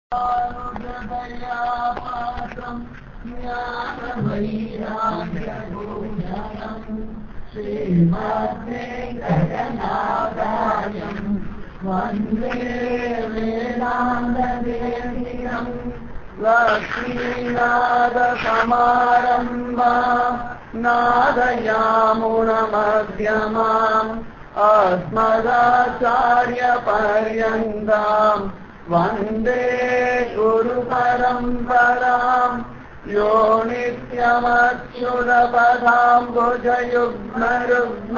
ृदयापात्रम् ज्ञानवैराग्यभूषणम् श्रीमद्वेङ्कटनाथायम् वन्दे वेदान्तदेशिकम् लक्ष्मीनादसमारम्भा नादयामुणमध्यमाम् अस्मदाचार्यपर्यन्ताम् वन्दे गुरुपरम्पराम् यो नित्यमच्युतपदाम्बुजयुग्मरुग्म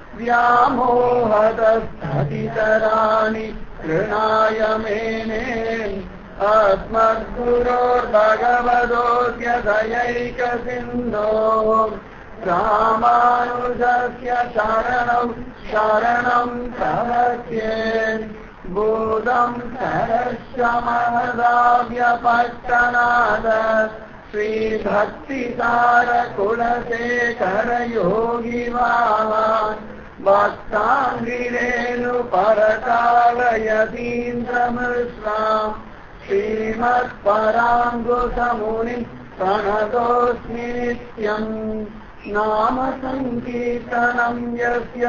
व्यामोहतस्ततितराणि कृणाय मेने अस्मद्गुरोर्भगवतोऽस्य दयैकसिन्धोः रामानुजस्य शरणौ शरणं प्रवच्ये भूतं सरस्य महदाव्यपट्टनाद श्रीभक्तिसारकुलशेखरयोगिवान् भक्ताङ्गिरेणुपरकालयतीन्द्रमृष्णाम् श्रीमत्पराङ्गुसमुनिम् प्रणतोऽस्मि नित्यम् नाम सङ्कीर्तनम् यस्य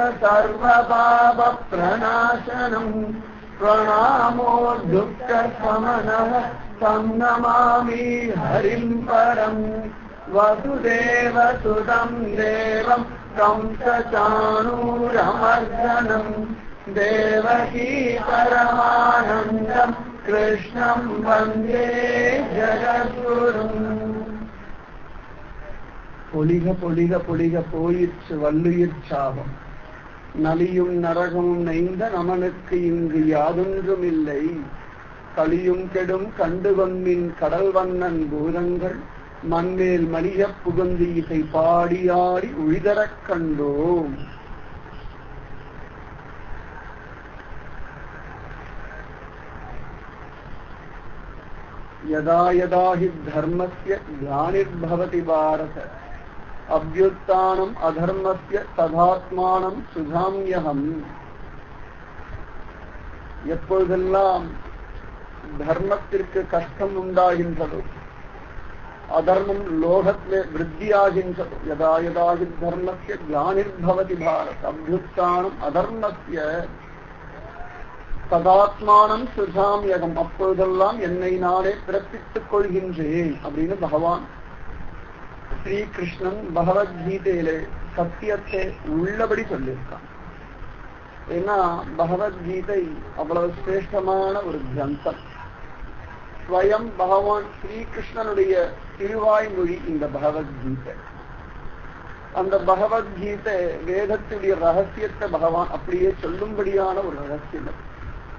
सर्वपापप्रणाशनम् प्रणामो दुःखशमनः तं नमामि हरिम् परम् वसुदेवसुतं देवं कंसचाणूरमर्दनम् देवकी परमानन्दम् कृष्णं वन्दे जगद्गुरुम् பொலிக பொலிக பொலிக போயிற்று வள்ளுயிர் சாபம் நலியும் நரகமும் நைந்த நமனுக்கு இங்கு யாதொன்றுமில்லை கலியும் கெடும் கண்டு வம்மின் கடல் வண்ணன் பூதங்கள் மண்மேல் மலிய புகுந்து இசை பாடியாடி உழிதரக் கண்டோம் यदा यदा हि धर्मस्य ग्लानिर्भवति भारत अभ्युत्थानम् अधर्मस्य तदात्माனம் சுதாமியகம் எப்பொழுதெல்லாம் தர்மத்திற்கு கஷ்டம் உண்டாகின்றதோ அதர்மம் லோகத்திலே விருத்தியாகின்றதோ யதா யதா ஹி தர்மஸ்ய கிளானிர்பவதி பாரத் அபியுத்தானம் அதர்மஸ்ய சதாத்மானம் சுஜாமியகம் அப்பொழுதெல்லாம் என்னை நானே பிறப்பித்துக் கொள்கின்றேன் அப்படின்னு பகவான் ஸ்ரீகிருஷ்ணன் பகவத்கீதையிலே சத்தியத்தை உள்ளபடி சொல்லியிருக்கான் ஏன்னா பகவத்கீதை அவ்வளவு சிரேஷ்டமான ஒரு கிரந்தம் ஸ்வயம் பகவான் ஸ்ரீகிருஷ்ணனுடைய திருவாய்மொழி இந்த பகவத்கீதை அந்த பகவத்கீதை வேதத்துடைய ரகசியத்தை பகவான் அப்படியே சொல்லும்படியான ஒரு ரகசியம் அது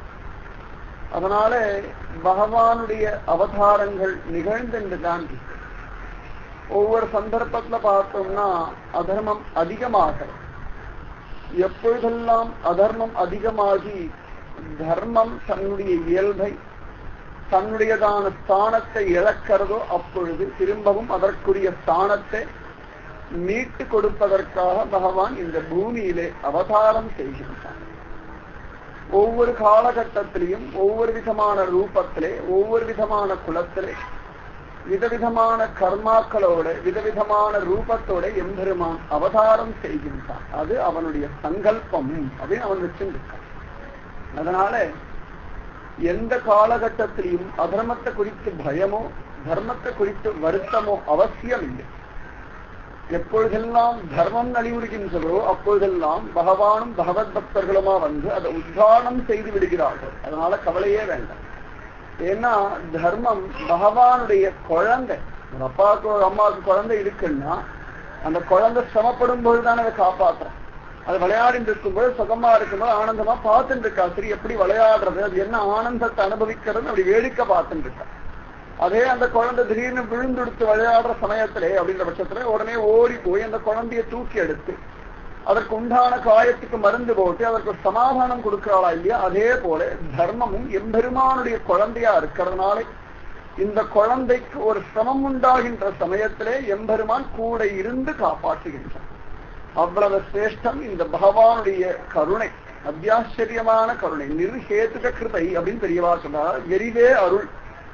அதனால பகவானுடைய அவதாரங்கள் நிகழ்ந்து தான் ஒவ்வொரு சந்தர்ப்பத்துல பார்த்தோம்னா அதர்மம் அதிகமாக எப்பொழுதெல்லாம் அதர்மம் அதிகமாகி தர்மம் தன்னுடைய இயல்பை தன்னுடையதான ஸ்தானத்தை இழக்கிறதோ அப்பொழுது திரும்பவும் அதற்குரிய ஸ்தானத்தை மீட்டு கொடுப்பதற்காக பகவான் இந்த பூமியிலே அவதாரம் செய்கின்றான் ஒவ்வொரு காலகட்டத்திலையும் ஒவ்வொரு விதமான ரூபத்திலே ஒவ்வொரு விதமான குலத்திலே விதவிதமான கர்மாக்களோட விதவிதமான ரூபத்தோட எம்பெருமான் அவதாரம் செய்கின்றான் அது அவனுடைய சங்கல்பம் அப்படின்னு அவன் வச்சிருக்கான் அதனால எந்த காலகட்டத்திலையும் அதர்மத்தை குறித்து பயமோ தர்மத்தை குறித்து வருத்தமோ அவசியம் இல்லை எப்பொழுதெல்லாம் தர்மம் நலிவுறுகின்றதோ அப்பொழுதெல்லாம் பகவானும் பகவத் பக்தர்களுமா வந்து அதை உத்தாரணம் செய்து விடுகிறார்கள் அதனால கவலையே வேண்டாம் ஏன்னா தர்மம் பகவானுடைய குழந்தை ஒரு அப்பாவுக்கு ஒரு அம்மாவுக்கு குழந்தை இருக்குன்னா அந்த குழந்தை சிரமப்படும் பொழுதுதான் அதை காப்பாற்றுறோம் அது விளையாடிட்டு இருக்கும்போது சுகமா இருக்கும்போது ஆனந்தமா பார்த்துட்டு இருக்கா சரி எப்படி விளையாடுறது அது என்ன ஆனந்தத்தை அனுபவிக்கிறது அப்படி வேடிக்கை பார்த்துட்டு இருக்கா அதே அந்த குழந்தை திடீர்னு விழுந்துடுத்து விளையாடுற சமயத்திலே அப்படின்ற பட்சத்துல உடனே ஓடி போய் அந்த குழந்தைய தூக்கி எடுத்து அதற்கு உண்டான காயத்துக்கு மருந்து போட்டு அதற்கு சமாதானம் கொடுக்கிறாளா இல்லையா அதே போல தர்மமும் எம்பெருமானுடைய குழந்தையா இருக்கிறதுனால இந்த குழந்தைக்கு ஒரு சிரமம் உண்டாகின்ற சமயத்திலே எம்பெருமான் கூட இருந்து காப்பாற்றுகின்றான் அவ்வளவு சிரேஷ்டம் இந்த பகவானுடைய கருணை அத்தியாச்சரியமான கருணை நிர்ஹேதுக கிருதை அப்படின்னு பெரியவா சொன்னார் எரிவே அருள்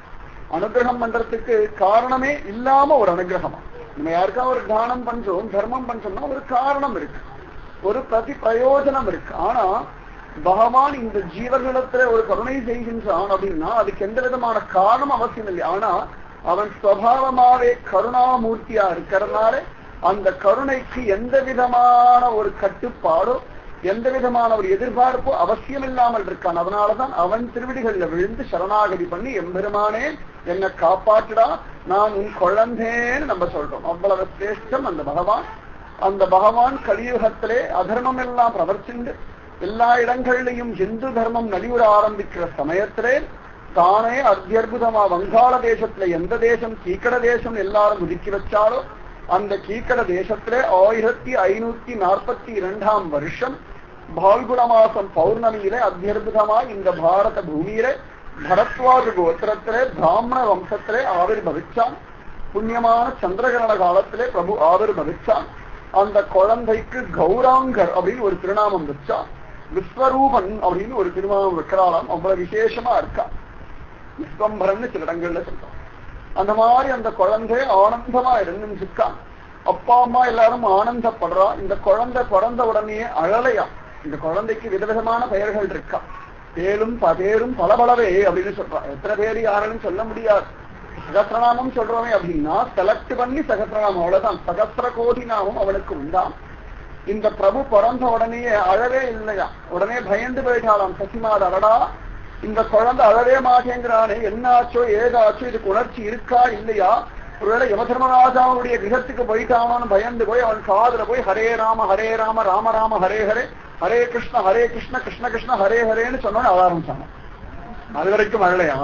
அனுகிரகம் பண்றதுக்கு காரணமே இல்லாம ஒரு அனுகிரகமா நம்ம யாருக்கா ஒரு தானம் பண்றோம் தர்மம் பண்றோம்னா ஒரு காரணம் இருக்கு ஒரு பிரதி பிரயோஜனம் இருக்கு ஆனா பகவான் இந்த ஜீவர்களிடத்துல ஒரு கருணை செய்கின்றான் அப்படின்னா அதுக்கு எந்த விதமான காரணம் அவசியம் இல்லை ஆனா அவன் சுவாவமாவே கருணாமூர்த்தியா இருக்கிறதுனால அந்த கருணைக்கு எந்த விதமான ஒரு கட்டுப்பாடோ எந்த விதமான ஒரு எதிர்பார்ப்போ அவசியம் இல்லாமல் இருக்கான் அதனாலதான் அவன் திருவிடிகள்ல விழுந்து சரணாகதி பண்ணி எம்பெருமானே என்னை காப்பாற்றுடா நான் உன் குழந்தேன்னு நம்ம சொல்றோம் அவ்வளவு சிரேஷ்டம் அந்த பகவான் அந்த பகவான் கலியுகத்திலே அதர்மம் எல்லாம் பிரவர்த்திண்டு எல்லா இடங்கள்லையும் இந்து தர்மம் நலிவுற ஆரம்பிக்கிற சமயத்திலே தானே அத்தியற்புதமா வங்காள தேசத்துல எந்த தேசம் கீக்கட தேசம் எல்லாரும் ஒதுக்கி வச்சாலோ அந்த கீக்கட தேசத்திலே ஆயிரத்தி ஐநூத்தி நாற்பத்தி இரண்டாம் வருஷம் பால்குண மாசம் பௌர்ணமியிலே அத்தியற்புதமா இந்த பாரத பூமியிலே பரத்வாஜ கோத்திரத்திலே பிராமண வம்சத்திலே ஆவிர்பவிச்சான் புண்ணியமான சந்திரகிரண காலத்திலே பிரபு ஆவிர்பவிச்சான் அந்த குழந்தைக்கு கௌராங்கர் அப்படின்னு ஒரு திருநாமம் வச்சான் விஸ்வரூபன் அப்படின்னு ஒரு திருநாமம் வைக்கிறாளாம் அவ்வளவு விசேஷமா இருக்கா விஸ்வம்பரன் சில இடங்கள்ல சொல்றான் அந்த மாதிரி அந்த குழந்தை ஆனந்தமா இருந்துருக்கான் அப்பா அம்மா எல்லாரும் ஆனந்தப்படுறா இந்த குழந்தை பிறந்த உடனே அழலையா இந்த குழந்தைக்கு விதவிதமான பெயர்கள் இருக்கா பேரும் பதேரும் பலபலவே அப்படின்னு சொல்றான் எத்தனை பேர் யாருன்னு சொல்ல முடியாது சகசிரநாமம் சொல்றோமே அப்படின்னா செலக்ட் பண்ணி சகசிரநாமம் அவ்வளவுதான் சகசிர கோடி நாமம் அவனுக்கு உண்டாம் இந்த பிரபு பிறந்த உடனே அழவே இல்லையா உடனே பயந்து போயிட்டாளாம் சசிமாத அடடா இந்த குழந்தை அழவே மாட்டேங்கிறானே என்னாச்சோ ஏதாச்சோ இதுக்கு உணர்ச்சி இருக்கா இல்லையா ஒருவேளை யமதர்மராஜாவுடைய கிரகத்துக்கு போயிட்டானோன்னு பயந்து போய் அவன் காதுல போய் ஹரே ராம ஹரே ராம ராம ராம ஹரே ஹரே ஹரே கிருஷ்ண ஹரே கிருஷ்ண கிருஷ்ண கிருஷ்ண ஹரே ஹரேன்னு சொன்னோன்னு அழ ஆரம்பிச்சாங்க அது வரைக்கும் அழலையா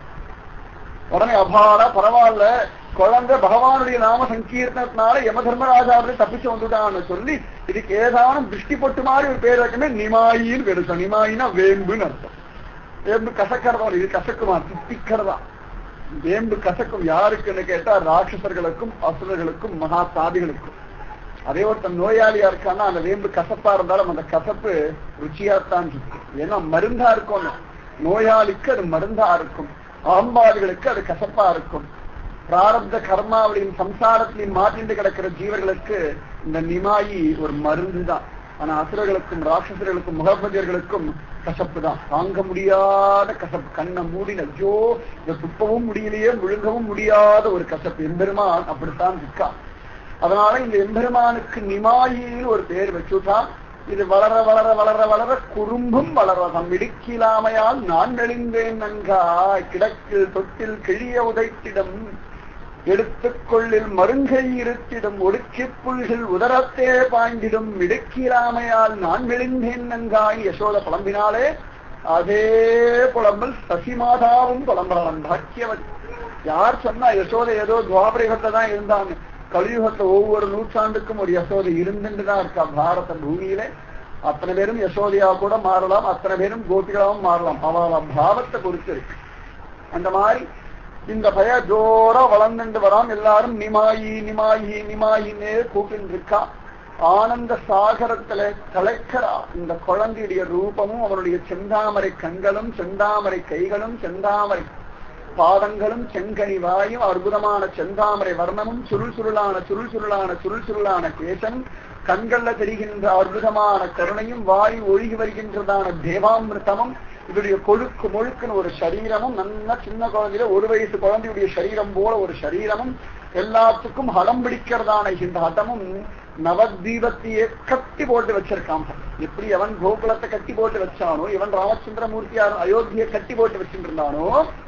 உடனே அபாரா பரவாயில்ல குழந்தை பகவானுடைய நாம சங்கீர்த்தனத்தினால யம தர்மராஜாவிலே தப்பிச்சு வந்துட்டான்னு சொல்லி இதுக்கு ஏதானும் திருஷ்டி பொட்டு மாதிரி ஒரு பேர் வைக்கமே நிமாயின்னு பேர் வச்சோம் நிமாயினா வேம்புன்னு அர்த்தம் வேம்பு கசக்கிறதா இது கசக்குமா தித்திக்கிறதா வேம்பு கசக்கும் யாருக்குன்னு கேட்டா ராட்சசர்களுக்கும் அசுரர்களுக்கும் மகா சாதிகளுக்கும் அதே ஒருத்தன் நோயாளியா இருக்கான்னா அந்த வேம்பு கசப்பா இருந்தாலும் அந்த கசப்பு ருச்சியாத்தான் இருக்கு ஏன்னா மருந்தா இருக்கும் நோயாளிக்கு அது மருந்தா இருக்கும் ஆம்பாதிகளுக்கு அது கசப்பா இருக்கும் பிராரப்த கர்மாவளியின் சம்சாரத்திலையும் மாட்டிண்டு கிடக்கிற ஜீவர்களுக்கு இந்த நிமாயி ஒரு மருந்து தான் ஆனா அசுரர்களுக்கும் ராட்சசர்களுக்கும் முகபதியர்களுக்கும் கசப்பு தான் தாங்க முடியாத கசப்பு கண்ணை மூடின ஐயோ இதை துப்பவும் முடியலையே முழுங்கவும் முடியாத ஒரு கசப்பு எம்பெருமான் அப்படித்தான் இருக்கா அதனால இந்த எம்பெருமானுக்கு நிமாயின்னு ஒரு பேர் வச்சுட்டான் இது வளர வளர வளர வளர குறும்பும் வளரதம் இடுக்கிலாமையால் நான் நெளிந்தேன் நன்காய் கிடக்கில் தொட்டில் கிழிய உதைத்திடம் எடுத்துக்கொள்ளில் மருங்கை இருத்திடும் ஒடுக்கி புல்கள் உதரத்தே பாய்ந்திடும் இடுக்கிலாமையால் நான் மெலிந்தேன் நன்காய் யசோத புலம்பினாலே அதே புலம்பல் சசிமாதாவும் புலம்பலாம் பாக்கியவதி யார் சொன்னா யசோதை ஏதோ துவாபரயுகத்தை தான் இருந்தாங்க கலியுகத்துல ஒவ்வொரு நூற்றாண்டுக்கும் ஒரு யசோதை இருந்துட்டு தான் இருக்கா பாரத பூமியிலே அத்தனை பேரும் யசோதையா கூட மாறலாம் அத்தனை பேரும் கோபிகளாவும் மாறலாம் அவள பாவத்தை பொறுத்து இருக்கு அந்த மாதிரி இந்த பய ஜோரா வளர்ந்துட்டு வரான் எல்லாரும் நிமாயி நிமாயி நிமாயின்னு கூப்பிட்டு இருக்கா ஆனந்த சாகரத்துல தலைக்கிறா இந்த குழந்தையுடைய ரூபமும் அவனுடைய செந்தாமரை கண்களும் செந்தாமரை கைகளும் செந்தாமரை பாதங்களும் செங்கனி வாயும் அற்புதமான செந்தாமரை வர்ணமும் சுருள் சுருளான சுருள் சுருளான சுருள் சுருளான கேசம் கண்கள்ல தெரிகின்ற அற்புதமான கருணையும் வாய் ஒழுகி வருகின்றதான தேவாமிர்தமும் இதனுடைய கொழுக்கு முழுக்குன்னு ஒரு சரீரமும் நல்ல சின்ன குழந்தையில ஒரு வயசு குழந்தையுடைய சரீரம் போல ஒரு சரீரமும் எல்லாத்துக்கும் ஹடம் பிடிக்கிறதான இந்த ஹட்டமும் நவதீபத்தையே கட்டி போட்டு வச்சிருக்கான் எப்படி அவன் கோகுலத்தை கட்டி போட்டு வச்சானோ இவன் ராமச்சந்திரமூர்த்தியார் அயோத்தியை கட்டி போட்டு வச்சுட்டு இருந்தானோ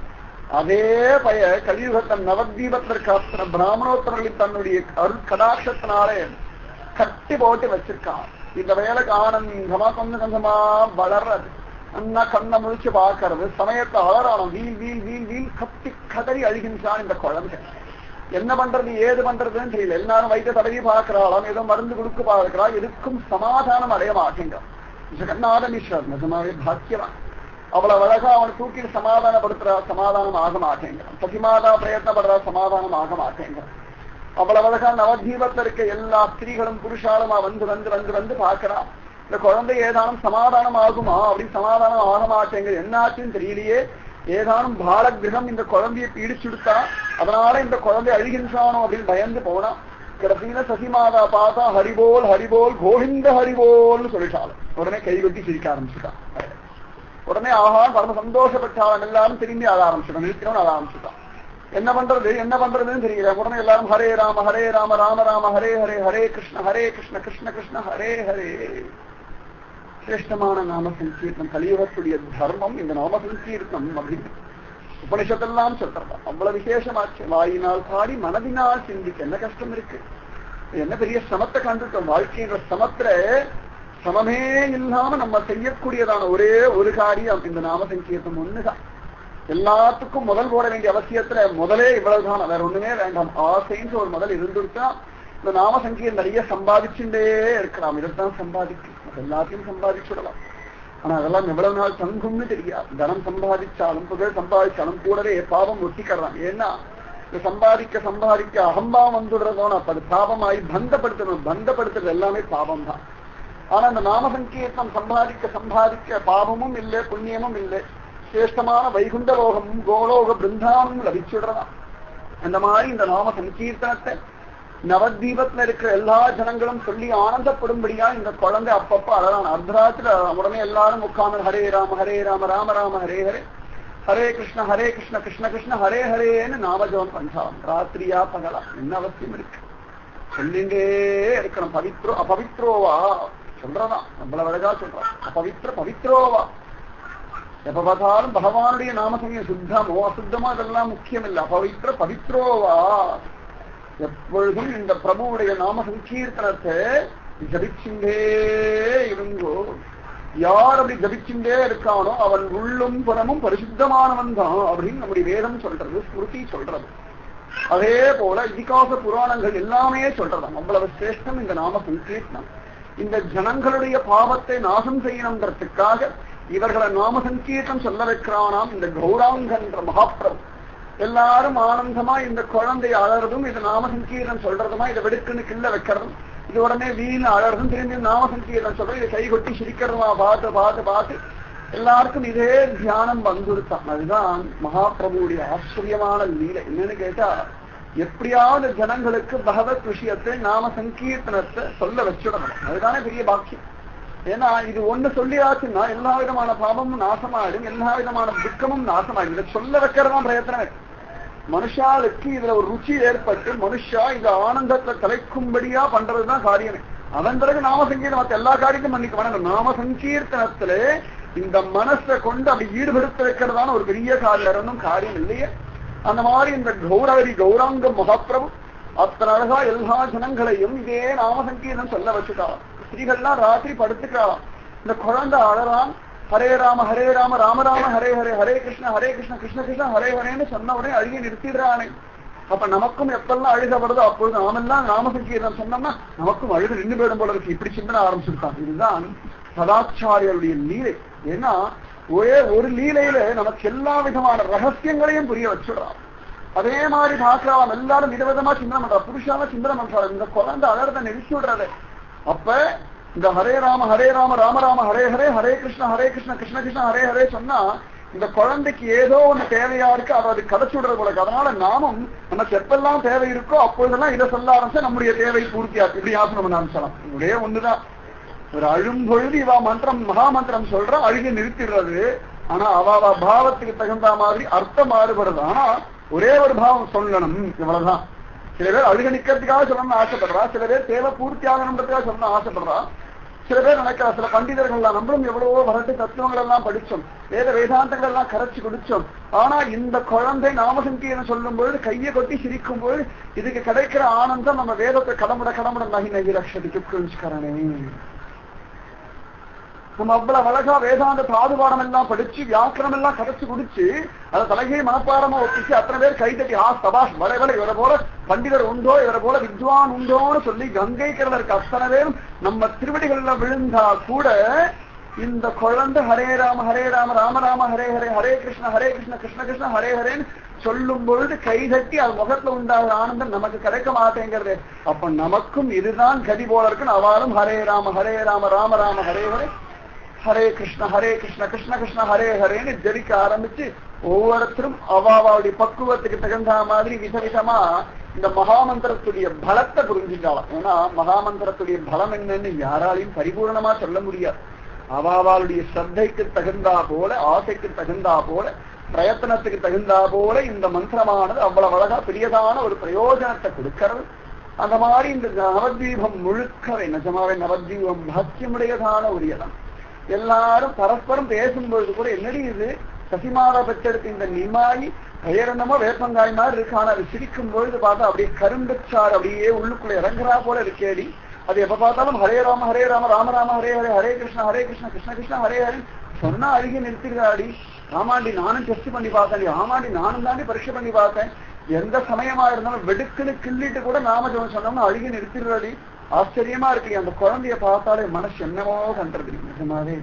அதே பய கலியுகத்தன் நவதீபத்திற்கு அத்தனை பிராமணோத்தரர்கள் தன்னுடைய அருள் கடாட்சத்தினாலே கட்டி போட்டு வச்சிருக்கான் இந்த வேலைக்கு ஆனந்தமா கொஞ்சம் கொஞ்சமா வளர்றது அண்ணா கண்ணை முழிச்சு பார்க்கறது சமயத்தை அலறானம் வீல் வீல் வீல் வீல் கத்தி கதறி அழுகின்றான் இந்த குழந்தை என்ன பண்றது ஏது பண்றதுன்னு தெரியல எல்லாரும் வைத்த தடவி பார்க்கிறாளாம் ஏதோ மருந்து கொடுக்க பார்க்கிறா எதுக்கும் சமாதானம் அடைய மாட்டேங்கிறான் ஜெகநாத மிஸ்ரர் நிஜமாவே பாக்கியவான் அவ்வளவு அழகா அவன் தூக்கி சமாதானப்படுத்துறா சமாதானம் ஆக மாட்டேங்கிறான் சதிமாதா பிரயத்னப்படுறா சமாதானம் ஆக மாட்டேங்கிறான் அவ்வளவு அழகா நவதீபத்துல இருக்க எல்லா ஸ்திரீகளும் புருஷாலுமா வந்து வந்து வந்து வந்து பாக்குறான் இந்த குழந்தை ஏதானும் சமாதானம் ஆகுமா அப்படின்னு சமாதானம் ஆக மாட்டேங்குது என்னாச்சுன்னு தெரியலையே ஏதானும் பாலகிரகம் இந்த குழந்தையை பீடிச்சுடுத்தா அதனால இந்த குழந்தை அழுகின்றானோ அப்படின்னு பயந்து போனா கடைசியில சசிமாதா பார்த்தா ஹரிபோல் ஹரிபோல் கோவிந்த ஹரிபோல்னு சொல்லிட்டாள் உடனே கைகொட்டி சிரிக்க ஆரம்பிச்சுட்டான் உடனே ஆஹா பரம சந்தோஷப்பட்டாள் எல்லாரும் திரும்பி ஆக ஆரம்பிச்சுட்டான் நிறுத்தினவன் ஆக ஆரம்பிச்சுட்டான் என்ன பண்றது என்ன பண்றதுன்னு தெரியல உடனே எல்லாரும் ஹரே ராம ஹரே ராம ராம ராம ஹரே ஹரே ஹரே கிருஷ்ண ஹரே கிருஷ்ண கிருஷ்ண கிருஷ்ண ஹரே ஹரே சிரேஷ்டமான நாம சங்கீர்த்தம் கலியுகத்துடைய தர்மம் இந்த நாம சங்கீர்த்தம் அப்படின்னு உபனிஷத்தெல்லாம் சொல்றதா அவ்வளவு விசேஷமாச்சு வாயினால் பாடி மனதினால் சிந்திக்க என்ன கஷ்டம் இருக்கு என்ன பெரிய சமத்தை கண்டுட்டோம் வாழ்க்கைன்ற சமத்துல சமமே இல்லாம நம்ம செய்யக்கூடியதான ஒரே ஒரு காரியம் இந்த நாம சங்கீர்த்தம் ஒண்ணுதான் எல்லாத்துக்கும் முதல் போட வேண்டிய அவசியத்துல முதலே இவ்வளவுதான் வேற ஒண்ணுமே வேண்டாம் ஆசைன்னு ஒரு முதல் இருந்துட்டா இந்த நாம சங்கீர் நிறைய சம்பாதிச்சுட்டே இருக்கலாம் இதைத்தான் சம்பாதிக்கும் எல்லாத்தையும் சம்பாதிச்சுடலாம் ஆனா அதெல்லாம் எவ்வளவு நாள் தங்கும்னு தெரியாது தனம் சம்பாதிச்சாலும் புகழ் சம்பாதிச்சாலும் கூடவே பாவம் ஒட்டிக்கிறான் ஏன்னா இந்த சம்பாதிக்க சம்பாதிக்க அகம்பாவம் வந்துடுறதோன்னு அப்ப அது பாவமாயி பந்தப்படுத்தணும் பந்தப்படுத்துறது எல்லாமே பாவம் தான் ஆனா இந்த நாம சங்கீர்த்தம் சம்பாதிக்க சம்பாதிக்க பாவமும் இல்லை புண்ணியமும் இல்லை சிரேஷ்டமான வைகுண்ட லோகமும் கோலோக பிருந்தாவும் லபிச்சுடுறதாம் அந்த மாதிரி இந்த நாம சங்கீர்த்தனத்தை நவதீபத்துல இருக்கிற எல்லா ஜனங்களும் சொல்லி ஆனந்தப்படும்படியா இந்த குழந்தை அப்பப்ப அழகான அர்த்தராத்திர உடனே எல்லாரும் உட்கார்ந்து ஹரே ராம ஹரே ராம ராம ராம ஹரே ஹரே ஹரே கிருஷ்ண ஹரே கிருஷ்ண கிருஷ்ண கிருஷ்ண ஹரே ஹரேன்னு நாமஜபம் பண்றான் ராத்திரியா பகலா என்ன அவசியம் இருக்கு சொல்லிண்டே இருக்கணும் பவித்ரோ அபவித்ரோவா சொல்றதான் நம்மள அழகா சொல்றான் அபவித்ர பவித்ரோவா எப்ப பார்த்தாலும் பகவானுடைய நாமசமயம் சுத்தமோ அசுத்தமோ அதெல்லாம் முக்கியம் இல்லை அபவித்ர பவித்ரோவா எப்பொழுதும் இந்த பிரபுவுடைய நாம சங்கீர்த்தனத்தை ஜபிச்சுண்டே இருங்கோ யார் அப்படி ஜபிச்சுண்டே இருக்கானோ அவன் உள்ளும் புறமும் பரிசுத்தமானவன் தான் அப்படின்னு நம்முடைய வேதம் சொல்றது ஸ்மிருதி சொல்றது அதே போல இதிகாச புராணங்கள் எல்லாமே சொல்றதாம் அவ்வளவு சிரேஷ்டம் இந்த நாம சங்கீர்த்தனம் இந்த ஜனங்களுடைய பாவத்தை நாசம் செய்யணுங்கிறதுக்காக இவர்களை நாம சங்கீர்த்தம் சொல்ல வைக்கிறானாம் இந்த கௌராங்கன்ற மகாபிரபு எல்லாரும் ஆனந்தமா இந்த குழந்தை அழறதும் இது நாம சங்கீர்த்தம் சொல்றதுமா இதை வெடுக்குன்னு கிள்ள வைக்கிறதும் இது உடனே வீண் அழறதும் திரும்பி நாம சங்கீர்த்தம் சொல்றோம் இதை கைகொட்டி சிரிக்கிறதுமா பார்த்து பார்த்து பார்த்து எல்லாருக்கும் இதே தியானம் வந்துருத்தான் அதுதான் மகாபிரபுடைய ஆச்சரியமான லீலை என்னன்னு கேட்டா எப்படியாவது ஜனங்களுக்கு பகவத் விஷயத்தை நாம சங்கீர்த்தனத்தை சொல்ல வச்சுடணும் அதுதானே பெரிய பாக்கியம் ஏன்னா இது ஒண்ணு சொல்லியாச்சுன்னா எல்லா விதமான பாவமும் நாசமாயிடும் எல்லா விதமான துக்கமும் நாசமாயிடும் இதை சொல்ல வைக்கிறதான் பிரயத்தனம் மனுஷாளுக்கு இதுல ஒரு ருச்சி ஏற்பட்டு மனுஷா இந்த ஆனந்தத்தை தலைக்கும்படியா பண்றதுதான் காரியமே அதன் பிறகு நாம சங்கீர்த்தனம் மத்த எல்லா காரியத்தையும் பண்ணிக்க வேணாம் நாம சங்கீர்த்தனத்துல இந்த மனசை கொண்டு அப்படி ஈடுபடுத்த வைக்கிறதான ஒரு பெரிய காரியம் காரியம் இல்லையே அந்த மாதிரி இந்த கௌரவரி கௌராங்க மகாபிரபு அத்தனை அழகா எல்லா ஜனங்களையும் இதே நாம சங்கீர்த்தம் சொல்ல வச்சுட்டான் ஸ்திரீகள்லாம் ராத்திரி படுத்துக்கிறாளாம் இந்த குழந்தை அழறான் ஹரே ராம ஹரே ராம ராம ராம ஹரே ஹரே ஹரே கிருஷ்ண ஹரே கிருஷ்ண கிருஷ்ண கிருஷ்ண ஹரே ஹரேன்னு சொன்ன உடனே அழுகி நிறுத்திடுறானே அப்ப நமக்கும் எப்பெல்லாம் அழுக வருதோ அப்பொழுது நாமெல்லாம் நாம சங்கீர்த்தம் சொன்னோம்னா நமக்கும் அழுக நின்று போயிடும் போல இருக்கு இப்படி சிந்தனை ஆரம்பிச்சிருக்கான் இதுதான் சதாச்சாரியருடைய லீலை ஏன்னா ஒரே ஒரு லீலையில நமக்கு எல்லா விதமான ரகசியங்களையும் புரிய வச்சுடுறான் அதே மாதிரி பார்க்கலாம் எல்லாரும் விதவிதமா சிந்தனை பண்றா புருஷால சிந்தனை பண்றாரு இந்த குழந்தை அழறத நிறுத்தி விடுறது அப்ப இந்த ஹரே ராம ஹரே ராம ராம ராம ஹரே ஹரே ஹரே கிருஷ்ண ஹரே கிருஷ்ண கிருஷ்ண கிருஷ்ண ஹரே ஹரே சொன்னா இந்த குழந்தைக்கு ஏதோ ஒண்ணு தேவையா இருக்கு அதை அது கதைச்சு விடுறது போல அதனால நாமும் நமக்கு எப்பெல்லாம் தேவை இருக்கோ அப்பொழுதெல்லாம் இதை சொல்ல ஆரம்பிச்சா நம்முடைய தேவை பூர்த்தியாச்சு இப்படி ஆசனம் பண்ண ஆரம்பிச்சலாம் ஒரே ஒண்ணுதான் ஒரு அழும்பொழுது இவா மந்திரம் மகா மந்திரம் சொல்ற அழுகி நிறுத்திடுறது ஆனா அவ அவ பாவத்துக்கு தகுந்த மாதிரி அர்த்தம் மாறுபடுறது ஆனா ஒரே ஒரு பாவம் சொல்லணும் இவ்வளவுதான் சில பேர் அழுக நிக்கிறதுக்காக சொல்லணும்னு ஆசைப்படுறா சில பேர் தேவை பூர்த்தி ஆகணுன்றதுக்காக சொல்லணும்னு ஆசைப்படுறா சில பேர் நினைக்கிறா சில பண்டிதர்கள்லாம் நம்மளும் எவ்வளவோ வரட்டு தத்துவங்கள் எல்லாம் படிச்சோம் வேத வேதாந்தங்கள் எல்லாம் கரைச்சு குடிச்சோம் ஆனா இந்த குழந்தை நாமசங்கீரம் சொல்லும் பொழுது கையை கொட்டி சிரிக்கும் பொழுது இதுக்கு கிடைக்கிற ஆனந்தம் நம்ம வேதத்தை கடமுட கடமுட நகி நகி லட்சத்துக்கு புரிஞ்சுக்கிறனே நம்ம அவ்வளவு அழகா வேதாந்த பாதுபாடம் எல்லாம் படிச்சு வியாக்கரம் எல்லாம் கரைச்சு குடிச்சு அதை தலைகை மனப்பாடமா ஒப்பிச்சு அத்தனை பேர் கைதட்டி ஆ சபாஷ் வலை வலை இவரை போல பண்டிதர் உண்டோ இவரை போல வித்வான் உண்டோன்னு சொல்லி கங்கை கடலருக்கு அத்தனை பேரும் நம்ம திருவடிகள்ல விழுந்தா கூட இந்த குழந்தை ஹரே ராம ஹரே ராம ராம ராம ஹரே ஹரே ஹரே கிருஷ்ண ஹரே கிருஷ்ண கிருஷ்ண கிருஷ்ண ஹரே ஹரேன்னு சொல்லும் பொழுது கைதட்டி அது முகத்துல உண்டாகிற ஆனந்தம் நமக்கு கிடைக்க மாட்டேங்கிறது அப்ப நமக்கும் இதுதான் கதி போல இருக்குன்னு அவாலும் ஹரே ராம ஹரே ராம ராம ராம ஹரே ஹரே ஹரே கிருஷ்ண ஹரே கிருஷ்ண கிருஷ்ண கிருஷ்ண ஹரே ஹரேன்னு ஜெபிக்க ஆரம்பிச்சு ஒவ்வொருத்தரும் அவாவாவுடைய பக்குவத்துக்கு தகுந்த மாதிரி விதவிதமா இந்த மகாமந்திரத்துடைய பலத்தை புரிஞ்சுக்கலாம் ஏன்னா மகாமந்திரத்துடைய பலம் என்னன்னு யாராலையும் பரிபூர்ணமா சொல்ல முடியாது அவாவாளுடைய ஸ்ரத்தைக்கு தகுந்தா போல ஆசைக்கு தகுந்தா போல பிரயத்தனத்துக்கு தகுந்தா போல இந்த மந்திரமானது அவ்வளவு அழகா பெரியதான ஒரு பிரயோஜனத்தை கொடுக்கிறது அந்த மாதிரி இந்த நவத்வீபம் முழுக்கவே நிஜமாவே நவத்வீபம் பாக்கியமுடையதான ஒரு இடம் எல்லாரும் பரஸ்பரம் பேசும்பொழுது கூட என்னடி இது சசிமாதா பெற்றெடுத்த இந்த நிமாயி பெயரென்னமோ வேப்பங்காய் மாதிரி இருக்கு ஆனா அது சிரிக்கும் பொழுது பார்த்தா அப்படியே கரும்புச்சாறு அப்படியே உள்ளுக்குள்ள இறங்குறா போல இருக்கேடி அது எப்ப பார்த்தாலும் ஹரே ராம ஹரே ராம ராம ராம ஹரே ஹரே ஹரே கிருஷ்ணா ஹரே கிருஷ்ணா கிருஷ்ண கிருஷ்ணா ஹரே ஹரே சொன்னா அருகே நிறுத்திருக்காடி ஆமாண்டி நானும் டெஸ்ட் பண்ணி பார்த்தேன் ஆமாண்டி நானும் தாண்டி பரீட்சை பண்ணி பார்த்தேன் எந்த சமயமா இருந்தாலும் வெடுக்குன்னு கிள்ளிட்டு கூட நாம ஜெபம் சொன்னோம்னா அழுகி நிறுத்திடுறாடி ஆச்சரியமா இருக்கு அந்த குழந்தைய பார்த்தாலே மனசு என்னமோ பண்றது நிஜமாவே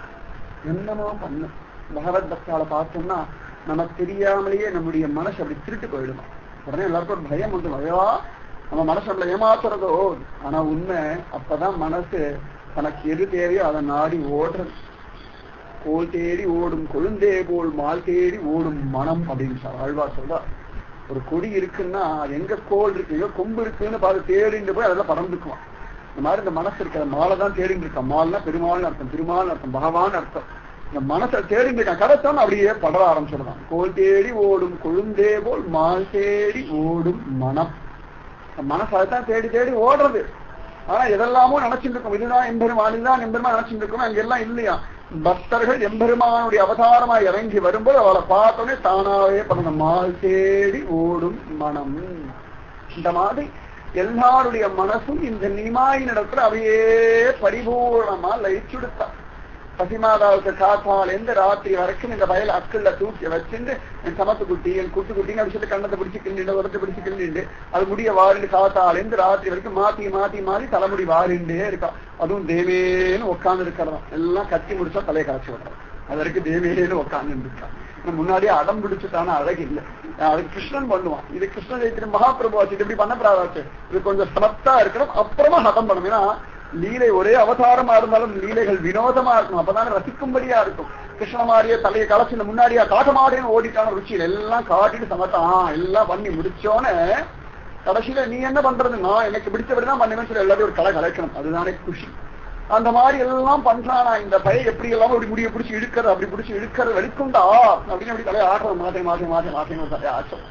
என்னமோ பண்ணு பகவத் பக்தால பார்த்தோம்னா நமக்கு தெரியாமலேயே நம்முடைய மனசு அப்படி திருட்டு போயிடுமா உடனே எல்லாருக்கும் ஒரு பயம் வந்து ஐயா நம்ம மனசு நம்மள ஏமாத்துறதோ ஆனா உண்மை அப்பதான் மனசு தனக்கு எது தேவையோ அதை நாடி ஓடுறது கோல் தேடி ஓடும் கொழுந்தே போல் மால் தேடி ஓடும் மனம் அப்படின்னு சொல்ற ஆழ்வார் சொல்றா ஒரு கொடி இருக்குன்னா எங்க கோல் இருக்கு எங்க கொம்பு இருக்குன்னு பார்த்து தேடிட்டு போய் அதெல்லாம் பறந்துக்குவான் இந்த மாதிரி இந்த மனசு இருக்கிற மாலை தான் தேடிட்டு இருக்கான் மால்னா பெருமாள்னு அர்த்தம் திருமால்னு அர்த்தம் பகவான் அர்த்தம் இந்த மனசை தேடிட்டு இருக்கான் கடைத்தான் அப்படியே படர ஆரம்பிச்சிடலாம் கோல் தேடி ஓடும் கொழுந்தே போல் மால் தேடி ஓடும் மனம் மனசு அதுதான் தேடி தேடி ஓடுறது ஆனா எதெல்லாமோ நினைச்சிட்டு இருக்கும் இதுதான் எம்பெருமான் இதுதான் எம்பெருமான் நினைச்சிட்டு இருக்கோம் அங்க எல்லாம் இல்லையா பக்தர்கள் எம்பெருமானுடைய அவதாரமா இறங்கி வரும்போது அவளை பார்த்தோன்னே தானாவே பண்ண மால் தேடி ஓடும் மனம் இந்த மாதிரி எல்லாருடைய மனசும் இந்த நிமாயின் இடத்துல அவையே பரிபூர்ணமா லயிச்சுடுத்தா பசிமாதாவுக்கு காத்தால் எந்த ராத்திரி வரைக்கும் இந்த வயல் அக்கல்ல தூக்கி வச்சுட்டு என் சமத்து குட்டி என் குட்டு குட்டின்னு அப்படி சொல்லி கண்ணத்தை பிடிச்சு கிண்டிண்டு உரத்தை பிடிச்சு கிண்டிண்டு அது முடிய வாரிண்டு காத்தால் எந்த ராத்திரி வரைக்கும் மாத்தி மாத்தி மாத்தி தலைமுடி வாரிண்டே இருக்கா அதுவும் தேவேன்னு உட்கார்ந்து இருக்கிறதாம் எல்லாம் கத்தி முடிச்சா தலையை காய்ச்சி விடுறான் அது வரைக்கும் தேவேன்னு உட்கார்ந்து இருக்கா முன்னாடியே அடம் பிடிச்சுட்டான அழகு இல்லை அது கிருஷ்ணன் பண்ணுவான் இது கிருஷ்ண ஜெயத்திரி மகாபிரபு ஆச்சு இது இப்படி பண்ணப்படாதாச்சு இது கொஞ்சம் சமத்தா இருக்கணும் அப்புறமா ஹதம் பண்ணணும் ஏன்னா லீலை ஒரே அவதாரமா இருந்தாலும் லீலைகள் வினோதமா இருக்கும் அப்பதானே ரசிக்கும்படியா இருக்கும் கிருஷ்ண மாதிரியே தலையை களைச்சு முன்னாடியா காட்ட மாட்டேன்னு ஓடிட்டான ருச்சியில் எல்லாம் காட்டிட்டு சமத்தான் எல்லாம் பண்ணி முடிச்சோன்னே கடைசியில நீ என்ன பண்றது நான் எனக்கு பிடிச்சபடிதான் பண்ணுவேன்னு சொல்லி எல்லாத்தையும் ஒரு கலை கலைக்கணும் அதுதானே குஷி அந்த மாதிரி எல்லாம் பண்றானா இந்த பையன் எப்படி எல்லாம் அப்படி முடிய பிடிச்சி இழுக்கிறது அப்படி பிடிச்சி இழுக்கிறது வெளிக்குண்டா அப்படின்னு அப்படி தலையை ஆடுறது மாட்டே மாட்டே மாட்டே மாட்டேன்னு தலையை ஆச்சம்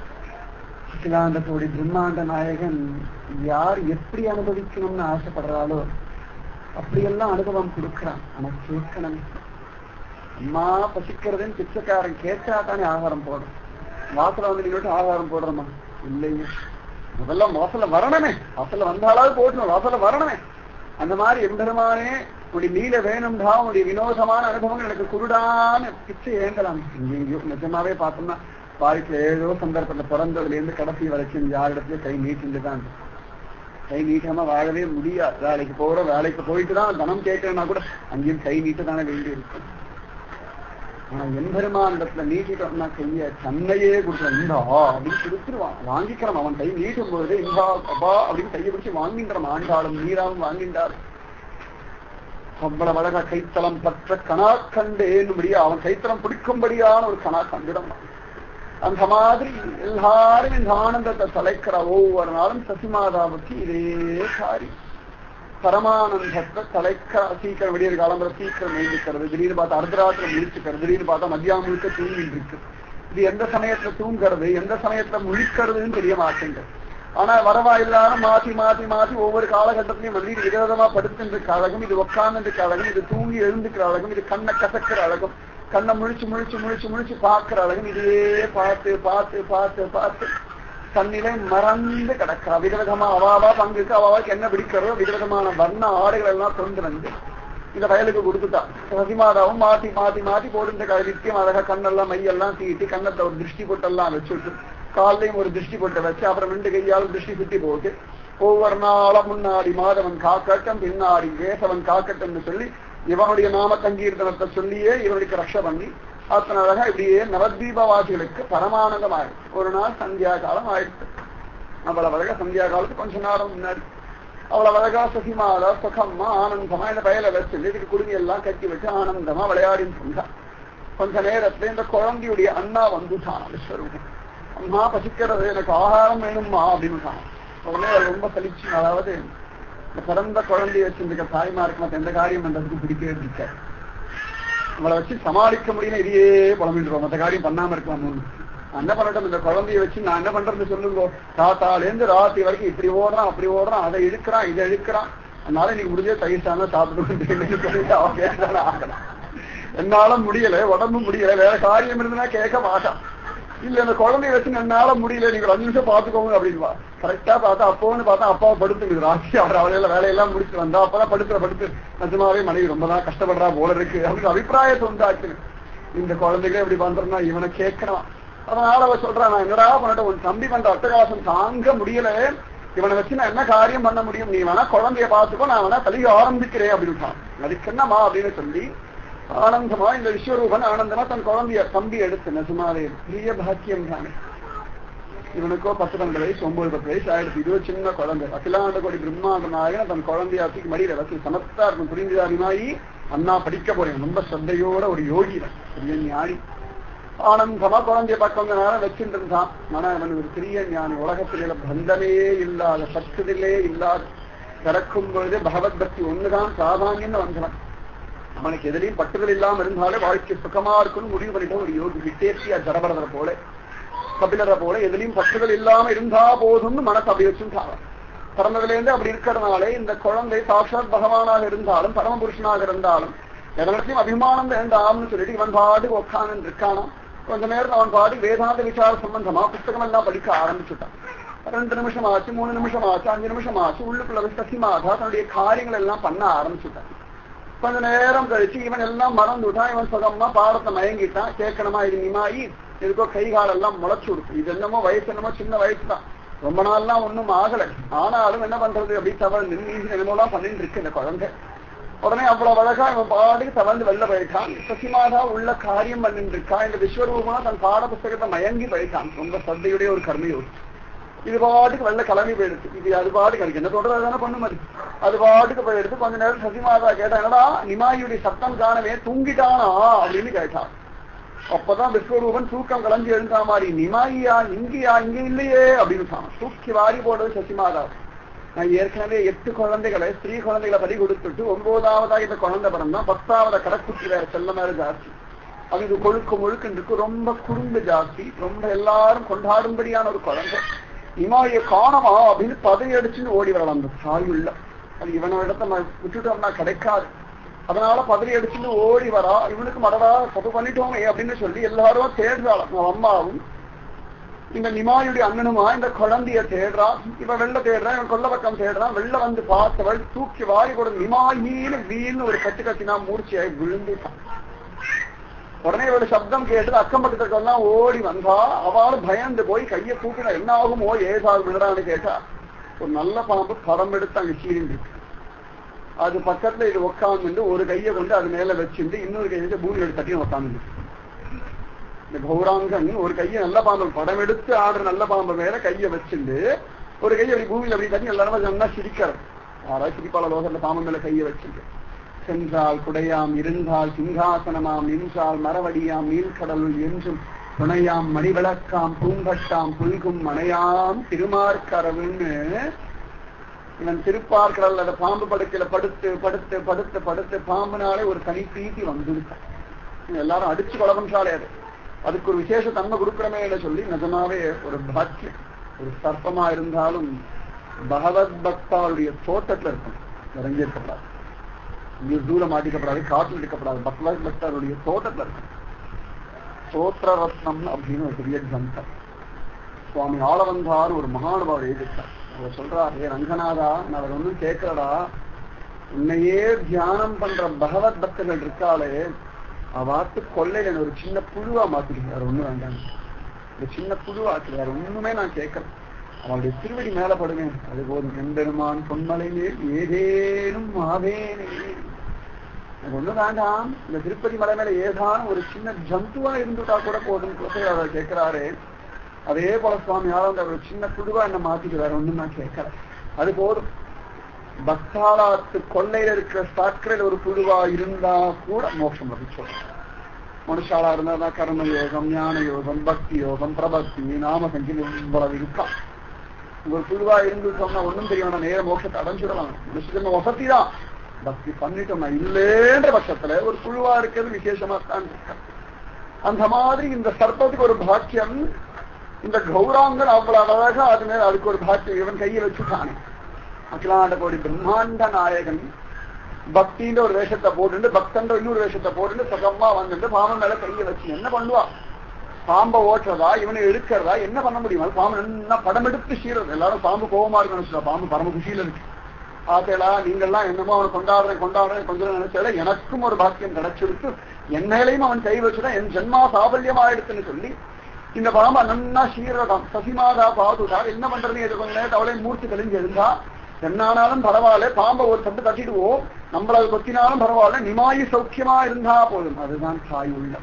அகிலாண்டத்தோடி பிரம்மாண்ட நாயகன் யார் எப்படி அனுபவிக்கணும்னு ஆசைப்படுறாளோ அப்படியெல்லாம் அனுபவம் கொடுக்கிறான் ஆனா கேட்கணும் அம்மா பசிக்கிறதுன்னு பிச்சைக்காரன் கேட்டா தானே ஆகாரம் போடும் வாசல வந்து நீங்க ஆகாரம் போடுறோமா இல்லையே முதல்ல வாசல்ல வரணுமே வாசல்ல வந்தாலாவது போட்டணும் வாசல்ல வரணுமே அந்த மாதிரி எம்பெருமானே உடைய நீல வேணும்டா உடைய வினோதமான அனுபவங்கள் எனக்கு குருடான்னு பிச்சை ஏங்கலாம் எங்கேயோ நிஜமாவே பார்த்தோம்னா வாழ்க்கையில ஏதோ சந்தர்ப்பத்தில் பிறந்ததுல இருந்து கடைசி வரைக்கும் யாரிடத்துலயும் கை நீட்டிட்டு தான் இருக்கு. கை நீட்டாம வாழவே முடியாது வேலைக்கு போறோம் வேலைக்கு போயிட்டு தான் தனம் கேட்கறனா கூட அங்கேயும் கை நீட்டு தானே வேண்டி இருக்கும் ஆனா எம்பெருமான் இடத்துல நீட்டிட்டோம்னா கைய தன்னையே கொடுக்கலாம் இந்தா அப்படின்னு கொடுத்துருவான் வாங்கிக்கிறான் அவன் கை நீட்டும் போது இந்தா அப்பா அப்படின்னு கையை பிடிச்சு வாங்கின்றான் ஆண்டாளும் நீராவும் வாங்கின்றார் அவ்வளவு அழகா கைத்தலம் பற்ற கணா கண்டேன்னுபடியா அவன் கைத்தலம் பிடிக்கும்படியான ஒரு கணா கண்டிடம் அந்த மாதிரி எல்லாரும் இந்த ஆனந்தத்தை தலைக்கிற ஒவ்வொரு நாளும் சசிமாதாவுக்கு இதே காரியம் பரமானந்தத்தை தலைக்க சீக்கிரம் விடியற் காலம்பர சீக்கிரம் எழுந்திருக்கிறது திடீர்னு பார்த்தா அர்த்தராத்திரம் முழிச்சுக்கிறது திடீர்னு பார்த்தா மத்தியானம் முழுக்க தூங்கிட்டு இருக்கு இது எந்த சமயத்துல தூங்குறது எந்த சமயத்துல முழிக்கிறதுன்னு தெரிய மாட்டேங்குது ஆனா வரவா எல்லாரும் மாத்தி மாத்தி மாத்தி ஒவ்வொரு காலகட்டத்திலையும் வந்து இது விரோதமா படுத்துட்டு அழகும் இது உட்கார்ந்துட்டு அழகும் இது தூங்கி எழுந்துக்கிற அழகும் இது கண்ணை கசக்கிற அழகும் கண்ணை முழிச்சு முழிச்சு முழிச்சு முழிச்சு பார்க்கிற அழகும் இதையே பார்த்து பார்த்து பார்த்து பார்த்து தன்னிலை மறந்து கிடக்கிறா விதவிதமா அவாவா பங்குக்கு அவாவாக்கு என்ன பிடிக்கிறதோ விதவிதமான வர்ண ஆடைகள் எல்லாம் கொண்டு வந்து இந்த வயலுக்கு கொடுத்துட்டா சசிமாதாவும் மாத்தி மாத்தி மாத்தி போட்டு நித்தியம் அழகா கண்ணெல்லாம் மையெல்லாம் தீட்டி கண்ணத்தை ஒரு திருஷ்டி பொட்டெல்லாம் வச்சுட்டு காலையும் ஒரு திருஷ்டி பொட்டை வச்சு அப்புறம் ரெண்டு கையாலும் திருஷ்டி சுத்தி போட்டு ஒவ்வொரு நாளும் முன்னாடி மாதவன் காக்கட்டும் பின்னாடி வேசவன் காக்கட்டும்னு சொல்லி இவனுடைய நாம சங்கீர்த்தனத்தை சொல்லியே இவனுக்கு ரஷ பண்ணி அத்தனை அழகா இப்படியே நவத்வீபவாசிகளுக்கு பரமானந்தம் ஆயிடுச்சு ஒரு நாள் சந்தியா காலம் ஆயிடுச்சு அவ்வளவு அழகா சந்தியா காலத்துக்கு கொஞ்ச நேரம் முன்னாடி அவ்வளவு அழகா சுகிமாதா சுகமா ஆனந்தமா இந்த பயல வச்சு இதுக்கு குடுமி எல்லாம் கட்டி வச்சு ஆனந்தமா விளையாடின்னு சொன்னா கொஞ்ச நேரத்துல இந்த குழந்தையுடைய அண்ணா வந்துட்டான் விஸ்வரூபம் அம்மா பசிக்கிறது எனக்கு ஆகாரம் வேணும்மா அப்படின்னு உடனே அவர் ரொம்ப கழிச்சு அதாவது இந்த பிறந்த குழந்தைய வச்சிருக்க தாய்மாருக்கு மத்த எந்த காரியம் பண்றதுக்கு பிடிக்கவே பிடிக்காது நம்மளை வச்சு சமாளிக்க முடியல இதையே புலம்பிடுவோம் மத்த காரியம் பண்ணாம இருக்கலாம்னு நான் என்ன பண்ணட்டும் இந்த குழந்தைய வச்சு நான் என்ன பண்றேன்னு சொல்லுங்க தாத்தாலேருந்து ராத்தி வரைக்கும் இப்படி ஓடுறான் அப்படி ஓடுறான் அதை இழுக்கிறான் இதை இழுக்கிறான் அதனால நீங்க முடிஞ்ச தயிர் சாதம் சாப்பிட்டு அவன் கேட்டாலும் ஆகலாம் என்னால முடியல உடம்பு முடியல வேற காரியம் இருந்ததுன்னா கேட்க மாட்டான் இல்ல இந்த குழந்தைய வச்சு என்னால முடியல நீங்க ஒரு அஞ்சு நிமிஷம் பாத்துக்கோங்க அப்படின்வா கரெக்டா பார்த்தா அப்போன்னு பார்த்தா அப்பாவை படுத்துக்குது ராசி அவர் அவளையில வேலையெல்லாம் முடிச்சுட்டு வந்தா அப்பதான் படுத்துற படுத்து நிஜமாவே மனைவி ரொம்ப தான் கஷ்டப்படுறா போல இருக்கு அப்படின்னு அபிப்பிராயத்தை உண்டாக்கு இந்த குழந்தைகளே இப்படி பண்றேன்னா இவனை கேட்கறான் அதனால அவ சொல்றான் நான் என்னடா பண்ணட்டும் உன் தம்பி பண்ற அட்டகாசம் தாங்க முடியல இவனை வச்சு நான் என்ன காரியம் பண்ண முடியும் நீ வேணா குழந்தைய பார்த்துக்கோ நான் வேணா கலிய ஆரம்பிக்கிறேன் அப்படின்னு அதுக்கு என்னமா அப்படின்னு சொல்லி ஆனந்தமா இந்த விஸ்வரூபன் ஆனந்தமா தன் குழந்தைய தம்பி எடுத்து நசுமாவே பெரிய பாக்கியம் தானே இவனுக்கோ பத்து பன்னெண்டு வயசு ஒன்பது பத்து வயசு ஆயிடுச்சு இது ஒரு சின்ன குழந்தை அகிலாண்ட கோடி பிரம்மாண்ட நாயகன் தன் குழந்தையாத்துக்கு மடியில வச்சு சமத்தா இருக்கும் புரிஞ்சுதாரிமாயி அண்ணா படிக்க போறேன் ரொம்ப ஸ்ரத்தையோட ஒரு யோகி பெரிய ஞானி ஆனந்தமா குழந்தைய பக்கம் நேரம் வச்சுட்டு இருந்தான் ஆனா அவன் ஒரு பெரிய ஞானி உலகத்தில பந்தமே இல்லாத பற்றுதலே இல்லாத பிறக்கும் பொழுது பகவத் பக்தி ஒண்ணுதான் சாதானியன்னு வந்தவன் அவனுக்கு எதிலையும் பட்டுதல் இல்லாம இருந்தாலே வாழ்க்கை சுகமா இருக்குன்னு முடிவு பண்ணிட்ட ஒரு யோகி விட்டேற்றியா ஜடபரதரை போல கபிலரை போல எதிலையும் பற்றுதல் இல்லாம இருந்தா போதும்னு மனசு அப்படி வச்சுட்டாங்க பிறந்ததுல இருந்து அப்படி இருக்கிறதுனாலே இந்த குழந்தை சாட்சாத் பகவானாக இருந்தாலும் பரமபுருஷனாக இருந்தாலும் எதனத்தையும் அபிமானம் வேண்டாம்னு சொல்லிட்டு இவன் பாட்டுக்கு உட்காந்து இருக்கானா கொஞ்ச நேரம் அவன் பாட்டு வேதாந்த விசார சம்பந்தமா புத்தகம் எல்லாம் படிக்க ஆரம்பிச்சுட்டான் ரெண்டு நிமிஷம் ஆச்சு மூணு நிமிஷம் ஆச்சு அஞ்சு நிமிஷம் ஆச்சு உள்ளுக்குள்ள சசிமாதா தன்னுடைய காரியங்கள் எல்லாம் பண்ண ஆரம்பிச்சுட்டான் கொஞ்ச நேரம் கழிச்சு இவன் எல்லாம் மறந்து விட்டான் இவன் சுகமா பாடத்தை மயங்கிட்டான் கேட்கணுமா இது நிமாயி இதுக்கோ கை காலெல்லாம் முளைச்சு கொடுக்கும் இது என்னமோ வயசு என்னமோ சின்ன வயசு தான் ரொம்ப நாள்லாம் ஒண்ணும் ஆகல ஆனாலும் என்ன பண்றது அப்படி தவறு நின்று என்னமோலாம் பண்ணிட்டு இருக்கு இந்த குழந்தை உடனே அவ்வளவு அழகா இவன் பாட்டுக்கு தவழ்ந்து வெளில போயிட்டான் சசிமாதா உள்ள காரியம் பண்ணிட்டு இருக்கா இந்த விஸ்வரூபமா தன் பாட புஸ்தகத்தை மயங்கி போயிட்டான் ரொம்ப சத்தையுடைய ஒரு கர்மையோடு இது பாட்டுக்கு வெள்ள கிளம்பி போயிடுச்சு இது அது பாட்டுக்கு எனக்கு என்ன தோன்றது தானே பண்ணும் அது அது பாட்டுக்கு போயிடுச்சு கொஞ்ச நேரம் சசிமாதா கேட்டா என்னடா நிமாயுடைய சத்தம் காணவே தூங்கிட்டானா அப்படின்னு கேட்டான் அப்பதான் விஸ்வரூபன் தூக்கம் கலஞ்சி எழுந்தா மாதிரி நிமாயியா இங்கயா இங்க இல்லையே அப்படின்னு சொன்னான் தூக்கி வாரி போடுறது சசிமாதா நான் ஏற்கனவே எட்டு குழந்தைகளை ஸ்திரீ குழந்தைகளை பலி கொடுத்துட்டு ஒன்பதாவதா இந்த குழந்தை பிறந்தா பத்தாவது கடைக்குட்டி வேற செல்ல மேல ஜாஸ்தி அது இது கொழுக்கு முழுக்கு இருக்கு ரொம்ப குறும்பு ஜாஸ்தி ரொம்ப எல்லாரும் கொண்டாடும்படியான ஒரு குழந்தை இமாய காணமா அப்படின்னு பதவி அடிச்சுன்னு ஓடி வரலாம் அந்த சாயுள்ள அது இவனோட இடத்த விட்டுட்டோம்னா கிடைக்காது அதனால பதவி அடிச்சுட்டு ஓடி வரா இவனுக்கு மடவா தப்பு பண்ணிட்டோமே அப்படின்னு சொல்லி எல்லாரும் தேடுறாள் அம்மாவும் இந்த நிமாயுடைய அண்ணனுமா இந்த குழந்தைய தேடுறா இவன் வெள்ள தேடுறான் இவன் கொல்ல பக்கம் தேடுறான் வெள்ள வந்து பார்த்தவள் தூக்கி வாரி கூட நிமாயின்னு வீன்னு ஒரு கட்டு கட்டினா மூர்ச்சியாய் விழுந்துட்டான் உடனே ஒரு சப்தம் கேட்டு அக்கம் பக்கத்துக்கெல்லாம் ஓடி வந்தா அவளும் பயந்து போய் கையை தூக்கினா என்ன ஆகுமோ ஏதாவது விழுறான்னு கேட்டா ஒரு நல்ல பாம்பு படம் எடுத்து அங்க சீரிண்டு அது பக்கத்துல இது உட்காந்து ஒரு கையை கொண்டு அது மேல வச்சிருந்து இன்னொரு கையை பூமி எடுத்து தட்டி உட்காந்து இந்த கௌராங்கன் ஒரு கையை நல்ல பாம்பு படம் எடுத்து ஆடுற நல்ல பாம்பு மேல கையை வச்சிருந்து ஒரு கையை அப்படி பூமியில அப்படி தட்டி எல்லாரும் சொன்னா சிரிக்கிறார் யாராவது சிரிப்பாள லோகத்துல பாம்பு மேல கையை வச்சிருந்து சென்றால் குடையாம் இருந்தால் சிங்காசனமாம் நின்றால் மரவடியாம் நீர்க்கடலுள் என்றும் துணையாம் மணிவிளக்காம் பூங்கட்டாம் புல்கும் மனையாம் திருமார்கரவுன்னு இவன் திருப்பார்கடல் அந்த பாம்பு படுக்கையில படுத்து படுத்து படுத்து படுத்து பாம்புனாலே ஒரு தனி பிரீத்தி வந்துருக்கான் எல்லாரும் அடிச்சு கொலை பண்றாலே அது அதுக்கு ஒரு விசேஷ தன்மை கொடுக்கிறமே சொல்லி நிஜமாவே ஒரு பாக்கியம் ஒரு சர்ப்பமா இருந்தாலும் பகவத் பக்தாவுடைய தோட்டத்துல இருக்கும் இறங்கி இருக்கப்படாது இங்க தூர மாட்டிக்கப்படாது காட்டில் இருக்கப்படாது பக்தவாஜ் பக்தருடைய தோட்டத்துல இருக்கும் சோத்திர ரத்னம் அப்படின்னு ஒரு பெரிய கிரந்தம் சுவாமி ஆளவந்தார் ஒரு மகானுபாவர் எழுதிட்டார் அவர் சொல்றாரு ரங்கநாதா நான் அவர் ஒன்றும் கேட்கலடா உன்னையே தியானம் பண்ற பகவத் பக்தர்கள் இருக்காளே அவாத்து கொள்ளையில ஒரு சின்ன புழுவா மாத்திட்டு வேற ஒண்ணு வேண்டாம் ஒரு சின்ன புழுவாக்கு வேற ஒண்ணுமே நான் கேட்கறேன் அவனுடைய திருவடி மேல படுவேன் அது போதும் எம்பெருமான் பொன்மலை மேல் ஏதேனும் ஆவேனே எனக்கு ஒண்ணு வேண்டாம் இந்த திருப்பதி மலை மேல ஏதானும் ஒரு சின்ன ஜந்துவா இருந்துட்டா கூட போதும் குலசேகர் கேட்கிறாரு அதே போல சுவாமி ஆனந்த ஒரு சின்ன புழுவா என்ன மாத்திட்டு வேற ஒண்ணும் நான் கேட்கறேன் அது போதும் பக்தாலாத்து கொள்ளையில இருக்கிற சாக்கரையில ஒரு புழுவா இருந்தா கூட மோட்சம் லபிச்சோம் மனுஷாலா இருந்தா கர்ம யோகம் ஞான யோகம் பக்தி யோகம் பிரபக்தி நாம சங்கீதம் இவ்வளவு இருக்கான் ஒரு புழுவா இருந்து சொன்னா ஒண்ணும் தெரிய வேண்டாம் நேர மோட்சத்தை அடைஞ்சிடலாம் மனுஷன் வசதி தான் பக்தி பண்ணிட்டோம்னா இல்லேன்ற பட்சத்துல ஒரு புழுவா இருக்கிறது விசேஷமா தான் இருக்கு அந்த மாதிரி இந்த சர்ப்பத்துக்கு ஒரு பாக்கியம் இந்த கௌராங்கன் அவ்வளவு அழகா அது மேல அதுக்கு ஒரு பாக்கியம் இவன் கையை வச்சுட்டானே அகிலாண்ட கோடி பிரம்மாண்ட நாயகன் பக்தின்ற ஒரு வேஷத்தை போட்டுட்டு பக்தன்ற இன்னொரு வேஷத்தை போட்டுட்டு சுகமா வந்துட்டு பாம்பன் மேல கையை வச்சு என்ன பண்ணுவா பாம்பை ஓட்டுறதா இவனை எடுக்கிறதா என்ன பண்ண முடியும் அது பாம்பு என்ன படம் எடுத்து சீறது எல்லாரும் பாம்பு கோபமா இருக்கு நினைச்சா பாம்பு பரம குஷியில இருக்கு ஆத்தேலா நீங்கெல்லாம் என்னமோ அவனை கொண்டாடுறேன் கொண்டாடுறேன் கொஞ்சம் நினைச்சால எனக்கும் ஒரு பாக்கியம் கிடைச்சிருக்கு என்னையிலையும் அவன் கை வச்சுதான் என் ஜென்மா சாபல்யம் ஆயிடுச்சுன்னு சொல்லி இந்த பாம்பா நன்னா சீரகம் சசிமாதா பாதுடா என்ன பண்றது இது கொஞ்ச நேரத்தை அவளே மூர்த்தி தெளிஞ்சு இருந்தா என்னானாலும் பரவாயில்ல பாம்பை ஒரு தட்டு தட்டிடுவோம் நம்மள அது கொத்தினாலும் பரவாயில்ல நிமாயி சௌக்கியமா இருந்தா போதும் அதுதான் தாய் உள்ளம்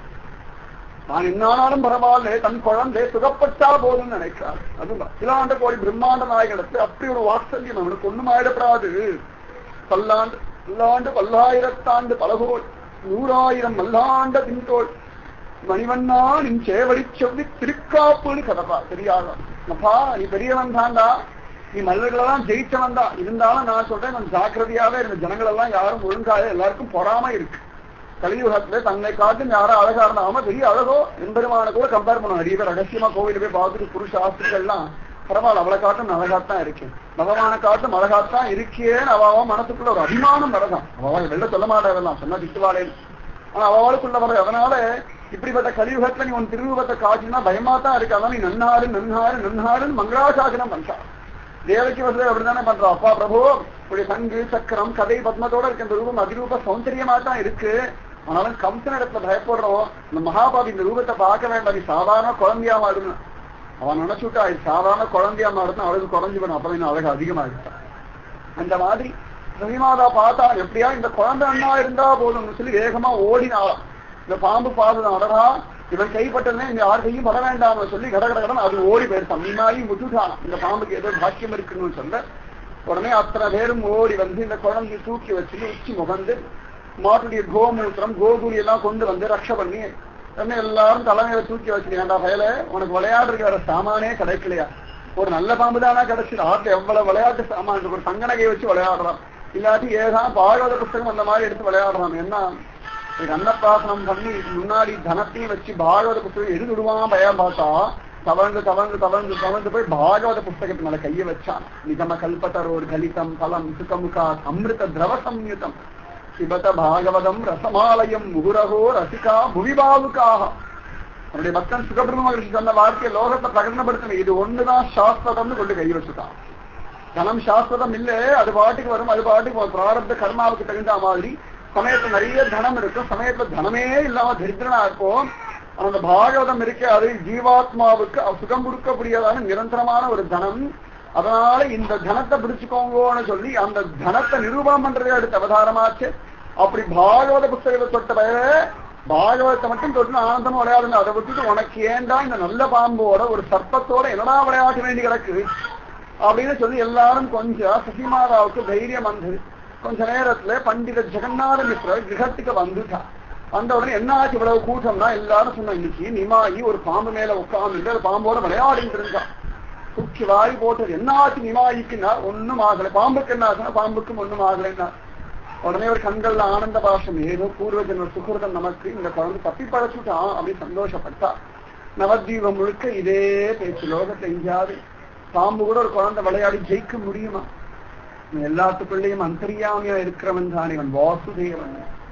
நான் என்னானாலும் பரவாயில்ல தன் குழந்தை சுகப்பட்டா போதும் நினைக்கிறார் அதுதான் இலாண்ட கோடி பிரம்மாண்ட நாயகனுக்கு அப்படி ஒரு வாத்சல்யம் அவனுக்கு ஒண்ணும் ஆயிடப்படாது பல்லாண்டு பல்லாண்டு பல்லாயிரத்தாண்டு பலகோல் நூறாயிரம் மல்லாண்ட பின்தோள் மணிவண்ணா நின் சேவடி செவ்வி திருக்காப்புன்னு கதப்பா தெரியாதா அப்பா நீ பெரியவன் தாண்டா நீ மல்லர்களெல்லாம் ஜெயிச்சவன் தான் இருந்தாலும் நான் சொல்றேன் நான் ஜாக்கிரதையாவே இருந்த ஜனங்கள் எல்லாம் யாரும் ஒழுங்காக எல்லாருக்கும் பொறாம இருக்கு கலியுகத்துல தன்னை காட்டும் யாரும் அழகா இருந்தாம பெரிய அழகோ எம்பெருமான கூட கம்பேர் பண்ணுவோம் நிறைய பேர் ரகசியமா கோவில போய் பார்த்துட்டு புருஷ ஆஸ்திரிகள்லாம் பரவாயில்ல அவளை காட்டும் அழகாத்தான் இருக்கேன் பகவானை காட்டும் அழகாத்தான் இருக்கேன்னு அவ மனசுக்குள்ள ஒரு அபிமானம் வரதான் அவ வெளில சொல்ல மாட்டாதெல்லாம் சொன்னா திட்டுவாளேன்னு ஆனா அவளுக்குள்ள வர அதனால இப்படிப்பட்ட கலியுகத்துல நீ உன் திருவுருவத்தை காட்டினா பயமா தான் இருக்கு அதான் நீ நன்னாரு நன்னாரு நன்னாருன்னு மங்களாசாசனம் பண்றா தேவகி வசதி அப்படித்தானே பண்றோம் அப்பா பிரபு இப்படி சங்கு சக்கரம் கதை பத்மத்தோட இருக்க இந்த ரூபம் அதிரூப சௌந்தரியமா தான் இருக்கு ஆனாலும் கம்சன் இடத்துல பயப்படுறோம் இந்த மகாபாபி இந்த ரூபத்தை பார்க்க வேண்டாம் நீ சாதாரண குழந்தையா மாறணும் அவன் நினைச்சுட்டா இது சாதாரண குழந்தையா மாறணும் அவளுக்கு குறைஞ்சு வேணும் அப்பதான் இன்னும் அழகு அதிகமா இருக்கான் அந்த மாதிரி ரவிமாதா பார்த்தா எப்படியா இந்த குழந்தை அண்ணா இருந்தா போதும்னு சொல்லி வேகமா ஓடினாளாம் இந்த பாம்பு பாதுதான் அடடா இவன் கைப்பட்டதுமே இந்த யார் கையும் பட வேண்டாம்னு சொல்லி கட கட கடன் அது ஓடி போயிருந்தான் மீனாயி விட்டுட்டான் இந்த பாம்புக்கு ஏதோ பாக்கியம் இருக்குன்னு சொல்ல உடனே அத்தனை பேரும் ஓடி வந்து இந்த குழந்தைய தூக்கி வச்சுட்டு உச்சி முகந்து மாட்டுடைய கோமூத்திரம் கோதூளி எல்லாம் கொண்டு வந்து ரக்ஷ பண்ணி உடனே எல்லாரும் தலைமையில தூக்கி வச்சுட்டு ஏன்டா பயல உனக்கு விளையாடுறதுக்கு வேற சாமானே கிடைக்கலையா ஒரு நல்ல பாம்பு தானா கிடைச்சது ஆட்டுல எவ்வளவு விளையாட்டு சாமான் இருக்கு. ஒரு சங்கனகையை வச்சு விளையாடுறான் இல்லாட்டி ஏதான் பாகவத புஸ்தகம் அந்த மாதிரி எடுத்து விளையாடுறான் என்ன இது அன்னப்பிராசனம் பண்ணி முன்னாடி தனத்தையும் வச்சு பாகவத புஸ்தகம் எது விடுவான் பயம் பார்த்தா தவழ்ந்து தவழ்ந்து தவழ்ந்து தவழ்ந்து போய் பாகவத புஸ்தகத்து மேல கைய வச்சான் நிகம கல்பத்தரோர் கலிதம் பலம் சுகமுகா அமிர்த திரவ சம்யுதம் சிபத பாகவதம் ரசமாலயம் முகுரகோ ரசிகா புவிபாவுக்காக அவருடைய பக்தன் சுகபிரம மகிழ்ச்சி சொன்ன வார்த்தையை லோகத்தை பிரகடனப்படுத்தணும் இது ஒண்ணுதான் சாஸ்திரம்னு கொண்டு கை வச்சுட்டான் தனம் சாஸ்திரம் இல்ல அது பாட்டுக்கு வரும் அது பாட்டுக்கு வரும். பிராரப்த கர்மாவுக்கு தகுந்த மாதிரி சமயத்துல நிறைய தனம் இருக்கும் சமயத்துல தனமே இல்லாம தரித்திரனா இருக்கும் ஆனா அந்த பாகவதம் இருக்க அது ஜீவாத்மாவுக்கு சுகம் கொடுக்கக்கூடியதான நிரந்தரமான ஒரு தனம் அதனால இந்த தனத்தை பிடிச்சுக்கோங்கன்னு சொல்லி அந்த தனத்தை நிரூபணம் பண்றதே அடுத்த அவதாரமாச்சு அப்படி பாகவத புஸ்தகத்தை தொட்ட பய பாகவதத்தை மட்டும் தொட்டு ஆனந்தமா விளையாடுங்க அதை விட்டுட்டு உனக்கு ஏண்டா இந்த நல்ல பாம்போட ஒரு சர்ப்பத்தோட என்னடா விளையாட வேண்டி கிடக்கு அப்படின்னு சொல்லி எல்லாரும் கொஞ்சம் சுசிமாதாவுக்கு தைரியம் வந்தது கொஞ்ச நேரத்துல பண்டித ஜெகநாத மிஸ்ரர் கிரகத்துக்கு வந்துட்டா வந்த உடனே என்ன ஆச்சு இவ்வளவு கூட்டம்னா எல்லாரும் சொன்ன இன்னைக்கு நிமாயி ஒரு பாம்பு மேல உட்கார்ந்து அந்த பாம்போட விளையாடிட்டு இருந்தா தூக்கி வாரி போட்டது என்ன ஆச்சு நிமாயிக்குன்னா ஒண்ணும் ஆகல பாம்புக்கு என்ன ஆச்சுன்னா பாம்புக்கும் ஒண்ணும் ஆகலைன்னா உடனே ஒரு கண்கள்ல ஆனந்த பாஷம் ஏதோ பூர்வ ஜென்ம சுகிருதம் நமக்கு இந்த குழந்தை தப்பி படைச்சுட்டான் அப்படின்னு சந்தோஷப்பட்டா நவதீபம் முழுக்க இதே பேச்சு லோகத்தை எங்கேயாவது பாம்பு கூட ஒரு குழந்தை விளையாடி ஜெயிக்க முடியுமா இவன் எல்லாத்துக்குள்ளேயும் அந்தரியாமியா இருக்கிறவன் தானே இவன் வாசுதேவன்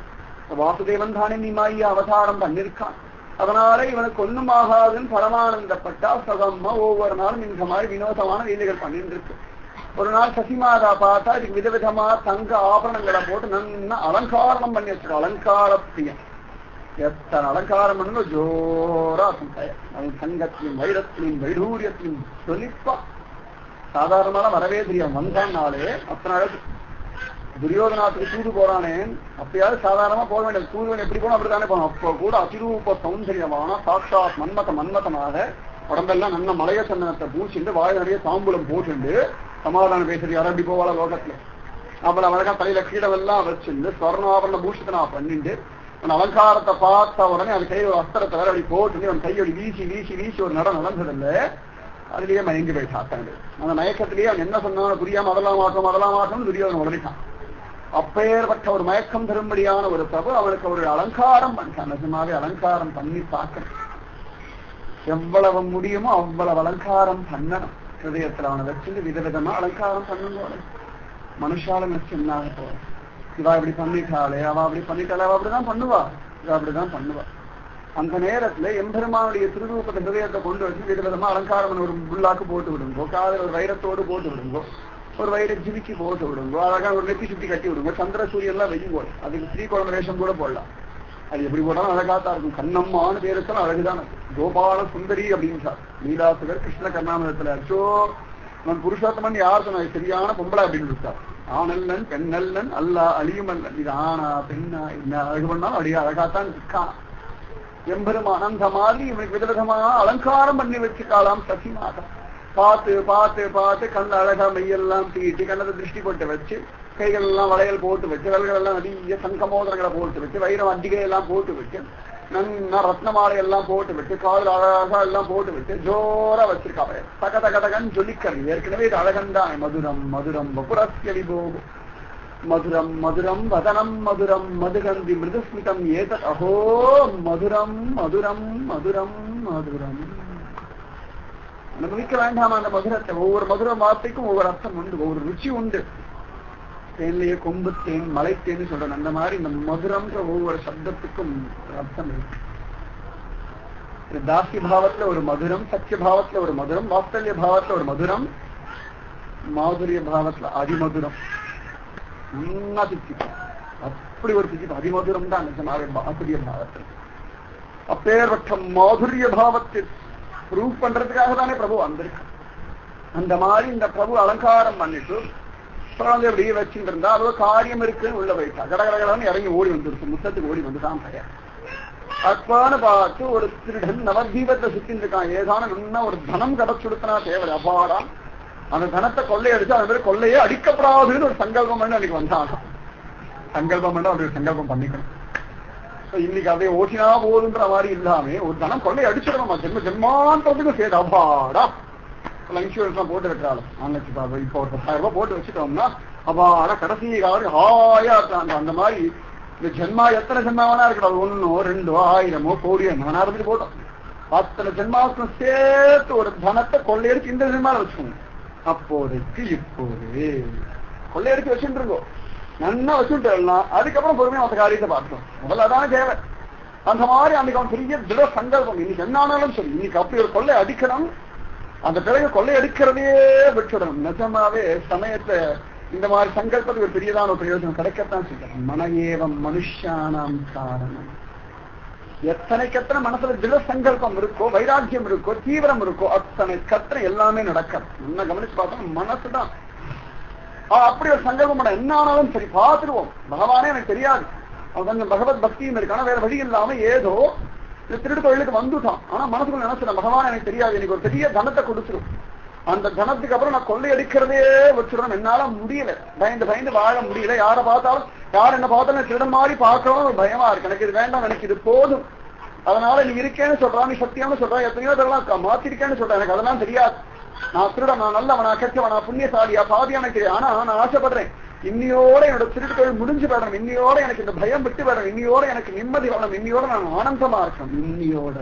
வாசுதேவன் தானே நிமாயி அவதாரம் பண்ணிருக்கான் அதனால இவனுக்கு ஒண்ணும் ஆகாதுன்னு பரமானந்தப்பட்டா சகமா ஒவ்வொரு நாளும் இந்த மாதிரி வினோதமான லீலைகள் பண்ணிட்டு இருக்கு ஒரு நாள் சசிமாதா பார்த்தா இதுக்கு விதவிதமா தங்க ஆபரணங்களை போட்டு நன்னா அலங்காரம் பண்ணி வச்சிருக்க அலங்கார பிரியம் எத்தனை அலங்காரம் பண்ணுங்க ஜோரா இருக்கும் கை. அது தங்கத்திலும் வைரத்திலும் வைடூரியத்திலும் சொல்லிப்பா சாதாரணமான வரவே தெரியும் வந்தான் நாளே அத்தனை அழகு துரியோதனாத்துக்கு தூது போறானே அப்பயாவது சாதாரணமா போக வேண்டியது தூதுவன் எப்படி போனா அப்படித்தானே போனோம் அப்போ கூட அதிரூப சௌந்தரியமான சாட்சாத் மன்மத மன்மதமாக உடம்பெல்லாம் நல்ல மலைய சந்தனத்தை பூச்சிண்டு வாய் நிறைய தாம்பூலம் போட்டுண்டு சமாதானம் பேசுறது யாரும் அப்படி போவாள லோகத்துல அவ்வளவு அழகா தலையில கீழவெல்லாம் வச்சிருந்து ஸ்வர்ணாபரண பூஷிதனா பண்ணிண்டு அந்த அலங்காரத்தை பார்த்த உடனே அது கையில் ஒரு அஸ்திரத்தை வேற அப்படி போட்டு அவன் கையோடி வீசி வீசி வீசி ஒரு நடம் நடந்ததில்ல அதுலயே மயங்கி போயிட்டாங்க அந்த மயக்கத்திலேயே அவன் என்ன சொன்னாலும் புரியாம அதெல்லாம் மாற்றம் அதெல்லாம் மாற்றம் துரியோதன உடனேட்டான் அப்பேற்பட்ட ஒரு மயக்கம் தரும்படியான ஒரு பிரபு அவனுக்கு ஒரு அலங்காரம் பண்ணான் நிஜமாவே அலங்காரம் பண்ணி பார்க்கணும் எவ்வளவு முடியுமோ அவ்வளவு அலங்காரம் பண்ணணும் ஹிருதயத்துல அவனை வச்சுட்டு விதவிதமா அலங்காரம் பண்ணும்போது மனுஷால நிச்சயமாக போறோம் இவா இப்படி பண்ணிட்டாளே அவ அப்படி பண்ணிட்டாளே அவ அப்படிதான் பண்ணுவா இவ அப்படிதான் பண்ணுவா அந்த நேரத்துல எம்பெருமானுடைய திருரூபத்தை ஹிருதயத்தை கொண்டு வச்சு விதவிதமா அலங்காரம் பண்ணி ஒரு புல்லாக்கு போட்டு விடுங்கோ காதல் ஒரு வைரத்தோடு போட்டு விடுங்கோ ஒரு வயிறு ஜிமிக்கி போட்டு விடுங்கோ அழகா ஒரு நெத்தி சுத்தி கட்டி விடுங்கோ சந்திர சூரியன் எல்லாம் வெய்யுங்கோ அதுக்கு ஸ்ரீ குழந்தை வேஷம் கூட போடலாம் அது எப்படி போட்டாலும் அழகாத்தான் இருக்கும் கண்ணம்மான்னு பேருத்தாலும் அழகுதான் அது. கோபால சுந்தரி அப்படின்றார் லீலாசுகர் கிருஷ்ண கர்ணாமதத்துல அச்சோ நான் புருஷோத்தமன் யார் சொன்ன சரியான பொம்பளை அப்படின்னு விட்டார் ஆணல்லன் பெண்ணல்லன் அல்லா அழியுமல்லன் இது ஆணா பெண்ணா என்ன அழகு பண்ணாலும் அடியா அழகாத்தான் இருக்கான் எம்பெருமான் அந்த மாதிரி இவனுக்கு விதவிதமான அலங்காரம் பண்ணி வச்சுக்காலாம் சசிமாதம் பார்த்து பார்த்து பார்த்து கண்ண அழகா மையெல்லாம் தீட்டி கண்ணத்தை திருஷ்டி போட்டு வச்சு கைகள் எல்லாம் வளையல் போட்டு வச்சு விரல்கள் எல்லாம் நிறைய சங்கமோதரங்களை போட்டு வச்சு வைரம் அண்டிகை எல்லாம் போட்டு வச்சு நன்னா ரத்ன மாலை எல்லாம் போட்டு வச்சு காதல் அழகா எல்லாம் போட்டு வச்சு ஜோரா வச்சிருக்கா அவன் தக தக தகன்னு சொல்லிக்கிறது ஏற்கனவே இது அழகன் தான் மதுரம் மதுரம் வபுரஸ்ய விபோகம் மதுரம் மதுரம் வதனம் மதுரம் மதுகந்தி மிருதுஸ்மிதம் ஏதத் அஹோ மதுரம் மதுரம் மதுரம் மதுரம் அனுபவிக்க வேண்டாமா அந்த மதுரத்தை ஒவ்வொரு மதுர வார்த்தைக்கும் ஒவ்வொரு அர்த்தம் உண்டு ஒவ்வொரு ருச்சி உண்டு தேன்லயே கொம்பு தேன் மலைத்தேன்னு சொல்றேன் அந்த மாதிரி இந்த மதுரம்ன்ற ஒவ்வொரு சப்தத்துக்கும் ஒரு அர்த்தம் இருக்கு இது தாசிய பாவத்துல ஒரு மதுரம் சத்திய பாவத்துல ஒரு மதுரம் வாஸ்தல்ய பாவத்துல ஒரு மதுரம் மாதுரிய பாவத்துல அதிமதுரம் நல்லா திச்சிப்போம் அப்படி ஒரு திச்சிப்போம் அதிமதுரம் தான் நிஜமாவே மாதுரிய பாவத்தில் அப்பேற்பட்ட மாதுரிய பாவத்தில் ப்ரூவ் பண்றதுக்காக தானே பிரபு வந்திருக்கு அந்த மாதிரி இந்த பிரபு அலங்காரம் பண்ணிட்டு குழந்தை இப்படியே வச்சுட்டு இருந்தா அதோ காரியம் இருக்குன்னு உள்ள போயிட்டா கடகடகடன்னு இறங்கி ஓடி வந்துருச்சு முத்தத்துக்கு ஓடி வந்துதான் பையன் அப்பான்னு பார்த்து ஒரு திருடன் நவதீபத்தை சுத்தின்னு இருக்கான் ஏதான நல்லா ஒரு தனம் கிடைச்சுடுத்தனா தேவை அபாடா அந்த தனத்தை கொள்ளையடிச்சு அந்த மாதிரி கொள்ளையே அடிக்கப்படாதுன்னு ஒரு சங்கல்பம் பண்ணி அன்னைக்கு வந்தான் சங்கல்பம் பண்ண அப்படி ஒரு சங்கல்பம் பண்ணிக்கணும் So, இன்னைக்கு அதை ஓட்டினா போதுன்ற மாதிரி இல்லாம ஒரு தனம் கொள்ளை அடிச்சிடணுமா ஜென்ம ஜென்மாந்தத்துக்கும் சேர்த்து அப்பாடா இன்சூரன்ஸ் எல்லாம் போட்டு வைக்கிறாள் அன்னைக்கு பாப்பா இப்போ ஒரு பத்தாயிரம் ரூபாய் போட்டு வச்சுட்டோம்னா அப்பாடா கடைசி காலம் ஹாயா இருக்காங்க அந்த மாதிரி இந்த ஜென்மா எத்தனை ஜென்மா வேணா இருக்கணும் ஒன்னோ ரெண்டோ ஆயிரமோ கோடியோ என்ன வேணா இருந்துட்டு போட்டோம் அத்தனை ஜென்மாவுக்கும் சேர்த்து ஒரு தனத்தை கொள்ளையடிச்சு இந்த ஜென்மால வச்சுக்கோங்க அப்போதைக்கு இப்போது கொள்ளையடிச்சு வச்சுட்டு இருக்கோம் நன்னா வச்சுட்டா அதுக்கப்புறம் பொறுமையா அந்த காரியத்தை பார்த்தோம் முதல்ல அதான தேவை அந்த மாதிரி அன்னைக்கு அவன் பெரிய திட சங்கல்பம் இன்னைக்கு என்ன ஆனாலும் சரி இன்னைக்கு அப்படி ஒரு கொள்ளை அடிக்கணும் அந்த பிறகு கொள்ளை அடிக்கிறதையே விட்டுடணும் நிஜமாவே சமயத்தை இந்த மாதிரி சங்கல்பத்துக்கு ஒரு பெரியதான ஒரு பிரயோஜனம் கிடைக்கத்தான் செய்யணும் மனஏவம் மனுஷானாம் காரணம் எத்தனைக்கு எத்தனை மனசுல திட சங்கல்பம் இருக்கோ வைராக்கியம் இருக்கோ தீவிரம் இருக்கோ அத்தனை கத்தனை எல்லாமே நடக்கும் என்ன கவனிச்சு பார்த்தோம் மனசுதான் ஆஹ் அப்படி ஒரு சங்கல்பம் பண்ண என்ன ஆனாலும் சரி பார்த்துருவோம் பகவானே எனக்கு தெரியாது அவன் கொஞ்சம் பகவத் பக்தியும் இருக்கு ஆனா வேற வழி இல்லாம ஏதோ இந்த திருடு தொழிலுக்கு வந்துட்டான் ஆனா மனசுக்குள்ள நினைச்சிட பகவான் எனக்கு தெரியாது எனக்கு ஒரு பெரிய தனத்தை கொடுத்துரும் அந்த தனத்துக்கு அப்புறம் நான் கொள்ளையடிக்கிறதே வச்சிடணும் என்னால முடியல பயந்து பயந்து வாழ முடியல யாரை பார்த்தாலும் யார் என்ன பார்த்தாலும் திருடன் மாதிரி பார்க்கணும் ஒரு பயமா இருக்கு எனக்கு இது வேண்டாம் எனக்கு இது போதும் அதனால நீ இருக்கேன்னு சொல்றான் நீ சத்தியம்னு சொல்றான் எத்தனையோ இதெல்லாம் மாத்திருக்கேன்னு சொல்றேன் எனக்கு அதெல்லாம் தெரியாது நான் திருடன் நான் நல்லவன் நான் கெட்டவன் நான் புண்ணியசாலியா பாதியா எனக்கு தெரியும் ஆனா நான் ஆசைப்படுறேன் இன்னியோட என்னோட திருட்டு தொழில் முடிஞ்சு போயிடணும் இன்னியோட எனக்கு இந்த பயம் விட்டு போயிடணும் இன்னியோட எனக்கு நிம்மதி வரணும் இன்னியோட நான் ஆனந்தமா இருக்கணும் இன்னியோட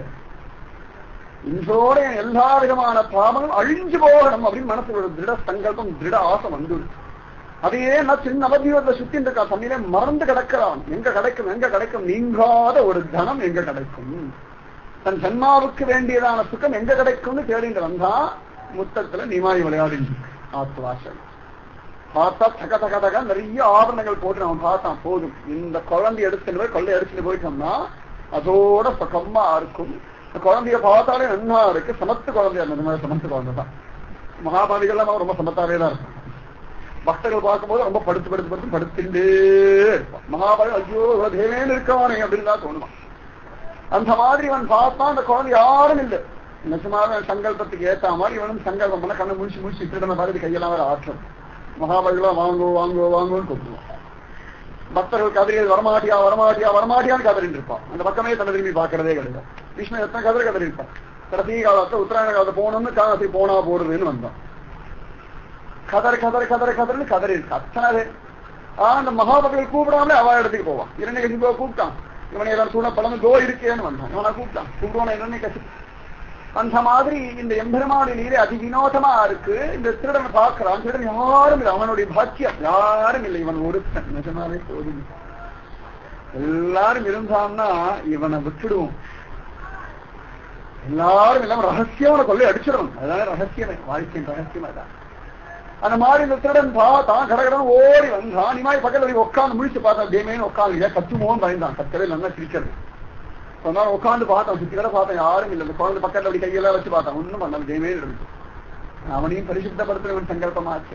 இன்றோட என் எல்லா விதமான பாவங்களும் அழிஞ்சு போகணும் அப்படின்னு மனசுல ஒரு திருட சங்கல்பம் திருட ஆசை வந்துடும் அதையே நான் சின்ன அவதியோட சுத்தி இருக்கா தண்ணியில மறந்து கிடக்கிறான் எங்க கிடைக்கும் எங்க கிடைக்கும் நீங்காத ஒரு தனம் எங்க கிடைக்கும் தன் ஜன்மாவுக்கு வேண்டியதான சுகம் எங்க கிடைக்கும்னு தேடிட்டு வந்தா முத்தத்துல நிமாய் விளையாடிட்டு ஆத்வாசம் பார்த்தா தக தக தக நிறைய ஆபரணங்கள் போட்டு அவன் பார்த்தான் போதும் இந்த குழந்தை எடுத்துட்டு போய் கொள்ளை எடுத்துட்டு போயிட்டோம்னா அதோட சுகமா இருக்கும் இந்த குழந்தைய பார்த்தாலே நன்னா இருக்கு சமத்து குழந்தையா அந்த மாதிரி சமத்து குழந்தை தான் மகாபாதிகள்லாம் ரொம்ப சமத்தாவே தான் இருக்கும் பக்தர்கள் பார்க்கும்போது ரொம்ப படுத்து படுத்து படுத்து படுத்துட்டே இருப்பான் மகாபாரதி ஐயோ தேவேன்னு இருக்கவானே அப்படின்னு தான் தோணுமா அந்த மாதிரி இவன் பார்த்தான் அந்த குழந்தை யாரும் இல்லை நிஜமாக சங்கல்பத்துக்கு ஏத்த மாதிரி இவனும் சங்கல்பம் பண்ண கண்ணை முடிச்சு முடிச்சு திருடனை பார்த்துட்டு கையெல்லாம் வேற ஆற்றம் மகாபலிகளா வாங்கோ வாங்கோ வாங்கோன்னு கூப்பிடுவான் பக்தர்கள் கதறியது வரமாட்டியா வரமாட்டியா வரமாட்டியான்னு கதறிட்டு இருப்பான் அந்த பக்கமே தலை திரும்பி பார்க்கறதே கிடையாது விஷ்ணு எத்தனை கதறி கதறி இருப்பான் கடைசி காலத்துல உத்தராயண காலத்தை போகணும்னு காலத்தை போனா போடுதுன்னு வந்தான் கதறு கதறு கதறு கதறுன்னு கதறி இருக்கு அத்தனை பேர். ஆனா அந்த மகாபலிகள் கூப்பிடாமலே அவ இடத்துக்கு போவான் இரண்டை கட்சி போய் கூப்பிட்டான் இவனை ஏதாவது சூழ பழம் கோ இருக்கேன்னு வந்தான் இவனை கூப்பிட்டான் கூப்பிடுவான இரண்டை கட்சி அந்த மாதிரி இந்த எம்பெருமானுடைய நீரே அதி வினோதமா இருக்கு இந்த திருடனை பார்க்கிறான் திருடன் யாரும் இல்லை அவனுடைய பாக்கியம் யாரும் இல்லை இவன் ஒருத்தன் நிஜமாவே போதும் எல்லாரும் இருந்தான்னா இவனை விட்டுடுவோம் எல்லாரும் இல்லாம ரகசியம் கொள்ளை அடிச்சிடணும் அதுதான் ரகசியமே வாழ்க்கையின் ரகசியமா தான் அந்த மாதிரி இந்த திருடன் பார்த்தான் கடகடன் ஓடி வந்தான் நீ மாதிரி பக்கத்துல போய் உட்காந்து முடிச்சு பார்த்தான் தேமேன்னு உட்காந்து இல்லையா கத்துமோன்னு பயந்தான் கத்தவே நல்லா சிரிக்கிறது கொஞ்ச நேரம் உட்காந்து பார்த்தான் சுத்தி கடை பார்த்தேன் யாரும் இல்லை இந்த குழந்தை பக்கத்துல அப்படி கையெல்லாம் வச்சு பார்த்தான் ஒண்ணும் பண்ணல தேமே இருந்து அவனையும் பரிசுத்தப்படுத்துறவன் சங்கல்பமாச்சு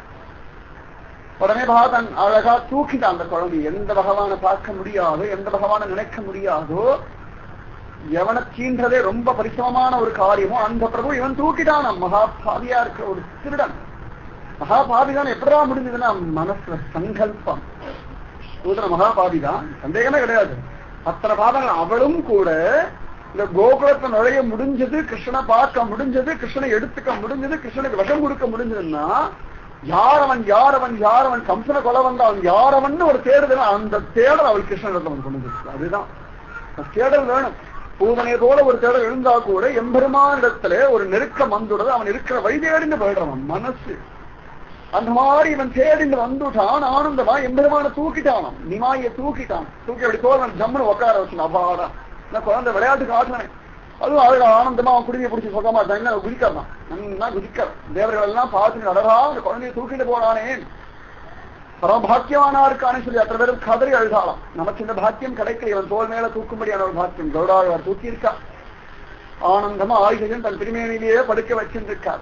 உடனே பார்த்தான் அழகா தூக்கிட்டான் அந்த குழந்தை எந்த பகவானை பார்க்க முடியாதோ எந்த பகவானை நினைக்க முடியாதோ எவனை சீன்றதே ரொம்ப பரிசிரமமான ஒரு காரியமோ அந்த பிரபு இவன் தூக்கிட்டான் மகாபாவியா இருக்கிற ஒரு திருடன் மகாபாவிதான் எப்படா முடிஞ்சதுன்னா மனசுல சங்கல்பம் சூதன மகாபாவிதான் சந்தேகமே கிடையாது அத்தனை பாதங்கள் அவளும் கூட இந்த கோகுலத்தை நுழைய முடிஞ்சது கிருஷ்ணனை பார்க்க முடிஞ்சது கிருஷ்ணனை எடுத்துக்க முடிஞ்சது கிருஷ்ணனுக்கு விஷம் கொடுக்க முடிஞ்சதுன்னா யாரவன் யாரவன் யாரவன் கம்சனை கொலை வந்தான் யாரவன் ஒரு தேடுதல் அந்த தேடல் அவள் கிருஷ்ணனிடத்துல அவன் கொண்டு வந்திருக்கு. அதுதான் அந்த தேடல் வேணும் பூதனை போல ஒரு தேடல் இருந்தா கூட எம்பெருமானிடத்துல ஒரு நெருக்கம் வந்துடுறது அவன் இருக்கிற வழி தேடின்னு போயிடுறான் மனசு அந்த மாதிரி இவன் தேடிந்து வந்துட்டான் ஆனந்தமா எம்பெருமான தூக்கிட்டானாம் நிமாய தூக்கிட்டான் தூக்கி அப்படி தோல்வன் ஜம்முன்னு உட்கார வச்சு அப்பாடா நான் குழந்தை விளையாட்டுக்கு ஆட்டுனேன் அதுவும் அழகா ஆனந்தமா அவன் குடிமையை பிடிச்சி சொல்ல மாட்டாங்க குதிக்கிறான் நல்லா குதிக்கிறான் தேவர்கள் எல்லாம் பார்த்துட்டு அழகா அந்த குழந்தையை தூக்கிட்டு போனானே பரமபாக்கியமானா இருக்கானே சொல்லி அத்தனை பேரும் கதறி அழுதாளாம் நமக்கு இந்த பாக்கியம் கிடைக்கல இவன் தோல் மேல தூக்கும்படியான ஒரு பாக்கியம் கௌடாழ்வார் தூக்கி இருக்கா ஆனந்தமா ஆயுதம் தன் திருமேனிலேயே படுக்க வச்சிருக்கார்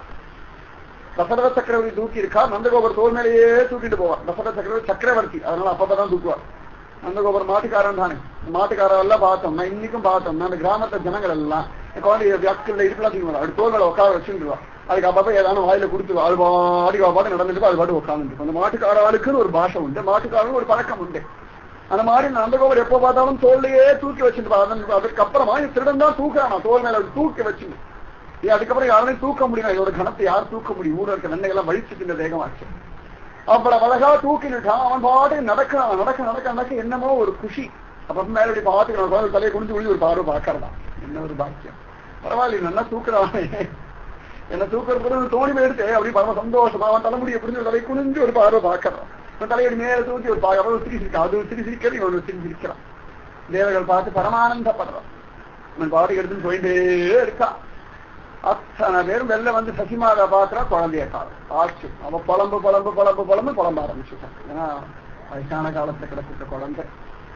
தசரத சக்கரவர்த்தி தூக்கி இருக்கார் நந்தகோபர் தோல் மேலேயே தூக்கிட்டு போவார் தசரத சக்கரவர்த்தி சக்கரவர்த்தி அதனால அப்பதான் தூக்குவார் நந்தகோபர் மாட்டுக்காரன் தானே மாட்டுக்காரன் எல்லாம் பார்த்தோம் நான் இன்னைக்கும் பார்த்தோம் அந்த கிராமத்து ஜனங்கள் எல்லாம் குழந்தை வியாக்கில் இருக்கலாம் தூக்கி அப்படி தோல் மேல உட்கார வச்சுருவா அதுக்கு அப்பப்ப ஏதாவது வாயில கொடுத்து அது பாட்டுக்கு பாட்டு நடந்துட்டு அது பாட்டு உட்காந்துட்டு அந்த மாட்டுக்கார ஆளுக்குன்னு ஒரு பாஷை உண்டு மாட்டுக்காரனுக்கு ஒரு பழக்கம் உண்டு அந்த மாதிரி நந்தகோபர் எப்ப பார்த்தாலும் தோல்லையே தூக்கி வச்சுட்டு அதுக்கு அப்புறமா இந்த திருடன் தான் தூக்குறானா தோல் மேல தூக்கி வச்சுட்டு ஏன் அதுக்கப்புறம் யாராலையும் தூக்க முடியும் இதோட கணத்தை யார் தூக்க முடியும் ஊட இருக்க வெண்ணைகள்லாம் வழிச்சுட்டு இந்த தேகமாச்சு அப்புறம் அழகா தூக்கிட்டான் அவன் பாட்டுக்கு நடக்கிறான் நடக்க நடக்க நடக்க என்னமோ ஒரு குஷி அப்ப மேல இப்படி பாத்துக்கிறான் தலையை குனிஞ்சு விழுந்து ஒரு பார்வை பாக்கறதான் என்ன ஒரு பாக்கியம் பரவாயில்ல நல்லா தூக்குறானே என்ன தூக்குறது தோணி எடுத்து அப்படி பரம சந்தோஷமா அவன் தலைமுடியை புரிஞ்சு தலை குனிஞ்சு ஒரு பார்வை பாக்கறான் அவன் தலையடி மேல தூக்கி ஒரு பார்வை சிரி சிரிக்கான் அது சிரி சிரிக்கிறது இவன் சிரி சிரிக்கிறான் தேவர்கள் பார்த்து பரமானந்தப்படுறான் அவன் பாட்டுக்கு எடுத்துன்னு போயிட்டே இருக்கான் அத்தனை பேரும் வெளில வந்து சசிமாதா பாக்குறா குழந்தைய காலம் ஆச்சு அவ புலம்பு புலம்பு புலம்பு புலம்பு புலம்ப ஆரம்பிச்சுட்டான் ஏன்னா வயசான காலத்துல கிடச்சிட்ட குழந்தை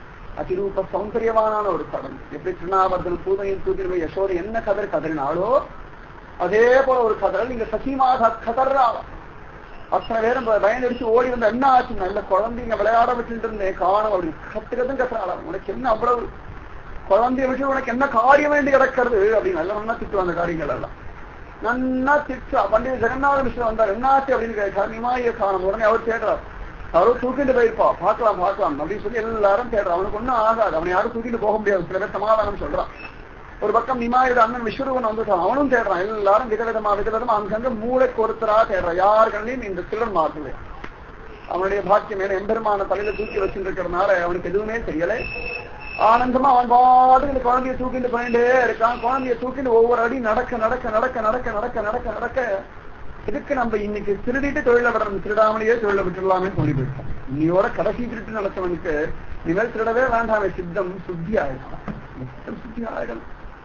அதிரூப சௌந்தரியமான ஒரு குழந்தை எப்படி திருநாவர்தன் பூதையின் தூக்கின யசோதை என்ன கதர் கதறினாலோ அதே போல ஒரு கதறல் இங்க சசிமாதா கதறாள் அத்தனை பேரும் பயந்தடிச்சு ஓடி வந்து என்ன ஆச்சு நல்ல குழந்தைங்க விளையாட வச்சுட்டு இருந்தேன் காணும் அப்படி கத்துக்கிறதும் கத்துறாள் உனக்கு என்ன அவ்வளவு குழந்தைய விட்டு உனக்கு என்ன காரியம் வேண்டி கிடக்கிறது அப்படின்னு நல்ல நல்லா திட்டு அந்த காரியங்கள் எல்லாம் நன்னா திட்டு பண்டிகை ஜெகநாத மிஸ்ரன் வந்தார் என்னாச்சு அப்படின்னு கனிமாய காணும் உடனே அவர் தேடுறார் அவரும் தூக்கிட்டு போயிருப்பா பார்க்கலாம் பார்க்கலாம் அப்படின்னு சொல்லி எல்லாரும் தேடுறான் அவனுக்கு ஒன்றும் ஆகாது அவனை யாரும் தூக்கிட்டு போக முடியாது சில பேர் சமாதானம் சொல்றான் ஒரு பக்கம் நிமாயுட அண்ணன் விஸ்வரூபன் வந்துட்டான் அவனும் தேடுறான் எல்லாரும் விதவிதமா விதவிதமா அங்கங்க மூளைக்கு ஒருத்தரா தேடுறான் யார் கண்ணையும் இந்த திருடன் மாற்றலை அவனுடைய பாக்கியம் ஏன்னா எம்பெருமான தலையில தூக்கி வச்சுருக்கிறதுனால அவனுக்கு எதுவுமே தெரியலை ஆனந்தமா அவன் பாட்டு இந்த குழந்தைய தூக்கிட்டு போயிட்டே இருக்கான் குழந்தைய தூக்கிட்டு ஒவ்வொரு அடி நடக்க நடக்க நடக்க நடக்க நடக்க நடக்க நடக்க இதுக்கு நம்ம இன்னைக்கு திருடிட்டு தொழில விடணும் திருடாமலேயே தொழில விட்டுடலாமே சொல்லி போயிட்டோம் இன்னையோட கடைசி திருட்டு நடத்தவனுக்கு இனிமேல் திருடவே வேண்டாமே சித்தம் சுத்தி ஆயிடும் சித்தம் சுத்தி ஆயிடும்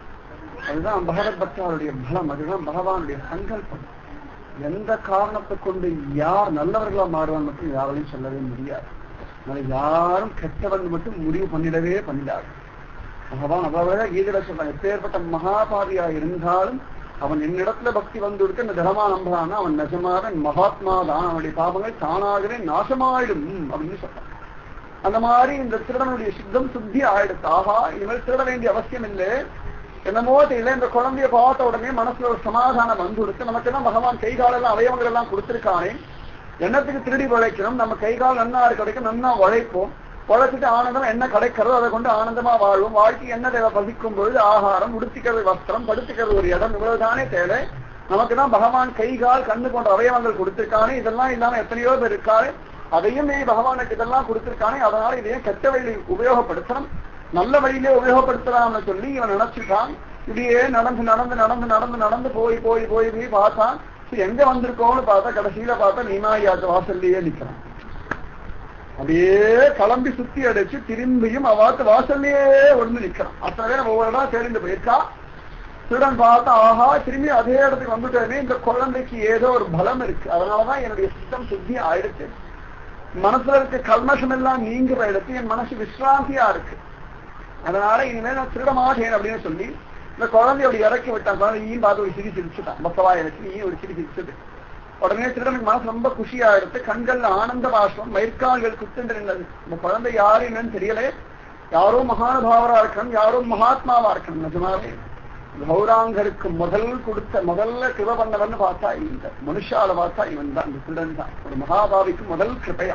அதுதான் பகவத் பக்தாருடைய பலம் அதுதான் பகவானுடைய சங்கல்பம் எந்த காரணத்தை கொண்டு யார் நல்லவர்களா மாறுவான் மட்டும் யாராலையும் சொல்லவே முடியாது அதனால யாரும் கெட்டவன் மட்டும் முடிவு பண்ணிடவே பண்ணிடாது பகவான் அவ்வளவு கீதையில சொல்றான் எப்பேற்பட்ட மகாபாவியா இருந்தாலும் அவன் என்னிடத்துல பக்தி வந்து இருக்கு இந்த தனமா நம்புறான்னா அவன் நிஜமாக மகாத்மா தான் அவனுடைய பாவங்கள் தானாகவே நாசமாயிடும் அப்படின்னு சொல்றான் அந்த மாதிரி இந்த திருடனுடைய சித்தம் சுத்தி ஆயிடுச்சு ஆஹா இனிமேல் திருட வேண்டிய அவசியம் இல்லை என்னமோ தெரியல இந்த குழந்தைய பார்த்த உடனே மனசுல ஒரு சமாதானம் வந்து இருக்கு நமக்கு தான் பகவான் கை காலெல்லாம் அவயவங்கள் எல்லாம் கொடுத்திருக்கானே எண்ணத்துக்கு திருடி உழைக்கணும் நம்ம கை கால் நன்னா கிடைக்கும் நன்னா உழைப்போம் உழைச்சிட்டு ஆனந்தம் என்ன கிடைக்கிறதோ அதை கொண்டு ஆனந்தமா வாழ்வோம் வாழ்க்கை என்ன தேவை பசிக்கும் பொழுது ஆகாரம் உடுத்திக்கிறது வஸ்திரம் படுத்துக்கிறது ஒரு இடம் இவ்வளவுதானே தேவை நமக்கு தான் பகவான் கை கால் கண்ணு போன்ற அவயவங்கள் கொடுத்திருக்கானே இதெல்லாம் இல்லாம எத்தனையோ பேர் இருக்காரு அதையும் நீ பகவானுக்கு இதெல்லாம் கொடுத்திருக்கானே அதனால இதையும் கெட்ட வழியில் உபயோகப்படுத்தணும் நல்ல வழியிலே உபயோகப்படுத்தலாம்னு சொல்லி இவன் நினைச்சிட்டான் இப்படியே நடந்து நடந்து நடந்து நடந்து நடந்து போய் போய் போய் போய் பார்த்தான் சரி, எங்க வந்திருக்கோம்னு பார்த்தா கடைசியில பார்த்தா நீமாயாத்து வாசல்லையே நிக்கிறான் அப்படியே கிளம்பி சுத்தி அடிச்சு திரும்பியும் அவாத்து வாசல்லையே ஒண்ணு நிக்கிறான் அத்தனை பேர் ஒவ்வொரு இடம் தேடிந்து போயிருக்கா திருடன் பார்த்தா ஆஹா திரும்பி அதே இடத்துக்கு வந்துட்டேனே இந்த குழந்தைக்கு ஏதோ ஒரு பலம் இருக்கு அதனாலதான் என்னுடைய சித்தம் சுத்தி ஆயிடுச்சு மனசுல இருக்க கல்மஷம் எல்லாம் நீங்குற இடத்து என் மனசு விசிராந்தியா இருக்கு அதனால இனிமேல் நான் திருட மாட்டேன் அப்படின்னு சொல்லி இந்த குழந்தை அப்படி இறக்கி விட்டான் குழந்தை ஈயும் பார்த்து ஒரு சிரி சிரிச்சுட்டான் பக்கவா இறக்கி ஈ ஒரு சிரி சிரிச்சது உடனே திருடனுக்கு மனசு ரொம்ப குஷியா எடுத்து கண்கள்ல ஆனந்த பாஷ்பம் மயிர்கால்கள் குத்துண்டு நின்றது இந்த குழந்தை யாரு என்னன்னு தெரியல யாரோ மகானுபாவரா இருக்கணும் யாரோ மகாத்மாவா இருக்கணும் நிஜமாவே கௌராங்கருக்கு முதல் கொடுத்த முதல்ல கிருப பண்ணவன்னு பார்த்தா இந்த மனுஷால பார்த்தா இவன் தான் இந்த திருடன் தான் ஒரு மகாபாவிக்கு முதல் கிருபையா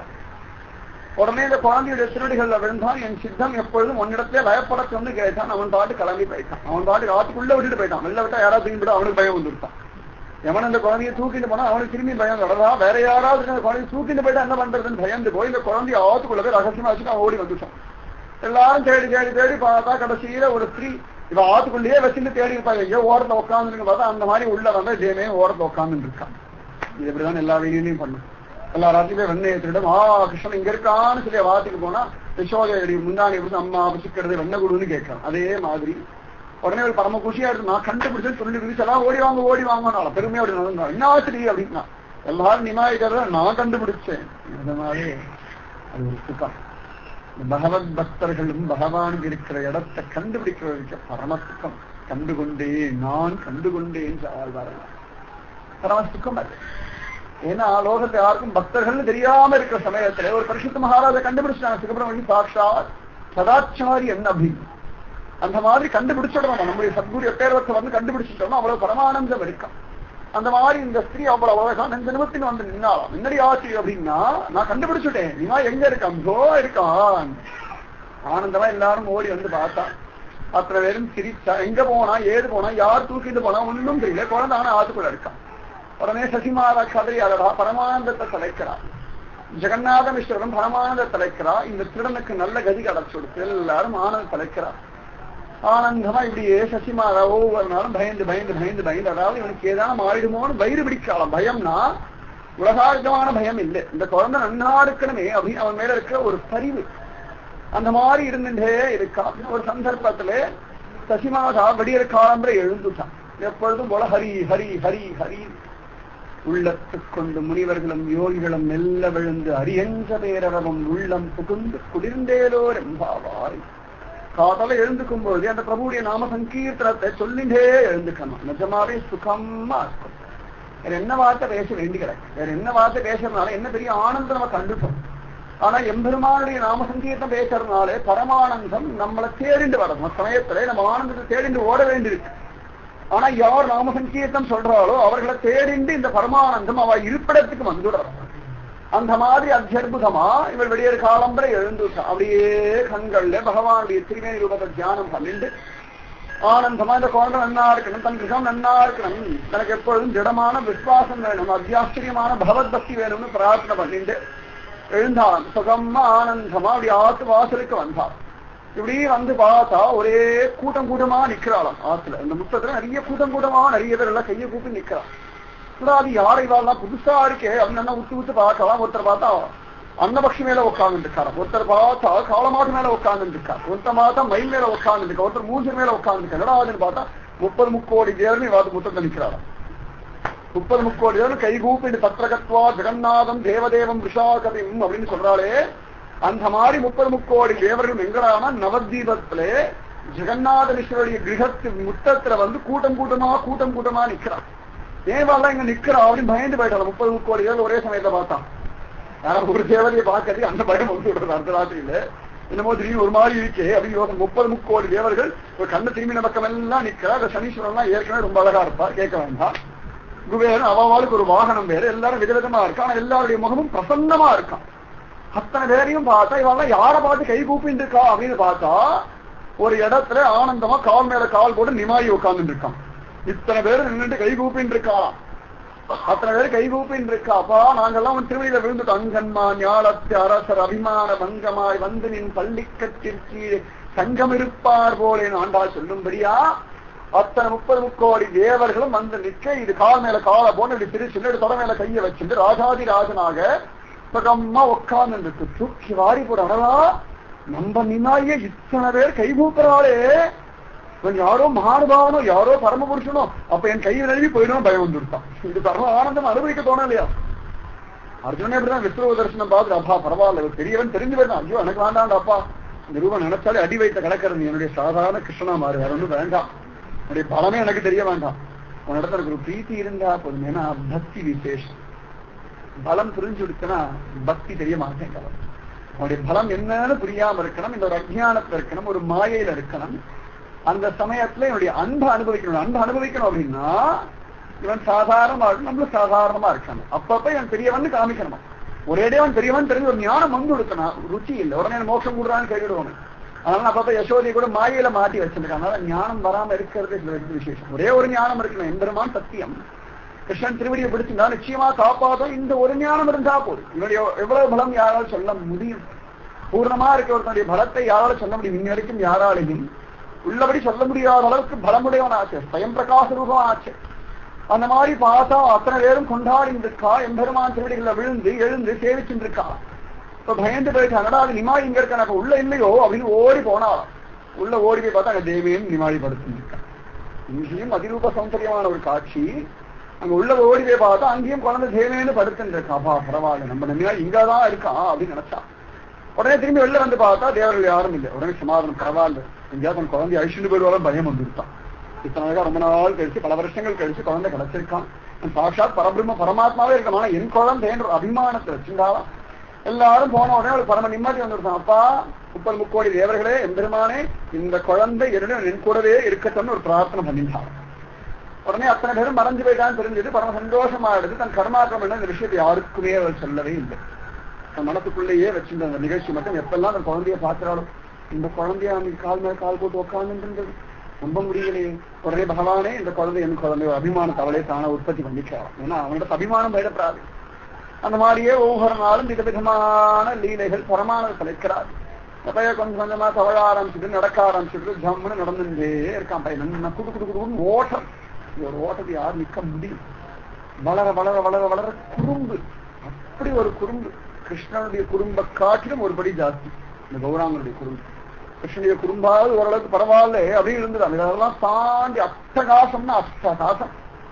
உடனே இந்த குழந்தையுடைய திருடிகள்ல விழுந்தான் என் சித்தம் எப்பொழுதும் உன்னிடத்துல பயப்பட சொன்னு கேட்டான் அவன் பாட்டு கிளம்பி போயிட்டான் அவன் பாட்டு ஆத்துக்குள்ள விட்டுட்டு போயிட்டான் வெளில விட்டா யாராவது தூக்கி விட அவனுக்கு பயம் வந்துருத்தான் எவன் இந்த குழந்தைய தூக்கிட்டு போனா அவனுக்கு திரும்பி பயம் வரதா வேற யாராவது இந்த குழந்தைய தூக்கிட்டு போயிட்டா என்ன பண்றதுன்னு பயந்து போய் இந்த குழந்தைய ஆத்துக்குள்ள போய் ரகசியமா வச்சுட்டு அவன் ஓடி வந்துட்டான் எல்லாரும் தேடி தேடி தேடி பார்த்தா கடைசியில ஒரு ஸ்திரீ இவ ஆத்துக்குள்ளேயே வச்சுட்டு தேடி இருப்பாங்க ஐயோ ஓரத்துல உட்காந்துருங்க பார்த்தா அந்த மாதிரி உள்ள வந்தா இதேமே ஓரத்துல உட்காந்துட்டு இருக்கான் இது இப்படிதான் எல்லா வீடியோலையும் பண்ணும் எல்லா ராத்திரியுமே வெண்ணெய் திருடம் ஆ கிருஷ்ணன் இங்க இருக்கான்னு சொல்லி வாத்துக்கு போனா யசோதையடி முன்னாடி எப்படி அம்மா பிடிக்கிறது வெண்ணெய் கொடுன்னு கேட்கறான் அதே மாதிரி உடனே ஒரு பரம குஷியா இருக்கு நான் கண்டுபிடிச்சு சொல்லி விரிச்செல்லாம் ஓடி வாங்க ஓடி வாங்கினால பெருமையா அப்படி நடந்தா என்ன ஆச்சரி அப்படின்னா எல்லாரும் நிமாயிக்கிறத நான் கண்டுபிடிச்சேன் அந்த மாதிரி அது ஒரு சுகம் இந்த பகவத் பக்தர்களும் பகவானுக்கு இருக்கிற இடத்தை கண்டுபிடிக்கிறதுக்கு பரம சுகம் கண்டுகொண்டேன் நான் கண்டுகொண்டேன் ஆழ்வார்கள் பரம சுகம் அது ஏன்னா லோகத்தை யாருக்கும் பக்தர்கள் தெரியாம இருக்கிற சமயத்துல ஒரு பரிசுத்த மகாராஜா கண்டுபிடிச்சாங்க சுப்பிரமணியம் சாட்சாத் சதாச்சாரி என்ன அபி அந்த மாதிரி கண்டுபிடிச்சிடணும் நம்முடைய சத்குரு எப்பேர்வத்தை வந்து கண்டுபிடிச்சிட்டோம்னா அவ்வளவு பரமானந்தம் இருக்கும் அந்த மாதிரி இந்த ஸ்திரீ அவ்வளவு அழகா நெஞ்ச நிமித்தின் வந்து நின்னாலாம் முன்னாடி ஆச்சு அப்படின்னா நான் கண்டுபிடிச்சுட்டேன் நீமா எங்க இருக்கான் ஜோ இருக்கான் ஆனந்தமா எல்லாரும் ஓடி வந்து பார்த்தா அத்தனை பேரும் சிரிச்சா எங்க போனா ஏது போனா யார் தூக்கிட்டு போனா ஒண்ணும் தெரியல குழந்தை ஆனா ஆத்துக்குள்ள இருக்கான் உடனே சசிமாரா கதறி அழகா பரமானந்தத்தை தலைக்கிறார் ஜெகநாத மிஸ்வரன் பரமானந்த தலைக்கிறா இந்த திருடனுக்கு நல்ல கதி கிடைச்சு கொடுத்து எல்லாரும் ஆனந்த தலைக்கிறார் ஆனந்தமா இப்படியே சசிமாரா ஒவ்வொரு நாளும் பயந்து பயந்து பயந்து பயந்து அதாவது இவனுக்கு ஏதாவது ஆயிடுமோன்னு வயிறு பிடிக்கலாம் பயம்னா உலகார்த்தமான பயம் இல்லை இந்த குழந்தை நன்னா இருக்கணுமே அப்படின்னு அவன் மேல இருக்கிற ஒரு பரிவு அந்த மாதிரி இருந்துட்டே இருக்கான் ஒரு சந்தர்ப்பத்துல சசிமாதா விடியற காலம்பரை எழுந்துட்டான் எப்பொழுதும் போல ஹரி ஹரி ஹரி ஹரி உள்ளத்துக் கொண்டு முனிவர்களும் யோகிகளும் மெல்ல விழுந்து அரியஞ்ச பேரவம் உள்ளம் புகுந்து குளிர்ந்தேலோர் எம்பாவாய் காதல எழுந்துக்கும் போது அந்த பிரபுடைய நாம சங்கீர்த்தனத்தை சொல்லிண்டே எழுந்துக்கணும் நிஜமாவே சுகமா இருக்கும் வேற என்ன வார்த்தை பேச வேண்டி கிடக்கு வேற என்ன வார்த்தை பேசுறதுனால என்ன பெரிய ஆனந்தம் நம்ம கண்டுட்டோம் ஆனா எம்பெருமானுடைய நாம சங்கீர்த்தம் பேசுறதுனாலே பரமானந்தம் நம்மளை தேடிண்டு வரும் அந்த சமயத்துல நம்ம ஆனந்தத்தை தேடிண்டு ஓட வேண்டியிருக்கு ஆனா யார் நாம சங்கீர்த்தம் சொல்றாளோ அவர்களை தேடிண்டு இந்த பரமானந்தம் அவ இருப்பிடத்துக்கு வந்துடுறான் அந்த மாதிரி அத்தியுதமா இவள் வெளியேறு காலம்பரை எழுந்துட்டா அப்படியே கண்கள்ல பகவானுடைய திருமேனி ரூபத்தை தியானம் பண்ணிட்டு ஆனந்தமா இந்த குழந்தை நன்னா இருக்கணும் தன் கிரகம் நன்னா இருக்கணும் தனக்கு எப்பொழுதும் திடமான விசுவாசம் வேணும் அத்தியாச்சரியமான பகவத் பக்தி வேணும்னு பிரார்த்தனை பண்ணிட்டு எழுந்தான் சுகமா ஆனந்தமா அப்படி ஆத்து வாசலுக்கு வந்தான் இப்படி வந்து பார்த்தா ஒரே கூட்டம் கூட்டமா நிக்கிறாளாம் ஆத்துல இந்த முத்தத்துல நிறைய கூட்டம் கூட்டமா நிறைய பேர் எல்லாம் கையை கூப்பி நிக்கிறான் அது யாரை இவாள்லாம் புதுசா இருக்கே அப்படின்னு உத்து உத்து பார்க்கலாம் ஒருத்தர் பார்த்தா அன்னபக்ஷி மேல உட்கார்ந்து இருக்காரு ஒருத்தர் பார்த்தா காலமாட்டு மேல உட்கார்ந்து இருக்காரு ஒருத்தர் பார்த்தா மயில் மேல உட்கார்ந்து இருக்கா ஒருத்தர் மூஞ்சர் மேல உட்கார்ந்து இருக்கா என்னடாதுன்னு பார்த்தா முப்பது முக்கோடி தேவன் இவாது முத்தத்தை நிக்கிறாராம் முப்பது முக்கோடி தேவன் கை கூப்பிட்டு தத்ரகத்வா ஜெகநாதம் தேவதேவம் விஷாகதிம் அப்படின்னு சொல்றாளே அந்த மாதிரி முப்பது முக்கோடி தேவர்கள் எங்கடான நவதீபத்துல ஜெகநாதனீஸ்வருடைய கிரகத்து முத்தத்துல வந்து கூட்டம் கூட்டமா கூட்டம் கூட்டமா நிக்கிறான் தேவாலாம் இங்க நிக்கிறா அப்படின்னு பயந்து போயிட்டாங்க முப்பது முக்கோடி தேவர் ஒரே சமயத்தை பார்த்தான் யாரும் ஒரு தேவதையை பார்க்கறது அந்த பயம் வந்து விடுறது அந்த ராத்திரியில என்னமோ திடீர்னு ஒரு மாதிரி இருக்கே அப்படின்னு யோசனை முப்பது முக்கோடி தேவர்கள் ஒரு கண்ணு திரும்பின பக்கம் எல்லாம் நிக்கிறா அந்த சனீஸ்வரன் எல்லாம் ஏற்கனவே ரொம்ப அழகா இருப்பா கேட்க வேண்டாம் குபேரன் அவளுக்கு ஒரு வாகனம் வேற எல்லாரும் விதவிதமா இருக்கா ஆனா எல்லாருடைய முகமும் பிரசன்னமா இருக்கான் அத்தனை பேரையும் பார்த்தா இவெல்லாம் யாரை பார்த்து கை கூப்பிட்டு இருக்கா அப்படின்னு பார்த்தா ஒரு இடத்துல ஆனந்தமா கால் மேல கால் போட்டு நிமாயி உட்கார்ந்து இருக்கான் இத்தனை பேர் நின்னுட்டு கை கூப்பிட்டு இருக்கா அத்தனை பேர் கை கூப்பின்னு இருக்கா அப்பா நாங்கெல்லாம் உன் திருவடியில விழுந்துட்டோம் அங்கன்மா ஞாலத்து அரசர் அபிமான பங்கமாய் வந்து நின் பள்ளிக்கத்திற்கு சங்கம் இருப்பார் போலேன்னு ஆண்டாள் சொல்லும்படியா அத்தனை முப்பது முக்கோடி தேவர்களும் வந்து நிற்க இது கால் மேல காலை போன இப்படி பிரிச்சு தொட மேல கையை வச்சுட்டு ராஜாதி ராஜனாக சுகமா உட்கார்ந்து இருக்கு தூக்கி வாரி போட அடலா நம்ம நின்னாயே இத்தனை பேர் கை கூப்புறாளே இவன் யாரோ மகானுபாவனோ யாரோ பரமபுருஷனோ அப்ப என் கையை நழுவி போயிடும் பயம் வந்துருத்தான் இது பரம ஆனந்தம் அனுபவிக்க தோணலையா அர்ஜுனே இப்படிதான் விஸ்வ தரிசனம் பார்த்து அப்பா பரவாயில்ல இவர் பெரியவன் தெரிஞ்சு போயிட்டான் ஐயோ எனக்கு வேண்டாம் அப்பா இந்த ரூபம் நினைச்சாலே அடி வைத்த கிடக்கிறது என்னுடைய சாதாரண கிருஷ்ணனா மாறு வேற ஒன்றும் வேண்டாம் உன்னுடைய பலமே எனக்கு தெரிய வேண்டாம் உன் இடத்துல எனக்கு ஒரு பிரீத்தி இருந்தா போதும் ஏன்னா பக்தி விசேஷம் பலம் புரிஞ்சு கொடுத்தனா பக்தி தெரிய மாட்டேங்கிறது அவனுடைய பலம் என்னன்னு புரியாம இருக்கணும் இந்த ஒரு அஜ்ஞானத்துல இருக்கணும் ஒரு மாயையில இருக்கணும் அந்த சமயத்துல என்னுடைய அன்பை அனுபவிக்கணும் அன்பை அனுபவிக்கணும் அப்படின்னா இவன் சாதாரணமா இருக்கணும் நம்மளும் சாதாரணமா இருக்கணும் அப்பப்ப இவன் பெரியவன் காமிக்கணும் ஒரேடே அவன் பெரியவன் தெரிஞ்சு ஒரு ஞானம் வந்து கொடுக்கணும் ருச்சி இல்லை உடனே மோட்சம் கொடுறான்னு கேட்டுடுவானு அதனால அப்பப்ப யசோதையை கூட மாயையில மாட்டி வச்சிருக்காங்க அதனால ஞானம் வராம இருக்கிறது சில விசேஷம் ஒரே ஒரு ஞானம் இருக்கணும் எம்பெருமான் சத்தியம் கிருஷ்ணன் திருவடியை பிடிச்சிருந்தா நிச்சயமா காப்பாதும் இந்த ஒரு ஞானம் இருந்தா போதும் இவனுடைய எவ்வளவு பலம் யாரால் சொல்ல முடியும் பூர்ணமா இருக்க ஒருத்தனுடைய பலத்தை யாரால சொல்ல முடியும் இன்ன வரைக்கும் யாராலையும் உள்ளபடி சொல்ல முடியாத அளவுக்கு பலமுடையவன் ஆச்சு ஸ்வயம் பிரகாச ரூபம் ஆச்சு அந்த மாதிரி பார்த்தா அத்தனை பேரும் கொண்டாடி இருக்கா எம்பெருமான் திருவடிகளை விழுந்து எழுந்து சேவிச்சுட்டு இருக்கா இப்ப பயந்து போயிட்டு அங்கடா நிமா இங்க இருக்க எனக்கு உள்ள இல்லையோ அப்படின்னு ஓடி போனா உள்ள ஓடி போய் பார்த்தா அங்க தேவியும் நிமாடி படுத்துட்டு இருக்கா இங்கேயும் அதிரூப சௌந்தரியமான ஒரு காட்சி அங்க உள்ள ஓடி போய் பார்த்தா அங்கேயும் குழந்தை தேவேன்னு படுத்துட்டு இருக்கா அப்பா பரவாயில்ல நம்ம நன்மையா இங்கதான் இருக்கான் அப்படின்னு நினைச்சா உடனே திரும்பி வெளில வந்து பார்த்தா தேவர்கள் யாரும் இல்லை உடனே சமாதானம் பரவாயில்ல எங்கேயாவது தன் குழந்தை அழிச்சுட்டு போயிடுவாலும் பயம் வந்துருத்தான் இத்தனை நாளா ரொம்ப நாள் கழிச்சு பல வருஷங்கள் கழிச்சு குழந்தை கிடைச்சிருக்கான் சாட்சாத் பரபிரம்ம பரமாத்மாவே இருக்கான் ஆனா என் குழந்தைன்ற அபிமானத்தை வச்சிருந்தாலும் எல்லாரும் போன உடனே ஒரு பரம நிம்மதி வந்துருக்கான் அப்பா முப்பது முக்கோடி தேவர்களே எம்பெருமானே இந்த குழந்தை என்னுடைய என் கூடவே இருக்கட்டும்னு ஒரு பிரார்த்தனை பண்ணிட்டான் உடனே அத்தனை பேரும் மறைஞ்சு போயிட்டான்னு தெரிஞ்சது பரம சந்தோஷமா எடுத்து தன் கர்மாக்கம் என்ன இந்த விஷயத்தை யாருக்குமே அவர் சொல்லவே இல்லை தன் மனசுக்குள்ளேயே வச்சிருந்த அந்த நிகழ்ச்சி மட்டும் எப்பெல்லாம் அந்த குழந்தைய பார்க்கிறாலும் இந்த குழந்தைய அன்னைக்கு கால் மேல கால் போட்டு உட்கார்ந்து நம்ப முடியலையே உடனே பகவானே இந்த குழந்தை என் குழந்தை ஒரு அபிமானத்தை அவளே தானே உற்பத்தி பண்ணிக்கிறான் ஏன்னா அவனோட அபிமானம் பயிடப்படாது அந்த மாதிரியே ஒவ்வொரு நாளும் விதவிதமான லீலைகள் பரமான தலைக்கிறார் அப்பய கொஞ்சம் கொஞ்சமா தவழ ஆரம்பிச்சுட்டு நடக்க ஆரம்பிச்சுட்டு ஜம்முன்னு நடந்துட்டே இருக்கான் பையன் நம்ம குடு குடு குடுன்னு ஓட்டம் இந்த ஒரு ஓட்டத்தை யார் நிக்க முடியும் வளர வளர வளர வளர குறும்பு அப்படி ஒரு குறும்பு கிருஷ்ணனுடைய குறும்ப காட்டிலும் ஒருபடி ஜாஸ்தி இந்த கௌராங்கனுடைய குறும்பு கிருஷ்ணனுடைய குறும்பாவது ஓரளவுக்கு பரவாயில்ல அப்படின்னு இருந்தது அதெல்லாம் தாண்டி அட்டகாசம்னா அட்டகாசம்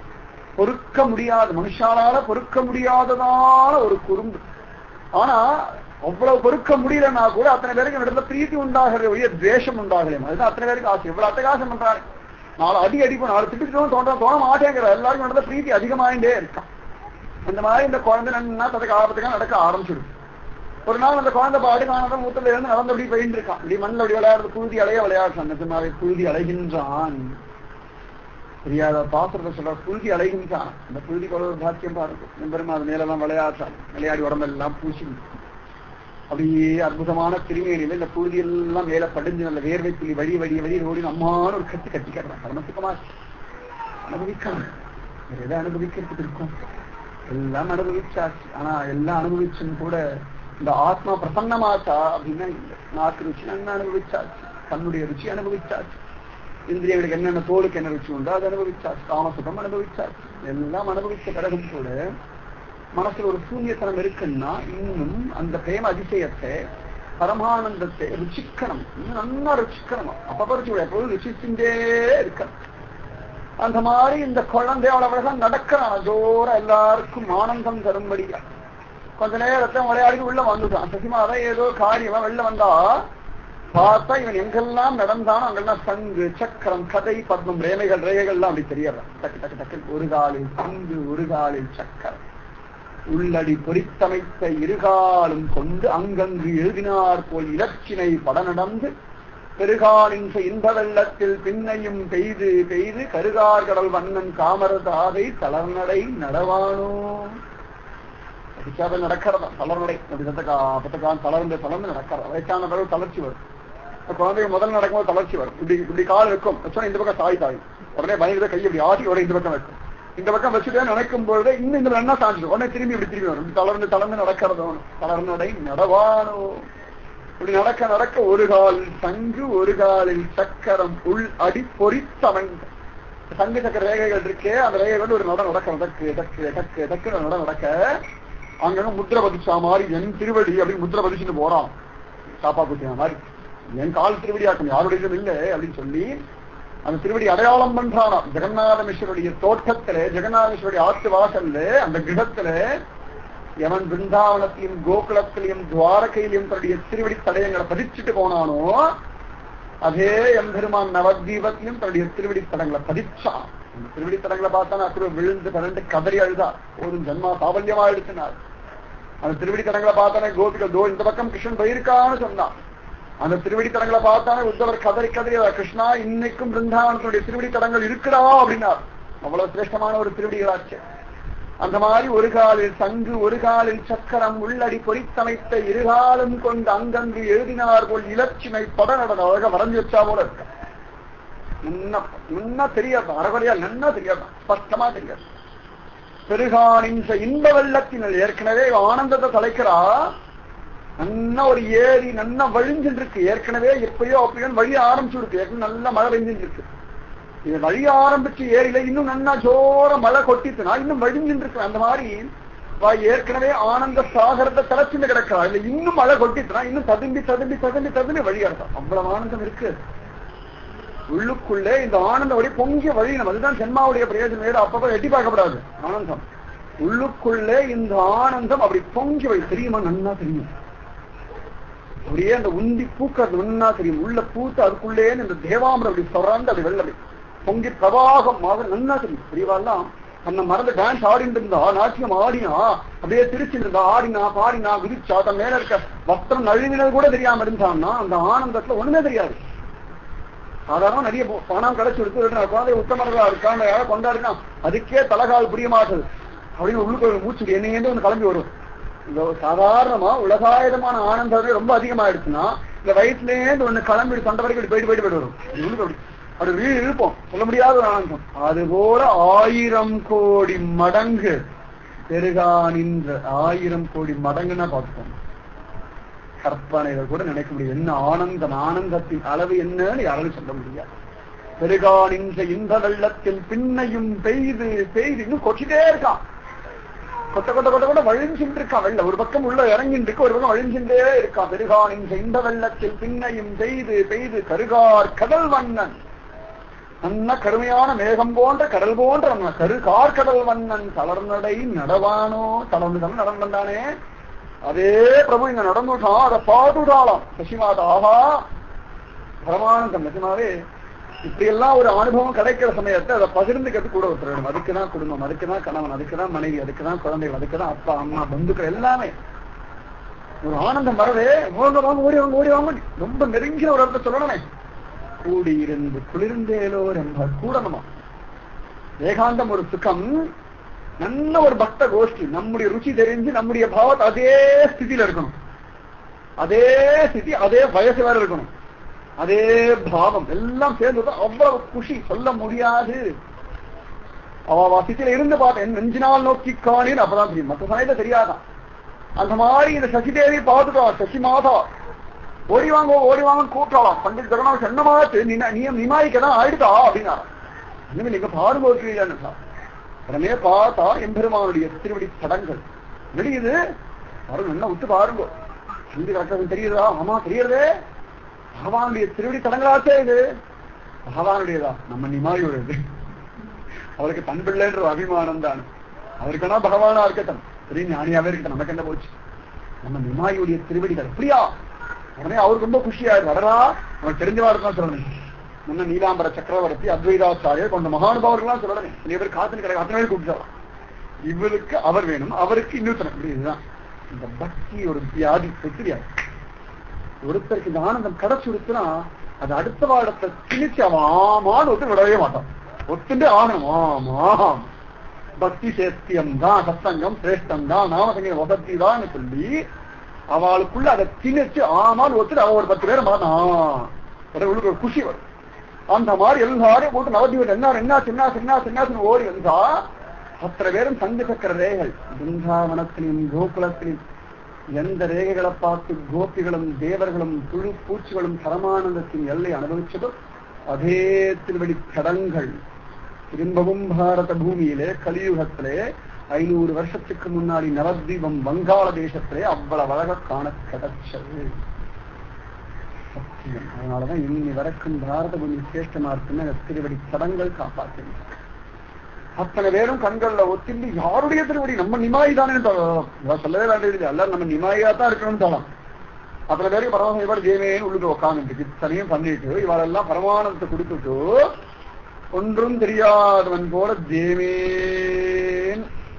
பொறுக்க முடியாத மனுஷாலால பொறுக்க முடியாததான ஒரு குறும்பு ஆனா அவ்வளவு பொறுக்க முடியலன்னா கூட அத்தனை பேருக்கு இடத்துல பிரீத்தி உண்டாகிறது ஒழிய துவேஷம் உண்டாகலையும் அதுதான் அத்தனை பேருக்கு ஆசை எவ்வளவு அட்டகாசம் பண்றாங்க நாலு அடி அடிப்போம் நாலு திட்டு தோன்ற தோண மாட்டேங்கிற எல்லாருக்கும் இடத்துல பிரீத்தி அதிகமாயிட்டே இருக்கான் இந்த மாதிரி இந்த குழந்தை நன்னா தனக்கு ஆபத்துக்காக நடக்க ஆரம்பிச்சிடும் ஒரு நாள் அந்த குழந்தை பாடு காணாத மூத்தல இருந்து நடந்து அப்படி போயிட்டு இருக்கான் இப்படி மண்ணில் அப்படி விளையாடுறது புழுதி அலைய விளையாடுறான் நிஜமாவே புழுதி அலைகின்றான் தெரியாத பாத்திரத்தை சொல்ற புழுதி அலைகின்றான் அந்த புழுதி கொள்ள ஒரு பாக்கியம் பாருங்க நம்பருமா அது மேலெல்லாம் விளையாடுறான் விளையாடி உடம்பெல்லாம் பூசி அப்படியே அற்புதமான திருமேனியில இந்த புழுதி எல்லாம் மேல படிஞ்சு நல்ல வேர்வை புள்ளி வழி வழி வழி ஓடி அம்மான ஒரு கட்டு கட்டிக்கிறான் பரமசுக்கமா அனுபவிக்கலாம் வேற எதை அனுபவிக்கிறதுக்கு இருக்கும் எல்லாம் அனுபவிச்சாச்சு ஆனா எல்லாம் அனுபவிச்சும் கூட இந்த ஆத்மா பிரசன்னமாச்சா அப்படின்னா இல்லை நாக்கு ருச்சி என்ன அனுபவிச்சாச்சு தன்னுடைய ருச்சி அனுபவிச்சாச்சு இந்திரியங்களுக்கு என்னென்ன தோலுக்கு என்ன ருச்சி உண்டோ அதை அனுபவிச்சாச்சு காமசுகம் அனுபவிச்சாச்சு எல்லாம் அனுபவிச்ச பிறகும் கூட மனசுல ஒரு சூன்யத்தனம் இருக்குன்னா இன்னும் அந்த பிரேம அதிசயத்தை பரமானந்தத்தை ருச்சிக்கணும் இன்னும் நல்லா ருச்சிக்கணும் அப்ப ருச்சி எப்போதும் ருச்சிச்சுட்டே இருக்கணும் அந்த மாதிரி இந்த குழந்தை அவ்வளவு நடக்கிறான் ஜோர எல்லாருக்கும் ஆனந்தம் தரும்படியா கொஞ்ச நேரத்தை விளையாடி உள்ள வந்துட்டான் சசிமாதான் ஏதோ காரியமா வெளில வந்தா பார்த்தா இவன் எங்கெல்லாம் நடந்தானோ அங்கெல்லாம் சங்கு சக்கரம் கதை பத்மம் ரேமைகள் ரேகைகள்லாம் அப்படி தெரியறான் டக்கு டக்கு டக்கு ஒரு காலில் சங்கு ஒரு காலில் சக்கரம் உள்ளடி பொறித்தமைத்த இருகாலும் கொண்டு அங்கங்கு எழுதினார் போல் இலச்சினை பட நடந்து பெருகாலின் இன்ப வெள்ளத்தில் பின்னையும் பெய்து பெய்து கருகார் கடல் வண்ணன் காமரதாதை தளர்நடை நடவானோ படிக்காத நடக்கிறதா தளர்நடை அப்படி சத்தக்கா பத்தக்கான் தளர்ந்து தளர்ந்து நடக்கிறதா வயசான பிறகு தளர்ச்சி வரும் இப்ப குழந்தைங்க முதல்ல நடக்கும்போது தளர்ச்சி வரும் இப்படி இப்படி கால் வைக்கும் வச்சோன்னா இந்த பக்கம் சாய் சாயும் உடனே பயங்கர கை இப்படி ஆட்டி உடனே இந்த பக்கம் வைக்கும் இந்த பக்கம் வச்சுட்டே நினைக்கும் பொழுது இன்னும் இந்த ரெண்டா சாஞ்சிடும் உடனே திரும்பி இப்படி திரும்பி வரும் இப்படி தளர்ந்து தளர்ந்து நடக்கிறதோ தளர்நடை நடவானோ இப்படி நடக்க நடக்க ஒரு காலில் சங்கு ஒரு காலில் சக்கரம் உள் அடி பொறித்தமைந்த சங்கு சக்கர ரேகைகள் இருக்கே அந்த ரேகை வந்து ஒரு நட நடக்க நடக்கு டக்கு டக்கு டக்கு நட நடக்க அங்கங்க முத்திர பதிச்சா மாதிரி என் திருவடி அப்படி முத்திர பதிச்சுட்டு போறான் சாப்பா குத்தின மாதிரி என் கால் திருவடியாக்கம் யாருடையதும் இல்லை அப்படின்னு சொல்லி அந்த திருவடி அடையாளம் பண்றானா ஜெகநாதமேஸ்வருடைய தோட்டத்துல ஜெகநாதேஸ்வருடைய ஆத்து வாசல்ல அந்த கிரகத்துல எவன் பிருந்தாவனத்திலையும் கோகுலத்திலையும் துவாரகையிலையும் தன்னுடைய திருவடி தடயங்களை பதிச்சுட்டு போனானோ அதே எம்பெருமான் நவதீபத்திலும் தன்னுடைய திருவடி தடங்களை பதிச்சான் அந்த திருவடி தடங்களை பார்த்தான அப்புறம் விழுந்து பரண்டு கதறி அழுதா போதும் ஜன்மா சாபல்யமா எடுத்தினார் அந்த திருவடி தடங்களை பார்த்தானே கோபிகள் தோ இந்த பக்கம் கிருஷ்ணன் போயிருக்கான்னு சொன்னான் அந்த திருவடி தடங்களை பார்த்தானே உத்தவர் கதறி கதறி கிருஷ்ணா இன்னைக்கும் பிருந்தாவனத்தினுடைய திருவடி தடங்கள் இருக்குடா அப்படின்னார் அவ்வளவு சிரேஷ்டமான ஒரு திருவடிகளாச்சு அந்த மாதிரி ஒரு காலில் சங்கு ஒரு காலில் சக்கரம் உள்ளடி பொறித்தமைத்த இருகாலும் கொண்டு அங்கங்கு எழுதினார் போல் இலச்சினை படநடன அழக வரைஞ்சு வச்சா போல இருக்க முன்ன முன்ன தெரியாது அறகுறையா நன்னா தெரியாது ஸ்பஷ்டமா தெரியாது பெருகானின் இன்ப வெள்ளத்தினர் ஏற்கனவே ஆனந்தத்தை தலைக்கிறா நன்னா ஒரு ஏரி நன்னா வழிஞ்சுட்டு இருக்கு ஏற்கனவே எப்பயோ அப்பயோ வழி ஆரம்பிச்சு இருக்கு ஏற்கனவே நல்லா மழை பெஞ்சுட்டு இருக்கு இது வழி ஆரம்பிச்சு ஏரியில இன்னும் நன்னா ஜோர மழை கொட்டிட்டுனா இன்னும் வழிஞ்சுட்டு இருக்கு அந்த மாதிரி வா ஏற்கனவே ஆனந்த சாகரத்தை தலைச்சுட்டு கிடக்கிறா இல்ல இன்னும் மழை கொட்டிட்டுனா இன்னும் ததும்பி ததும்பி ததும்பி ததும்பி வழியாடுறா அவ்வளவு ஆனந்தம் இருக்கு உள்ளுக்குள்ளே இந்த ஆனந்த வழி பொங்கிய வழி நம்ம அதுதான் ஜென்மாவுடைய பிரயோஜனம் வேறு அப்பப்ப எட்டி பார்க்கப்படாது ஆனந்தம் உள்ளுக்குள்ளே இந்த ஆனந்தம் அப்படி பொங்கி வழி தெரியுமா நன்னா தெரியும் அப்படியே அந்த உந்தி பூக்கிறது ஒன்னா தெரியும் உள்ள பூத்து அதுக்குள்ளே இந்த தேவாமிரம் அப்படி தொடர்ந்து அப்படி வெள்ள அப்படி பொங்கி பிரவாகம் மாதிரி நன்னா தெரியும் பெரியவாள்லாம் தன்னை மறந்து டான்ஸ் ஆடிட்டு இருந்தா நாட்டியம் ஆடினா அப்படியே திருச்சி இருந்தா ஆடினா பாடினா குதிச்சா தன் மேல இருக்க வஸ்திரம் நழுவினது கூட தெரியாம இருந்தான்னா அந்த ஆனந்தத்துல ஒண்ணுமே தெரியாது சாதாரண நிறைய பணம் கிடைச்சு எடுத்து குழந்தை உத்தமர்களா இருக்காங்க யாராவது கொண்டாடினா அதுக்கே தலகால் புரிய மாட்டுது அப்படின்னு உள்ளுக்கு மூச்சு என்னையே ஒன்று கிளம்பி வரும் இந்த சாதாரணமா உலகாயுதமான ஆனந்தம் ரொம்ப அதிகமாயிடுச்சுன்னா இந்த வயிற்றுலேயே ஒண்ணு கிளம்பி சண்டை வரைக்கும் போயிட்டு போயிட்டு போயிட்டு வரும் உள்ளுக்கு அப்படி அப்படி வீடு இருப்போம் சொல்ல முடியாத ஒரு ஆனந்தம் அது போல ஆயிரம் கோடி மடங்கு பெருகானின்ற ஆயிரம் கோடி மடங்குன்னா பார்த்துக்கோங்க கற்பனைகள் கூட நினைக்க முடியும் என்ன ஆனந்தம் ஆனந்தத்தின் அளவு என்னன்னு யாராலும் சொல்ல முடியாது பெருகானின்ற இந்த வெள்ளத்தில் பின்னையும் பெய்து பெய்து இன்னும் கொச்சிட்டே இருக்கான் கொட்ட கொட்ட கொட்ட கொட்ட வழிஞ்சிட்டு இருக்கான் வெள்ள ஒரு பக்கம் உள்ள இறங்கிட்டு இருக்கு ஒரு பக்கம் வழிஞ்சுட்டே இருக்கான் பெருகானின் இந்த வெள்ளத்தில் பின்னையும் பெய்து பெய்து கருகார் கடல் வண்ணன் நல்ல கருமையான மேகம் போன்ற கடல் போன்ற நம்ம கருகார் கடல் வண்ணன் தளர்நடை நடவானோ தளர்ந்து தளர்ந்து நடந்தானே அதே பிரபு இங்க நடந்துட்டான் அதை பாதுடாலாம் சசிமாதா ஆஹா பரமானந்தம் நிஜமாவே இப்படி எல்லாம் ஒரு அனுபவம் கிடைக்கிற சமயத்தை அதை பகிர்ந்துக்கிறது கூட ஒருத்தர் வேணும் அதுக்குதான் குடும்பம் அதுக்குதான் கணவன் அதுக்குதான் மனைவி அதுக்குதான் குழந்தைகள் அதுக்குதான் அப்பா அம்மா பந்துக்கள் எல்லாமே ஒரு ஆனந்தம் வரவே ஓங்க வாங்க ஓடி வாங்க ஓடி வாங்க ரொம்ப நெருங்கின ஒரு இடத்த சொல்லணுமே கூடியிருந்து குளிர்ந்தேலோ என்ப கூடணுமா ஏகாந்தம் ஒரு சுகம் நல்ல ஒரு பக்த கோஷ்டி நம்முடைய ருச்சி தெரிஞ்சு நம்முடைய பாவத்தை அதே ஸ்திதியில இருக்கணும் அதே ஸ்திதி அதே வயசு வேற இருக்கணும் அதே பாவம் எல்லாம் சேர்ந்து அவ்வளவு குஷி சொல்ல முடியாது அவ சித்தில இருந்து பார்த்தேன் நெஞ்சினால் நோக்கி காணின்னு அப்பதான் தெரியும் மற்ற சமயத்துல தெரியாதான் அந்த மாதிரி இந்த சசிதேவி பார்த்துட்டா சசி மாதா ஓடி வாங்க ஓடி வாங்க கூப்பிட்டாலாம் பண்டிட் ஜெகநாத் என்ன மாத்து நீ நிமாய்க்கதான் ஆயிடுதா அப்படின்னா இனிமே நீங்க பாருங்க இல்லைன்னு உடனே பார்த்தா எம்பெருமானுடைய திருவடி தடங்கள் வெளியுது பாருங்க என்ன விட்டு பாருங்க ஹிந்தி கரெக்டாக தெரியுதா ஆமா தெரியுறதே பகவானுடைய திருவடி தடங்களாச்சே இது பகவானுடையதா நம்ம நிமாயோடது அவருக்கு தன் பிள்ளைன்ற ஒரு அபிமானம் தான் அவருக்குன்னா பகவானா இருக்கட்டும் சரி ஞானியாவே இருக்கட்டும் நமக்கு என்ன போச்சு நம்ம நிமாயுடைய திருவடிகள் அப்படியா உடனே அவருக்கு ரொம்ப குஷியாயிரு வரடா அவன் தெரிஞ்சவா இருக்கான் சொல்லணும் முன்ன நீலாம்பர சக்கரவர்த்தி அத்வைதாச்சாரியர் கொண்ட மகானுபாவர்கள்லாம் சொல்லணும் நிறைய பேர் காத்து கிடையாது அத்தனை பேர் கூப்பிட்டு இவருக்கு அவர் வேணும் அவருக்கு இன்னொருத்தனை இப்படி இதுதான் இந்த பக்தி ஒரு வியாதி தெரியாது ஒருத்தருக்கு இந்த ஆனந்தம் கிடைச்சுடுச்சுன்னா அது அடுத்த வாடத்தை திணிச்சு அவன் ஆமான்னு ஒத்து விடவே மாட்டான் ஒத்துட்டு ஆகணும் ஆமா பக்தி சேத்தியம் தான் சத்தங்கம் சிரேஷ்டம் தான் நாமசங்க வசதி தான் சொல்லி அவளுக்குள்ள அதை திணிச்சு ஆமால் ஒத்துட்டு அவ ஒரு பத்து பேரை மாறினா உள்ளுக்கு ஒரு குஷி வரும் அந்த மாதிரி எல்லாரையும் போட்டு நவதீபம் என்ன என்ன சின்ன சின்ன சின்ன ஓடி வந்தா அத்தனை பேரும் சங்கு சக்கர ரேகைகள் பிருந்தாவனத்திலும் கோகுலத்திலும் எந்த ரேகைகளை பார்த்து கோபிகளும் தேவர்களும் புழு பூச்சிகளும் பரமானந்தத்தின் எல்லை அனுபவிச்சதோ அதே திருவடி கடங்கள் திரும்பவும் பாரத பூமியிலே கலியுகத்திலே ஐநூறு வருஷத்துக்கு முன்னாடி நவதீபம் வங்காள தேசத்திலே அவ்வளவு அழக காண கிடைச்சது சத்தியம் அதனாலதான் இன்னி வரைக்கும் பாரத பூமி சிரேஷ்டமா இருக்குன்னு அந்த திருவடி தடங்கள் காப்பாற்றுங்க அத்தனை பேரும் கண்கள்ல ஒத்திண்டு யாருடைய திருவடி நம்ம நிமாய் தானே சொல்லவே வேண்டியது அல்ல நம்ம நிமாயா தான் இருக்கணும் தோணும் அத்தனை பேருக்கு பரமானந்த இவர் தேவேன்னு உள்ளுக்கு உட்காந்துட்டு இத்தனையும் பண்ணிட்டு இவரெல்லாம் பரமானந்தத்தை கொடுத்துட்டு ஒன்றும் தெரியாதவன் போல தேவேன்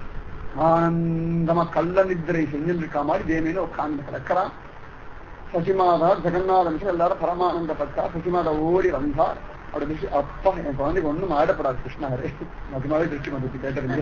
ஆனந்தமா கள்ள நித்திரை செஞ்சுட்டு இருக்க மாதிரி தேவேன்னு உட்கார்ந்து கிடக்கிறான் சசிமாதா ஜெகநாதன் எல்லாரும் பரமானந்தப்பட்டா சசிமாதா ஓடி வந்தார் அப்படி திருஷ்டி அப்பா என் குழந்தைக்கு ஒண்ணும் ஆடப்படாது கிருஷ்ணாரே மதியமாவே திருஷ்டி வந்துருச்சு கேட்டது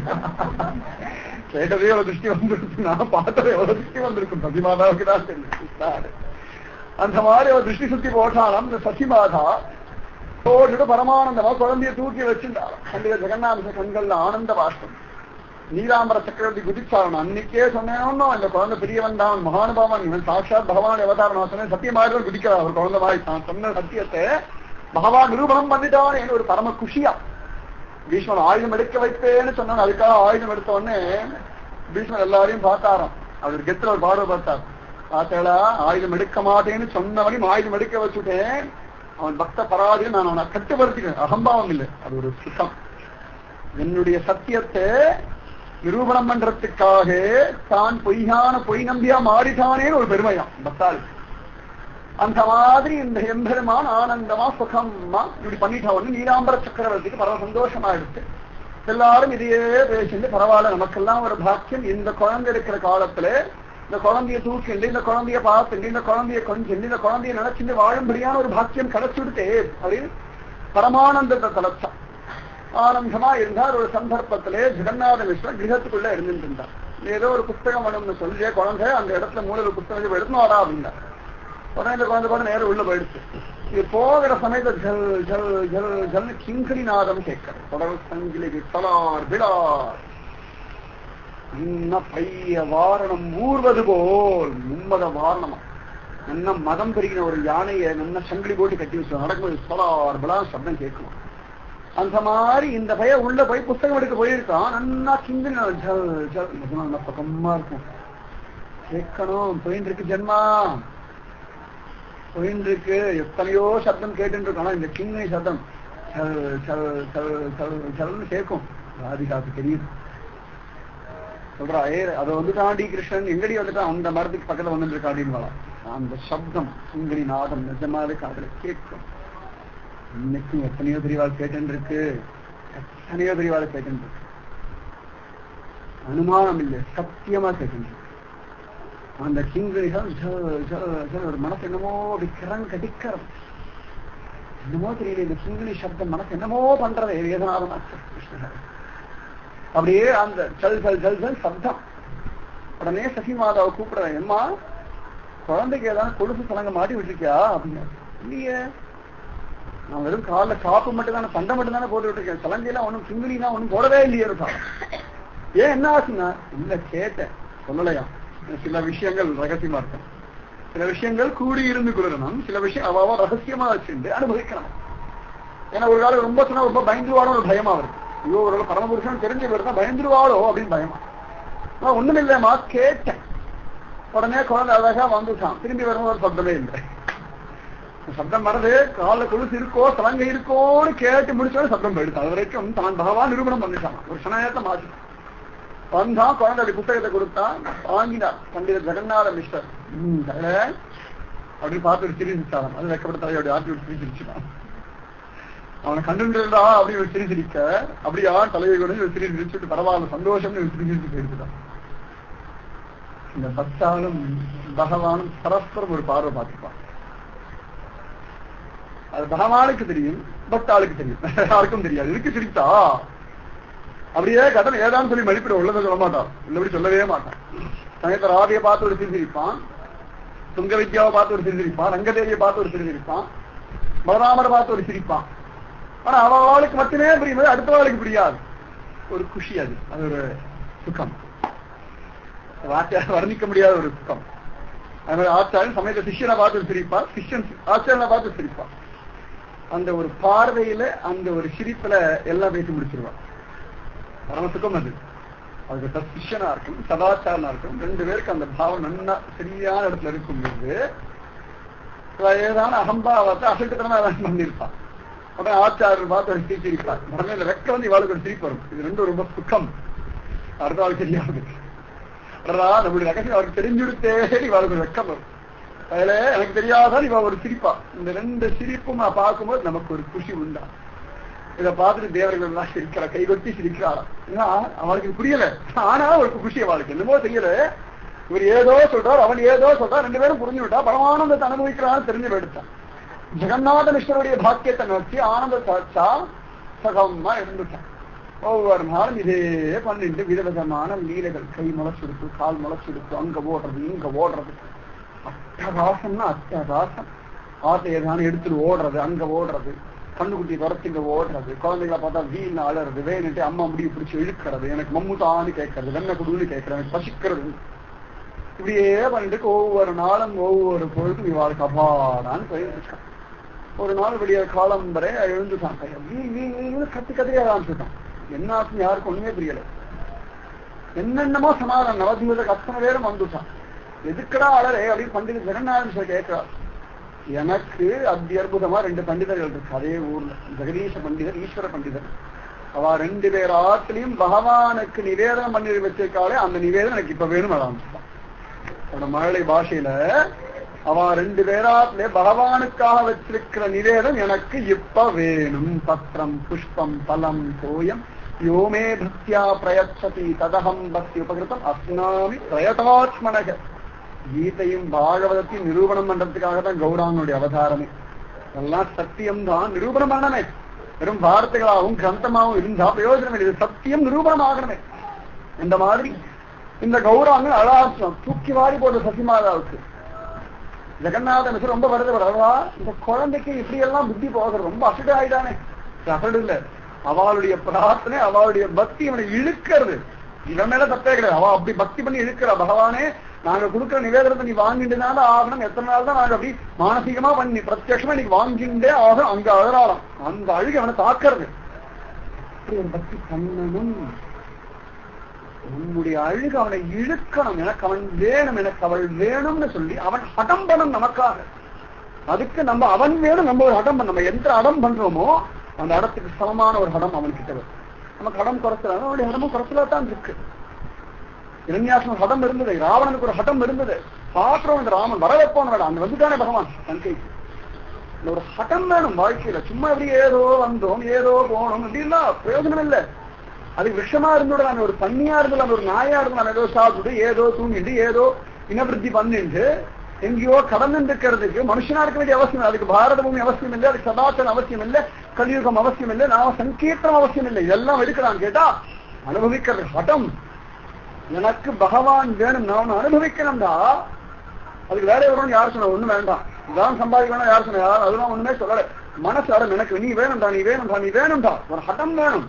கேட்டதே எவ்வளவு திருஷ்டி வந்துருக்கு நான் பார்த்தது எவ்வளவு திருஷ்டி வந்திருக்கும் சசிமாதாவுக்கு தான் தெரியும் கிருஷ்ணாரு அந்த மாதிரி ஒரு திருஷ்டி சுத்தி போட்டாலும் இந்த சசிமாதா போட்டுட்டு பரமானந்தமா குழந்தைய தூக்கி வச்சிருந்தாலும் கண்டிப்பா ஜெகநாத கண்கள்ல ஆனந்த பாஷ்டம் நீலாம்பர சக்கரவர்த்தி குதிச்சாரன் அன்னைக்கே சொன்னேனோ இந்த குழந்தை பெரியவன் தான் மகானுபாவன் இவன் சாட்சாத் பகவான் அவதாரம் நான் சொன்னேன் சத்தியமாக குதிக்கிறார் ஒரு குழந்தை மாதிரி நான் சொன்ன சத்தியத்தை பகவான் நிரூபணம் பண்ணிட்டான் என்று ஒரு பரம குஷியா பீஷ்மன் ஆயுதம் எடுக்க வைப்பேன்னு சொன்னான் அதுக்காக ஆயுதம் எடுத்த உடனே பீஷ்மன் எல்லாரையும் பார்த்தாராம் அவர் கெத்துல ஒரு பார்வை பார்த்தார் பார்த்தேடா ஆயுதம் எடுக்க மாட்டேன்னு சொன்னவனையும் ஆயுதம் எடுக்க வச்சுட்டேன் அவன் பக்த பராதியில் நான் அவனை கட்டுப்படுத்திக்கிறேன் அகம்பாவம் இல்லை அது ஒரு சுத்தம் என்னுடைய சத்தியத்தை நிரூபணம் பண்றதுக்காக தான் பொய்யான பொய் நம்பியா மாறிட்டானேன்னு ஒரு பெருமையாம் பக்தாள் அந்த மாதிரி இந்த எம்பெருமான் ஆனந்தமா சுகமா இப்படி பண்ணிட்டா ஒண்ணு நீலாம்பர சக்கரவர்த்திக்கு பரவ சந்தோஷமா எடுத்து எல்லாரும் இதையே பேசிட்டு பரவாயில்ல நமக்கெல்லாம் ஒரு பாக்கியம் இந்த குழந்தை இருக்கிற காலத்துல இந்த குழந்தைய தூக்கிண்டு இந்த குழந்தைய பார்த்துண்டு இந்த குழந்தைய கொஞ்சம் இந்த குழந்தைய நினைச்சுட்டு வாழும்படியான ஒரு பாக்கியம் கிடைச்சுடுத்தே அப்படின்னு பரமானந்தத்தை தலைச்சான் ஆனந்தமா இருந்தார் ஒரு சந்தர்ப்பத்திலே ஜெகநாத மிஸ்ரன் கிரகத்துக்குள்ள இருந்துட்டு இருந்தார் ஏதோ ஒரு புத்தகம் வேணும்னு சொல்லி குழந்தை அந்த இடத்துல மூலையில புத்தகம் எடுத்து வரா அப்படின்னார் உடனே இந்த குழந்தை கூட நேரம் உள்ள போயிடுச்சு இது போகிற சமயத்துல ஜல் ஜல் ஜல் ஜல்னு கிங்கரி நாதம் கேட்கறது தொடர் சங்கிலி தலார் விழார் இன்ன பைய வாரணம் ஊர்வது போல் மும்மத வாரணமா நல்ல மதம் பெருகின ஒரு யானையை நல்ல சங்கிலி போட்டு கட்டி வச்சு நடக்கும்போது சொலார் விழா சப்தம் கேட்கும் அந்த மாதிரி இந்த பைய உள்ள போய் புத்தகம் எடுக்க போயிருக்கான் நன்னா கிங்கிரி ஜல் ஜல் நல்ல பக்கமா இருக்கும் கேட்கணும் போயின்னு இருக்கு ஜென்மா போயின்னு இருக்கு எத்தனையோ சப்தம் கேட்டு இருக்கோம் இந்த கிங்கை சப்தம் சல் சல் சல் சல் சல்னு கேட்கும் ராதிகாவுக்கு தெரியுது சொல்றா ஏ அதை வந்துட்டாண்டி கிருஷ்ணன் எங்கடி வந்துட்டான் அந்த மரத்துக்கு பக்கத்துல வந்துட்டு இருக்காடின்னு அந்த சப்தம் சுங்கரி நாதம் நிஜமாவே காதல கேட்கும் இன்னைக்கும் எத்தனையோ பெரியவாள் கேட்டு இருக்கு எத்தனையோ பெரியவாள் கேட்டு இருக்கு அனுமானம் இல்லை சத்தியமா கேட்டு இருக்கு அந்த கிங்கரிகள் ஒரு மனசு என்னமோ அப்படி கிரண் கடிக்கிறது என்னமோ தெரியல இந்த கிங்கிலி சப்தம் மனசு என்னமோ பண்றது வேதனாதமா அப்படியே அந்த சல் சல் சல் சல் சப்தம் உடனே சசி மாதாவை கூப்பிடுறேன் எம்மா குழந்தைக்கு ஏதாவது கொலுசு சலங்க மாட்டி விட்டுருக்கியா அப்படின்னா இல்லையே நான் வெறும் காலில் காப்பு மட்டும் தானே சண்டை மட்டும் தானே போட்டு விட்டுருக்கேன் சலங்கையெல்லாம் ஒன்றும் கிங்கிலினா ஒன்றும் போடவே இல்லையே இருக்கான் ஏன் என்ன ஆச்சுன்னா இல்ல கேட்டேன் சொல்லலையா சில விஷயங்கள் ரகசியமா இருக்கும் சில விஷயங்கள் கூடி இருந்து கொள்ளணும் சில விஷயம் அவாவா ரகசியமா வச்சுட்டு அனுபவிக்கணும் ஏன்னா ஒரு காலம் ரொம்ப சொன்னா ரொம்ப பயந்துருவாளோ ஒரு பயமா இருக்கு ஐயோ ஒரு பரமபுருஷன் தெரிஞ்ச பேர் தான் பயந்துருவாளோ அப்படின்னு பயமா நான் ஒண்ணும் இல்லையம்மா கேட்டேன் உடனே குழந்தை அழகா வந்துட்டான் திரும்பி வரும்போது சப்தமே இல்லை சப்தம் வரது கால கொலுசு இருக்கோ சலங்கை இருக்கோன்னு கேட்டு முடிச்சோட சப்தம் போயிடுச்சு அது வரைக்கும் தான் பகவான் நிரூபணம் பண்ணிட்டான் ஒரு சனயத்தை மாற்றிட்டான் வந்தான் குழந்தை அப்படி புத்தகத்தை கொடுத்தா வாங்கினார் பண்டித ஜெகநாத மிஸ்டர் அப்படின்னு பார்த்து ஒரு சிரி சிரிச்சாராம் அது வைக்கப்பட்ட தலையோட ஆட்டி ஒரு சிரி சிரிச்சுட்டான் அவனை கண்டுன்றா அப்படி ஒரு சிரி சிரிக்க அப்படியா தலையை கூட ஒரு சிரி சிரிச்சுட்டு பரவாயில்ல சந்தோஷம்னு ஒரு சிரி சிரிச்சு போயிருச்சுட்டான் இந்த பக்தாலும் பகவானும் பரஸ்பரம் ஒரு பார்வை பார்த்துப்பான் அது பகவானுக்கு தெரியும் பக்தாளுக்கு தெரியும் யாருக்கும் தெரியாது இதுக்கு சிரித்தா அப்படியே கடன் ஏதான்னு சொல்லி மதிப்பிட உள்ளதை சொல்ல மாட்டான் உள்ளபடி சொல்லவே மாட்டான் சமயத்தை ராதையை பார்த்து ஒரு சிரிப்பான் துங்க வித்யாவை பார்த்து ஒரு சிரிப்பான் ரங்கதேவியை பார்த்து ஒரு சிரிப்பான் பலராமரை பார்த்து ஒரு சிரிப்பான் ஆனா அவளுக்கு மட்டுமே புரியும்போது அடுத்தவளுக்கு புரியாது ஒரு குஷி அது அது ஒரு சுகம் வார்த்தையால் வர்ணிக்க முடியாத ஒரு சுகம் அது மாதிரி ஆச்சாரியன் சமயத்தை சிஷ்யனை பார்த்து சிரிப்பா சிஷ்யன் ஆச்சாரியனை பார்த்து சிரிப்பா அந்த ஒரு பார்வையில அந்த ஒரு சிரிப்புல எல்லாம் பேசி முடிச்சிருவான் பரம சுகம் அது அதுக்கு சத் சிஷ்யனா இருக்கும் சதாச்சாரனா இருக்கும் ரெண்டு பேருக்கு அந்த பாவம் நன்னா சரியான இடத்துல இருக்கும் போது ஏதான அகம்பாவத்தை அசட்டுத்தனமா ஏதாவது பண்ணிருப்பான் அப்புறம் ஆச்சாரர் பார்த்து ஒரு சிரிச்சு சிரிப்பார் உடனே இந்த வெக்க வந்து இவாளுக்கு ஒரு சிரிப்பு வரும் இது ரெண்டும் ரொம்ப சுக்கம் அடுத்த ஆள் தெரியாது அடடா நம்மளுடைய ரகசியம் அவருக்கு தெரிஞ்சுடுத்தே இவாளுக்கு ஒரு வெக்கம் வரும் அதுல எனக்கு தெரியாதான் இவ ஒரு சிரிப்பா இந்த ரெண்டு சிரிப்பும் நான் பார்க்கும்போது நமக்கு ஒரு குஷி உண்டா இதை பார்த்துட்டு தேவர்கள் எல்லாம் சிரிக்கிறா கைகொட்டி சிரிக்கிறாரா ஏன்னா அவளுக்கு இது புரியல ஆனா அவளுக்கு குஷி அவளுக்கு என்னமோ தெரியல இவர் ஏதோ சொல்றார் அவன் ஏதோ சொல்றார் ரெண்டு பேரும் புரிஞ்சு விட்டா பரமானந்தத்தை அனுபவிக்கிறான்னு தெரிஞ்சு எடுத்தான் ஜெகநாத மிஸ்வருடைய பாக்கியத்தை நோக்கி ஆனந்த சாட்சா சகமா இருந்துட்டான் ஒவ்வொரு நாளும் இதே பண்ணிட்டு விதவிதமான லீலைகள் கை முளைச்சுடுத்து கால் முளைச்சுடுத்து அங்க ஓடுறது இங்க ஓடுறது அட்டகாசம்னா அட்டகாசம் ஆசை ஏதான எடுத்துட்டு ஓடுறது அங்க ஓடுறது கண்ணுக்குட்டி துரத்து இங்க ஓடுறது குழந்தைகளை பார்த்தா வீண் அழறது வேணுட்டு அம்மா முடிவு பிடிச்சு இழுக்கிறது எனக்கு மம்முதான்னு கேட்கறது வெண்ணெய் குடுன்னு கேட்கறது எனக்கு பசிக்கிறது இப்படியே பண்ணிட்டு ஒவ்வொரு நாளும் ஒவ்வொரு பொழுதும் இவாளுக்கு அபாடான்னு போயிருக்கான் ஒரு நாள் விடிய காலம் வரை எழுந்துட்டான் பையன் வீ வீ வீன்னு கத்து கத்திரி ஆரம்பிச்சுட்டான் என்ன ஆச்சுன்னு யாருக்கும் ஒண்ணுமே புரியல என்னென்னமோ சமாதானம் நவதீபத்துக்கு அத்தனை பேரும் வந்துட்டான் எதுக்கடா அழறே அப்படின்னு பண்டிதர் ஜெகநாதன் சார் கேட்கிறார் எனக்கு அத்தி அற்புதமா ரெண்டு பண்டிதர்கள் இருக்கு அதே ஊர்ல ஜெகதீஷ பண்டிதர் ஈஸ்வர பண்டிதர் அவ ரெண்டு பேர் ஆற்றுலையும் பகவானுக்கு நிவேதனம் பண்ணி வச்சிருக்காளே அந்த நிவேதனம் எனக்கு இப்ப வேணும் ஆரம்பிச்சுட்டான் அவனோட மழலை பாஷையில அவ ரெண்டு பேராத்துல பகவானுக்காக வச்சிருக்கிற நிவேதம் எனக்கு இப்ப வேணும் பத்திரம் புஷ்பம் பலம் தோயம் யோமே பக்தியா பிரயச்சதி ததகம் பக்தி உபகிருத்தம் அஸ்னாமி பிரயதாத்மனக கீதையும் பாகவதத்தையும் நிரூபணம் பண்றதுக்காக தான் கௌராங்கனுடைய அவதாரமே எல்லாம் சத்தியம் தான் நிரூபணம் பண்ணணுமே வெறும் வார்த்தைகளாகவும் கிரந்தமாகவும் இருந்தா பிரயோஜனம் இல்லை இது சத்தியம் நிரூபணம் ஆகணுமே இந்த மாதிரி இந்த கௌராங்க அழாசம் தூக்கி வாரி போட்ட சசிமாதாவுக்கு ஜெகநாதனுக்கு ரொம்ப வருது வரவா இந்த குழந்தைக்கு இப்படி எல்லாம் புத்தி போகிறது ரொம்ப அசடு ஆயிட்டானே அசடு இல்ல அவளுடைய பிரார்த்தனை அவளுடைய பக்தி இவனை இழுக்கிறது இவன் மேல தப்பே கிடையாது அவ அப்படி பக்தி பண்ணி இழுக்கிறா பகவானே நாங்க கொடுக்கிற நிவேதனத்தை நீ வாங்கிட்டுனால ஆகணும் எத்தனை நாள் தான் நாங்க அப்படி மானசீகமா பண்ணி பிரத்யட்சமா நீ வாங்கிண்டே ஆகணும் அங்க அழறாளாம் அந்த அழுகை அவனை தாக்குறது அப்படி ஒரு பக்தி பண்ணணும் உன்னுடைய அழுகு அவனை இழுக்கணும் எனக்கு அவன் வேணும் எனக்கு அவள் வேணும்னு சொல்லி அவன் அடம்பனம் நமக்காக அதுக்கு நம்ம அவன் வேணும் நம்ம ஒரு அடம் நம்ம எந்த அடம் பண்றோமோ அந்த இடத்துக்கு சமமான ஒரு அடம் அவன் கிட்ட வரும் நமக்கு அடம் குறைச்சல அவனுடைய இடமும் குறைச்சலா தான் இருக்கு இரண்யாசனம் ஹடம் இருந்தது ராவணனுக்கு ஒரு ஹடம் இருந்தது பாத்திரம் இந்த ராமன் வர வைப்போம் வேண்டாம் அந்த வந்துட்டானே பகவான் லங்கைக்கு இந்த ஒரு ஹடம் வேணும் வாழ்க்கையில சும்மா எப்படி ஏதோ வந்தோம் ஏதோ போனோம் அப்படின்னா பிரயோஜனம் இல்லை அது விஷமா இருந்துடலாம் ஒரு தண்ணியா இருந்தலாம் ஒரு நாயா இருந்தலாம் ஏதோ சாப்பிட்டு ஏதோ தூங்கிட்டு ஏதோ இனவிருத்தி பண்ணிட்டு எங்கேயோ கடந்து இருக்கிறதுக்கு மனுஷனா இருக்க வேண்டிய அவசியம் இல்லை அதுக்கு பாரத பூமி அவசியம் இல்லை அதுக்கு சதாச்சரம் அவசியம் இல்லை கலியுகம் அவசியம் இல்லை நாம சங்கீர்த்தனம் அவசியம் இல்லை இதெல்லாம் எடுக்கலாம் கேட்டா அனுபவிக்கிறது ஹடம் எனக்கு பகவான் வேணும் நான் அனுபவிக்கணும்டா அதுக்கு வேற வரணும் யார் சொன்ன ஒண்ணு வேண்டாம் இதான் சம்பாதிக்கணும் யார் சொன்ன யாரும் அதெல்லாம் ஒண்ணுமே சொல்லல மனசு அடம் எனக்கு நீ வேணும்டா நீ வேணும்டா நீ வேணும்டா ஒரு ஹடம் வேணும்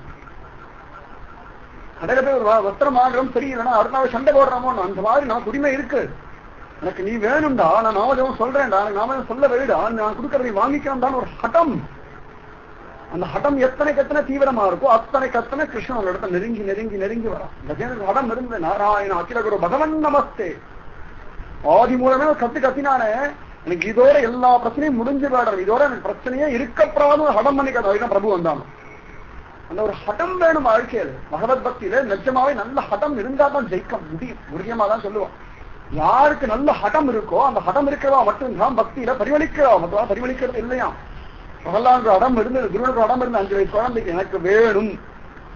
கடையில போய் ஒரு வஸ்திரம் வாங்குறோம் சரி இல்லைன்னா அடுத்த நாள் சண்டை போடுறோமோ அந்த மாதிரி நமக்கு உரிமை இருக்கு எனக்கு நீ வேணும்டா நான் நாமஜம் சொல்றேன்டா எனக்கு நாமஜம் சொல்ல வைடா நான் கொடுக்கறதை வாங்கிக்கிறோம்டான்னு ஒரு ஹடம் அந்த ஹடம் எத்தனைக்கு எத்தனை தீவிரமா இருக்கோ அத்தனைக்கு அத்தனை கிருஷ்ணன் இடத்த நெருங்கி நெருங்கி நெருங்கி வரான் கஜேந்திர ஹடம் இருந்தது நாராயண அகில குரு பகவன் நமஸ்தே ஆதி மூலமே கத்து கத்தினானே எனக்கு இதோட எல்லா பிரச்சனையும் முடிஞ்சு போயிடும் இதோட எனக்கு பிரச்சனையே இருக்கப்படாத ஹடம் பண்ணிக்காத அதுதான் பிரபு வந்தான் அந்த ஒரு ஹடம் வேணும் வாழ்க்கையில பகவத் பக்தியில நிஜமாவே நல்ல ஹடம் இருந்தா தான் ஜெயிக்க முடியும் முக்கியமா தான் சொல்லுவான் யாருக்கு நல்ல ஹடம் இருக்கோ அந்த ஹடம் இருக்கிறவா மட்டும்தான் பக்தியில பரிமளிக்கிறவா மட்டும் பரிமளிக்கிறது இல்லையா பிரகலாந்து அடம் இருந்தது குருனுக்கு அடம் இருந்து அஞ்சு வயசு குழந்தைக்கு எனக்கு வேணும்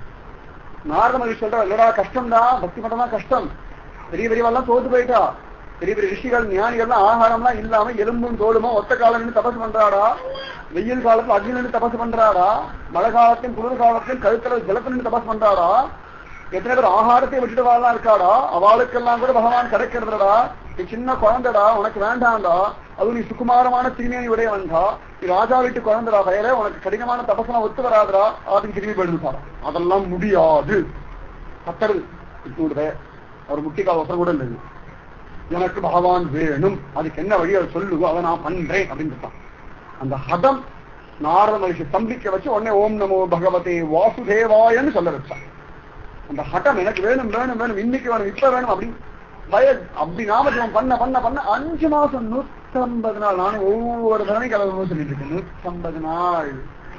நாரத மகிழ்ச்சி சொல்ற இல்லடா கஷ்டம்டா பக்தி மட்டும் தான் கஷ்டம் பெரிய பெரியவெல்லாம் தோத்து போயிட்டா பெரிய பெரிய ரிஷிகள் ஞானிகள்லாம் ஆகாரம்லாம் இல்லாம எலும்பும் தோலுமா ஒத்த காலம் நின்று தபசு பண்றாடா வெயில் காலத்துல அக்னி நின்று தபசு பண்றாடா மழை காலத்தையும் குளிர் காலத்தையும் கழுத்துல ஜலத்துல நின்று தபசு பண்றாடா எத்தனை பேர் ஆகாரத்தை விட்டுட்டு வாழலாம் இருக்காடா அவளுக்கெல்லாம் கூட பகவான் கிடைக்கிறதுடா நீ சின்ன குழந்தைடா உனக்கு வேண்டாம்டா அது நீ சுகுமாரமான திருமேனி உடையவன்டா நீ ராஜா வீட்டு குழந்தைடா பெயரே உனக்கு கடினமான தபசனம் ஒத்து வராதுடா அப்படின்னு திரும்பி போயிடுப்பா அதெல்லாம் முடியாது கத்தருது இத்தோடு பெயர் அவர் முட்டிக்கால் ஒசரம் கூட இல்லை எனக்கு பகவான் வேணும் அதுக்கு என்ன வழி அவர் சொல்லுவோ அதை நான் பண்றேன் அப்படின்னு அந்த ஹதம் நாரத மகிழ்ச்சி தம்பிக்க வச்சு உடனே ஓம் நமோ பகவதே வாசுதேவாயன்னு சொல்ல வச்சான் அந்த ஹட்டம் எனக்கு வேணும் வேணும் வேணும் இன்னைக்கு வேணும் இப்ப வேணும் அப்படி பய அப்படி நாமஜபம் பண்ண பண்ண பண்ண அஞ்சு மாசம் நூத்தம்பது நாள் நானும் ஒவ்வொரு தடவையும் கலந்து சொல்லிட்டு இருக்கேன் நூத்தம்பது நாள்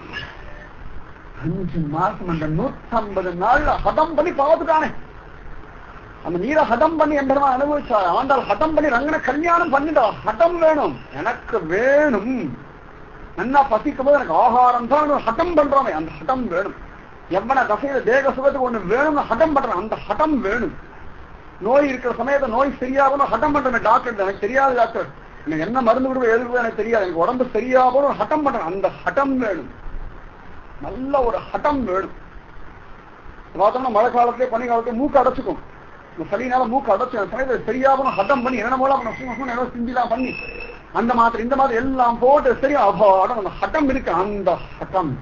அஞ்சு மாசம் அந்த நூத்தம்பது நாள்ல ஹதம் பண்ணி பார்த்துட்டானே அந்த நீரை ஹதம் பண்ணி எம்பெருமா அனுபவிச்சா ஆண்டாள் ஹதம் பண்ணி ரங்கனை கல்யாணம் பண்ணிட்டா ஹதம் வேணும் எனக்கு வேணும் நல்லா பசிக்கும் போது எனக்கு ஆகாரம் தான் ஹதம் பண்றோமே அந்த ஹதம் வேணும் எவ்வளவு தசையில தேக சுகத்துக்கு ஒண்ணு வேணும்னு ஹடம் பண்றேன் அந்த ஹடம் வேணும் நோய் இருக்கிற சமயத்தை நோய் சரியாகணும் ஹடம் பண்றேன் டாக்டர் எனக்கு தெரியாது டாக்டர் எனக்கு என்ன மருந்து விடுவோம் எதுக்கு எனக்கு தெரியாது எனக்கு உடம்பு சரியாகணும் ஹடம் பண்றேன் அந்த ஹடம் வேணும் நல்ல ஒரு ஹடம் வேணும் பார்த்தோம்னா மழை காலத்திலே பனி காலத்திலே மூக்கு அடைச்சுக்கும் இந்த சளினால மூக்கு அடைச்சு அந்த சமயத்தை சரியாகணும் ஹடம் பண்ணி என்ன மூலம் சிந்திலாம் பண்ணி அந்த மாதிரி இந்த மாதிரி எல்லாம் போட்டு சரியா அபாடம் அந்த ஹட்டம் இருக்கு அந்த ஹட்டம்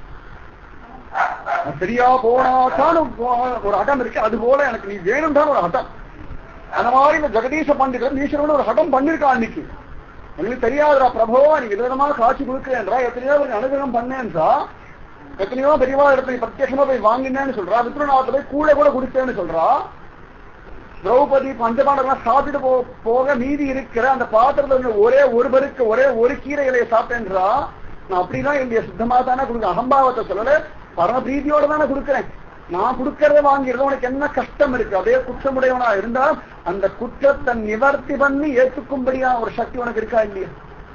சரியா போனாதான் ஒரு அடம் இருக்கு அது போல எனக்கு நீ வேணும் தான் ஒரு அடம் அந்த மாதிரி இந்த ஜெகதீச பண்டிதர் ஈஸ்வரன் ஒரு ஹடம் பண்ணிருக்கான் அன்னைக்கு எனக்கு தெரியாதுடா பிரபோ நீ விதவிதமா காட்சி கொடுக்கிறேன்றா எத்தனையோ ஒரு அனுகிரகம் பண்ணேன்றா எத்தனையோ பெரியவா இடத்துல பிரத்யட்சமா போய் வாங்கினேன்னு சொல்றா வித்ருநாதத்துல போய் கூட கூட குடிச்சேன்னு சொல்றா திரௌபதி பஞ்சபாண்டெல்லாம் சாப்பிட்டு போ போக மீதி இருக்கிற அந்த பாத்திரத்துல ஒரே ஒரு பருக்கு ஒரே ஒரு கீரை இலையை சாப்பிட்டேன்றா நான் அப்படிதான் என்னுடைய சுத்தமா தானே கொடுக்க அகம்பாவத்தை சொல்லல பரம பிரீதியோட தானே கொடுக்கிறேன் நான் கொடுக்கறத வாங்கிறது உனக்கு என்ன கஷ்டம் இருக்கு அதே குற்றமுடையவனா இருந்தா அந்த குற்றத்தை நிவர்த்தி பண்ணி ஏற்றுக்கும்படியா ஒரு சக்தி உனக்கு இருக்கா இல்லையா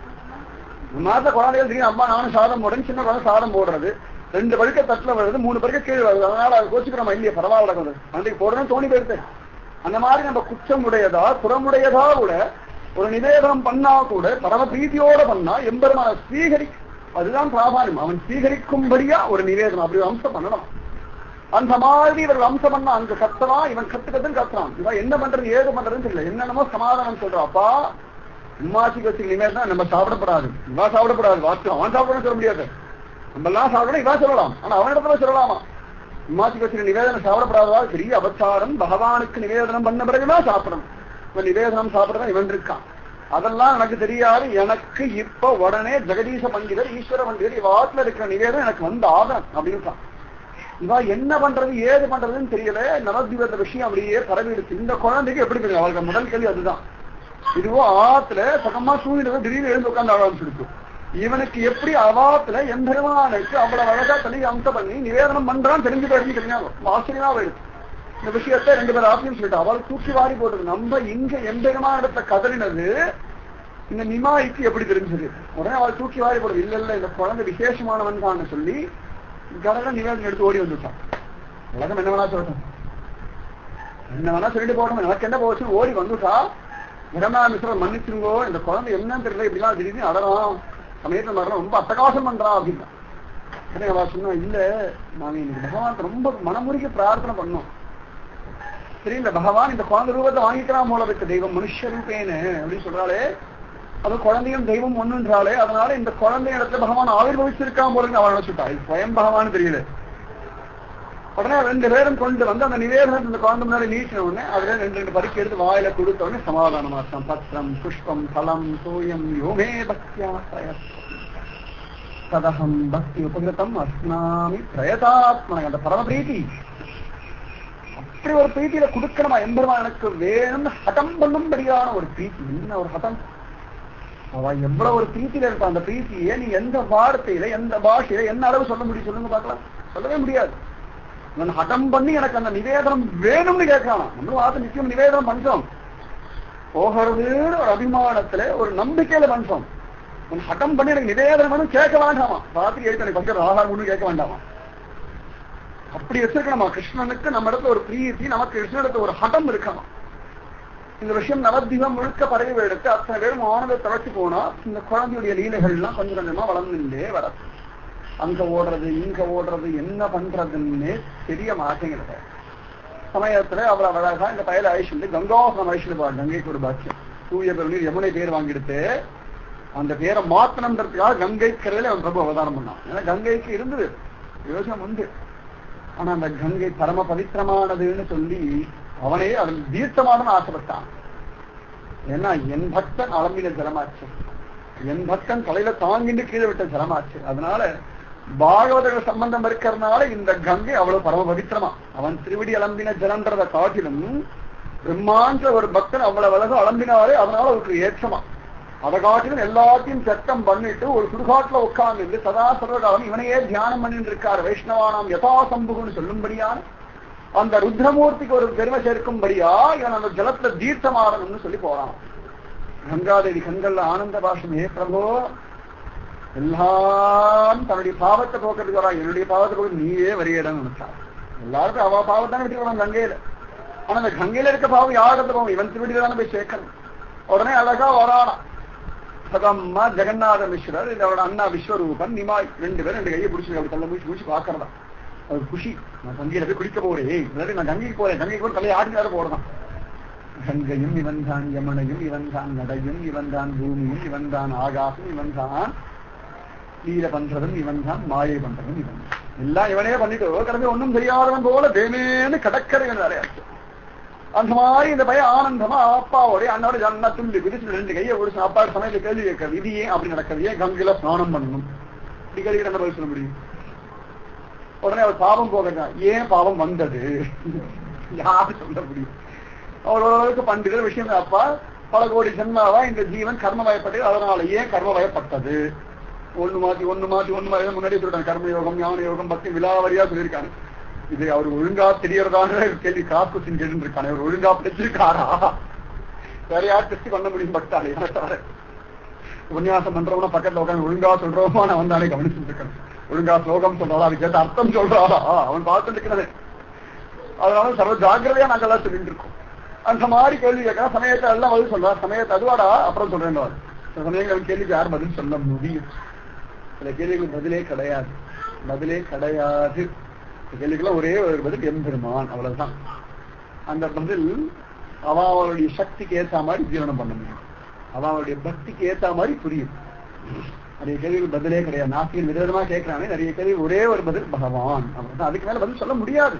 மாத குழந்தைகள் தெரியும் அம்மா நானும் சாதம் போடுறேன் சின்ன குழந்தை சாதம் போடுறது ரெண்டு படுக்க தட்டுல வருது மூணு படுக்க கீழே வருது அதனால அதை கோச்சுக்கிறோமா இல்லையா பரவாயில்ல கொஞ்சம் அன்றைக்கு போடணும் தோணி போயிடுது அந்த மாதிரி நம்ம குற்றமுடையதா புறமுடையதா கூட ஒரு நிவேதனம் பண்ணா கூட பரம பிரீதியோட பண்ணா எம்பெருமான ஸ்வீகரி அதுதான் பிராபாரியம் அவன் ஸ்வீகரிக்கும்படியா ஒரு நிவேதனம் அப்படி ஒரு அம்சம் பண்ணணும் அந்த மாதிரி இவர்கள் அம்சம் பண்ணா அங்க கத்துறான் இவன் கத்துக்கத்துன்னு கத்துறான் இவன் என்ன பண்றது ஏது பண்றதுன்னு தெரியல என்னென்னமோ சமாதானம் சொல்றான் அப்பா உமாசிக்கு வச்சு நிவேதனம் நம்ம சாப்பிடப்படாது இவா சாப்பிடப்படாது வாக்கு அவன் சாப்பிடணும்னு சொல்ல முடியாது நம்ம எல்லாம் சாப்பிடணும் இவா சொல்லலாம் ஆனா அவனிடத்துல சொல்லலாமா உமாசிக்கு வச்சு நிவேதனம் சாப்பிடப்படாதா பெரிய அபச்சாரம் பகவானுக்கு நிவேதனம் பண்ண பிறகுதான் சாப்பிடணும் இவன் நிவேதனம் சாப்பிடதான் இவன் இருக்கான் அதெல்லாம் எனக்கு தெரியாது எனக்கு இப்ப உடனே ஜெகதீச பண்டிதர் ஈஸ்வர பண்டிதர் இவாத்துல இருக்கிற நிவேதம் எனக்கு வந்து ஆகணும் அப்படின்னு இவா என்ன பண்றது ஏது பண்றதுன்னு தெரியல நவதீபத்த விஷயம் அப்படியே பரவிடுச்சு இந்த குழந்தைக்கு எப்படி தெரியும் அவளுக்கு முதல் கேள்வி அதுதான் இதுவோ ஆத்துல பக்கமா சூழ்நிலை திடீர்னு எழுந்து உட்காந்து ஆரம்பிச்சிருக்கு இவனுக்கு எப்படி அவாத்துல எம்பெருமானுக்கு அவ்வளவு அழகா தனி அம்சம் பண்ணி நிவேதனம் பண்றான்னு தெரிஞ்சு போயிடுச்சு தெரியும் ஆச்சரியமா போயிடுச்சு இந்த விஷயத்தை ரெண்டு பேரும் ஆப்பியும் சொல்லிட்டு அவள் தூக்கி வாரி போட்டது நம்ம இங்க எம்பெருமானிடத்த கதறினது இந்த நிமாய்க்கு எப்படி தெரிஞ்சது உடனே அவள் தூக்கி வாரி போடுது இல்ல இல்ல இந்த குழந்தை விசேஷமானவன் தான் சொல்லி கடல நிவேதனம் எடுத்து ஓடி வந்துட்டான் உலகம் என்ன வேணா சொல்லட்டும் என்ன வேணா சொல்லிட்டு போட்டோம் எனக்கு என்ன போச்சு ஓடி வந்துட்டா இரண்டாம் மன்னிச்சுங்கோ இந்த குழந்தை என்னன்னு தெரியல இப்படிலாம் திடீர்னு அடறான் சமயத்துல வரலாம் ரொம்ப அட்டகாசம் பண்றான் அப்படின்னா உடனே அவ சொன்னா இல்ல நாங்க இன்னைக்கு பகவான் ரொம்ப மனமுருகி பிரார்த்தனை பண்ணோம் சரி இந்த பகவான் இந்த குழந்தை ரூபத்தை வாங்கிக்கிறான் போல இருக்கு தெய்வம் மனுஷ ரூபேன்னு அப்படின்னு சொல்றாளே அது குழந்தையும் தெய்வம் ஒண்ணுன்றாலே அதனால இந்த குழந்தை இடத்துல பகவான் ஆவிர்வவிச்சிருக்கான் போல இருக்கு அவள் வச்சுட்டா இது ஸ்வயம் பகவான் தெரியல உடனே ரெண்டு பேரும் கொண்டு வந்து அந்த நிவேதனத்தை இந்த குழந்தை முன்னாடி நீட்டின உடனே அதுல ரெண்டு ரெண்டு பறிக்க எடுத்து வாயில கொடுத்த உடனே சமாதானமாட்டம் பத்திரம் புஷ்பம் பலம் தூயம் யோமே பக்தியா ததகம் பக்தி உபகிருத்தம் அஸ்னாமி பிரயதாத்மனை அந்த பரம பிரீத்தி அப்படி ஒரு பிரீத்தியில கொடுக்கணுமா எம்பெருமா எனக்கு வேணும்னு ஹடம் பண்ணும்படியான ஒரு பிரீத்தி என்ன ஒரு ஹடம் அவ எவ்வளவு ஒரு பிரீத்தியில இருக்கா அந்த பிரீத்தியை நீ எந்த வார்த்தையில எந்த பாஷையில என்ன அளவு சொல்ல முடியும் சொல்லுங்க பார்க்கலாம் சொல்லவே முடியாது நான் ஹடம் பண்ணி எனக்கு அந்த நிவேதனம் வேணும்னு கேட்கலாம் நம்மளும் ஆத்து நிச்சயம் நிவேதனம் பண்றோம் போகிறதுன்னு ஒரு அபிமானத்துல ஒரு நம்பிக்கையில பண்றோம் உன் ஹட்டம் பண்ணி எனக்கு நிவேதனம் பண்ணி கேட்க வேண்டாமா ராத்திரி எழுத்து எனக்கு பஞ்சம் ஆகாரம் ஒண்ணு கேட்க வேண்டாமா அப்படி வச்சிருக்கணுமா கிருஷ்ணனுக்கு நம்ம இடத்துல ஒரு பிரீத்தி நமக்கு கிருஷ்ணனுக்கு ஒரு ஹட்டம் இருக்கணும் இந்த விஷயம் நவத்தீபம் முழுக்க பரவி எடுத்து அத்தனை பேரும் ஆனந்த தளர்ச்சி போனா இந்த குழந்தையுடைய லீலைகள் எல்லாம் கொஞ்சம் கொஞ்சமா வளர்ந்துட்டே வர அங்க ஓடுறது இங்க ஓடுறது என்ன பண்றதுன்னு தெரிய மாட்டேங்கிறது சமயத்துல அவ்வளவு அழகா இந்த பயல ஐஸ்வந்து கங்காசனம் ஐஸ்வர்பா கங்கைக்கு ஒரு பாக்கியம் தூய பெருநீர் யமுனை பேர் வாங்கிடுத்து அந்த பேரை மாத்தணுன்றதுக்காக கங்கை கரையில அவன் பிரபு அவதாரம் பண்ணான் ஏன்னா கங்கைக்கு இருந்தது யோசனை உண்டு ஆனா அந்த கங்கை பரம பவித்திரமானதுன்னு சொல்லி அவனே அவன் தீர்த்தமானு ஆசைப்பட்டான் ஏன்னா என் பக்தன் அளம்பின ஜலமாச்சு என் பக்தன் தலையில தாங்கிட்டு கீழே விட்ட ஜலமாச்சு அதனால பாகவதர்கள் சம்பந்தம் இருக்கிறதுனால இந்த கங்கை அவ்வளவு பரம பவித்திரமா அவன் திருவடி அலம்பின ஜலன்றதை காட்டிலும் பிரம்மாண்ட ஒரு பக்தன் அவ்வளவு அழகு அலம்பினாரே அதனால அவருக்கு ஏற்றமா அதை காட்டிலும் எல்லாத்தையும் சட்டம் பண்ணிட்டு ஒரு சுடுகாட்டுல உட்கார்ந்து சதா சர்வகாலம் இவனையே தியானம் பண்ணிட்டு இருக்கார் வைஷ்ணவானாம் யதா சம்புகுன்னு சொல்லும்படியான அந்த ருத்ரமூர்த்திக்கு ஒரு பெருமை சேர்க்கும்படியா இவன் அந்த ஜலத்துல தீர்த்தமாடணும்னு சொல்லி போறான் கங்காதேவி கண்கள்ல ஆனந்த பாஷமே பிரபோ எல்லாம் தன்னுடைய பாவத்தை போக்குறதுக்கு வரா என்னுடைய பாவத்தை போக்கு நீயே வரியடம் நினைச்சான் எல்லாருக்கும் அவ பாவத்தானே விட்டு வரணும் கங்கையில ஆனா அந்த கங்கையில இருக்க பாவம் யாருக்கு போகும் இவன் திருவிடி தானே போய் சேர்க்கணும் உடனே அழகா வரானா சதம்மா ஜெகநாத மிஸ்ரர் இது அவரோட அண்ணா விஸ்வரூபன் நிமாய் ரெண்டு பேரும் ரெண்டு கையை பிடிச்சி அப்படி தள்ள முடிச்சு முடிச்சு பாக்குறதா அது குஷி நான் கங்கையில போய் குளிக்க போறேன் இல்லாட்டி நான் கங்கைக்கு போறேன் கங்கைக்கு போய் தலையை ஆட்டி வேற போறதான் கங்கையும் இவன்தான் யமுனையும் இவன்தான் நடையும் இவன்தான் பூமியும் இவன்தான் ஆகாசம் இவன்தான் லீல பண்றதும் இவன்தான் மாயை பண்றதும் இவன் எல்லாம் இவனே பண்ணிட்டு கிளம்பி ஒண்ணும் தெரியாதவன் போல தேமேன்னு கடற்கரை நிறைய அந்த மாதிரி இந்த பையன் ஆனந்தமா அப்பாவோட அண்ணோட ஜன்னா துள்ளி குதிச்சு ரெண்டு கையை ஒரு அப்பா சமயத்தை கேள்வி கேட்கறது இது ஏன் அப்படி நடக்கிறது ஏன் கங்கையில ஸ்நானம் பண்ணணும் இப்படி கேள்வி என்ன பதில் சொல்ல முடியும் உடனே அவர் பாவம் போகிறான் ஏன் பாவம் வந்தது யாரு சொல்ல முடியும் அவர் ஓரளவுக்கு பண்டிகை விஷயம் அப்பா பல கோடி ஜென்மாவா இந்த ஜீவன் கர்ம வயப்பட்டது அதனால ஏன் கர்ம வயப்பட்டது ஒண்ணு மாத்தி ஒண்ணு மாத்தி ஒண்ணு மாத்தி முன்னாடி சொல்லிட்டாங்க கர்ம யோகம் ஞான யோகம் பக்தி விலாவரியா சொல்லியிருக்காங்க இது அவர் ஒழுங்கா தெரியறதான கேள்வி காப்பு கேட்டு இருக்கானே அவர் ஒழுங்கா படிச்சிருக்காரா வேற யார் டெஸ்ட் பண்ண முடியும் பக்தாலே தவிர உபன்யாசம் பண்றவன பக்கத்துல உட்காந்து ஒழுங்கா சொல்றோமா நான் வந்தாலே கவனிச்சுட்டு இருக்கேன் ஒழுங்கா ஸ்லோகம் சொல்றாளா அதுக்கு ஏத்த அர்த்தம் சொல்றாளா அவன் பார்த்துட்டு இருக்கிறது அதனால சர்வ ஜாக்கிரதையா நாங்கெல்லாம் சொல்லிட்டு இருக்கோம் அந்த மாதிரி கேள்வி கேட்கறா சமயத்தை எல்லாம் பதில் சொல்றா சமயத்தை அதுவாடா அப்புறம் சொல்றேன் சில சமயங்கள் கேள்விக்கு யார் பதில் சொல்ல முடியும் சில கேள்விகளுக்கு பதிலே கிடையாது பதிலே கிடையாது கேள்விக்கெல்லாம் ஒரே ஒரு பதில் எம்பெருமான் அவ்வளவுதான் அந்த பதில் அவளுடைய சக்திக்கு ஏத்த மாதிரி ஜீவனம் பண்ண முடியும் அவளுடைய பக்திக்கு ஏத்த மாதிரி புரியும் நிறைய கேள்விகள் பதிலே கிடையாது நாசிகள் விதவிதமா கேட்கிறானே நிறைய கேள்வி ஒரே ஒரு பதில் பகவான் அவ்வளவுதான் அதுக்கு மேல பதில் சொல்ல முடியாது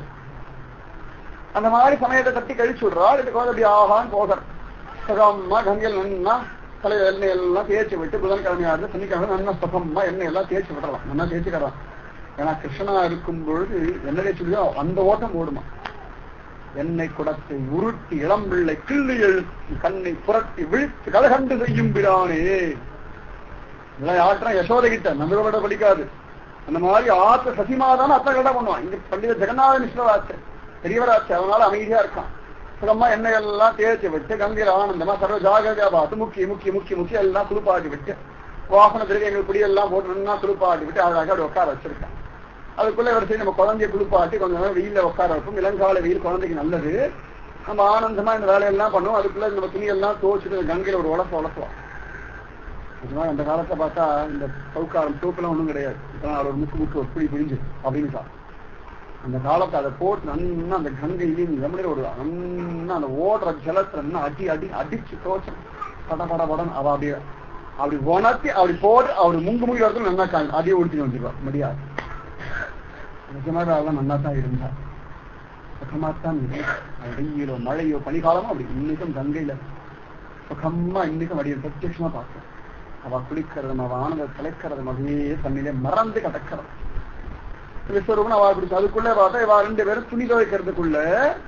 அந்த மாதிரி சமயத்தை தட்டி கழிச்சு விடுறாள் இதுக்கு வந்து அப்படி ஆகான் போகிற சுகம்மா கங்கையில் நன்னா தலை எண்ணெய் எல்லாம் தேய்ச்சி விட்டு புதன்கிழமையாவது சனிக்கிழமை நல்லா சுகம்மா எண்ணெய் எல்லாம் தேய்ச்சி விடலாம் நல்லா தேய்ச்சிக்கிறான் ஏன்னா கிருஷ்ணனா இருக்கும் பொழுது என்ன தேய்ச்சியோ அந்த ஓட்டம் ஓடுமா எண்ணெய் குடத்தை உருட்டி இளம்பிள்ளை கிள்ளி எழுத்து கண்ணை புரட்டி விழித்து கலகண்டு செய்யும் பிரானே இதெல்லாம் யார்ட்டும் யசோதை கிட்ட நம்பரோட படிக்காது அந்த மாதிரி ஆத்த சசிமாதான அத்தை கட பண்ணுவான் இங்க பண்டித ஜெகநாத மிஸ்ரராச்சு பெரியவராச்சு அதனால அமைதியா இருக்கான் சுகமா எண்ணெய் எல்லாம் தேய்ச்சி விட்டு கங்கையில் ஆனந்தமா சர்வ ஜாகிரதையா பார்த்து முக்கிய முக்கிய முக்கிய முக்கிய எல்லாம் குளிப்பாட்டி விட்டு வாசன திரவியங்கள் பிடி எல்லாம் போட்டு நல்லா குளிப்பாட்டி விட்டு அழகாக அப்படி உட்கார வச்சிருக்கான் அதுக்குள்ள வரிசை நம்ம குழந்தைய குளிப்பாட்டி கொஞ்சம் நேரம் வெயில உட்கார வைப்போம் இளங்கால வெயில் குழந்தைக்கு நல்லது நம்ம ஆனந்தமா இந்த வேலையெல்லாம் பண்ணுவோம் அதுக்குள்ள நம்ம துணியெல்லாம் துவச்சிட்டு கங்கையில ஒரு உழப்ப உழப்பலாம் அதனால அந்த காலத்தை பார்த்தா இந்த சவுக்காரம் சோப்புலாம் ஒண்ணும் கிடையாது இப்ப ஒரு முக்கு முக்கு ஒரு புடி பிடிஞ்சு அப்படின்னு சார் அந்த காலத்தை அதை போட்டு நன்னா அந்த கங்கையிலையும் யமுனையில ஒரு நன்னா அந்த ஓடுற ஜலத்துல நன்னா அடி அடி அடிச்சு தோச்சம் பட பட படம் அவ அப்படியே அப்படி உணர்த்தி அப்படி போட்டு அப்படி முங்கு முங்கி வரதுல நல்லா காங்க அதையே உடுத்தி வந்துருவா முடியாது நிஜமாக அதெல்லாம் நல்லா தான் இருந்தா சுகமாத்தான் இருந்தா வெயிலோ மழையோ பனிகாலமோ அப்படி இன்னைக்கும் கங்கையில சுகமா இன்னைக்கும் அப்படியே பிரத்யட்சமா பார்த்தோம் அவ குளிக்கிறதும் அவ ஆனந்த தலைக்கிறதும் அப்படியே தண்ணியிலே மறந்து கிடக்கிறது விஸ்வரூபன் அவ குடிச்சு அதுக்குள்ள பார்த்தா இவ ரெண்டு பேரும் துணி துவைக்கிறதுக்குள்ள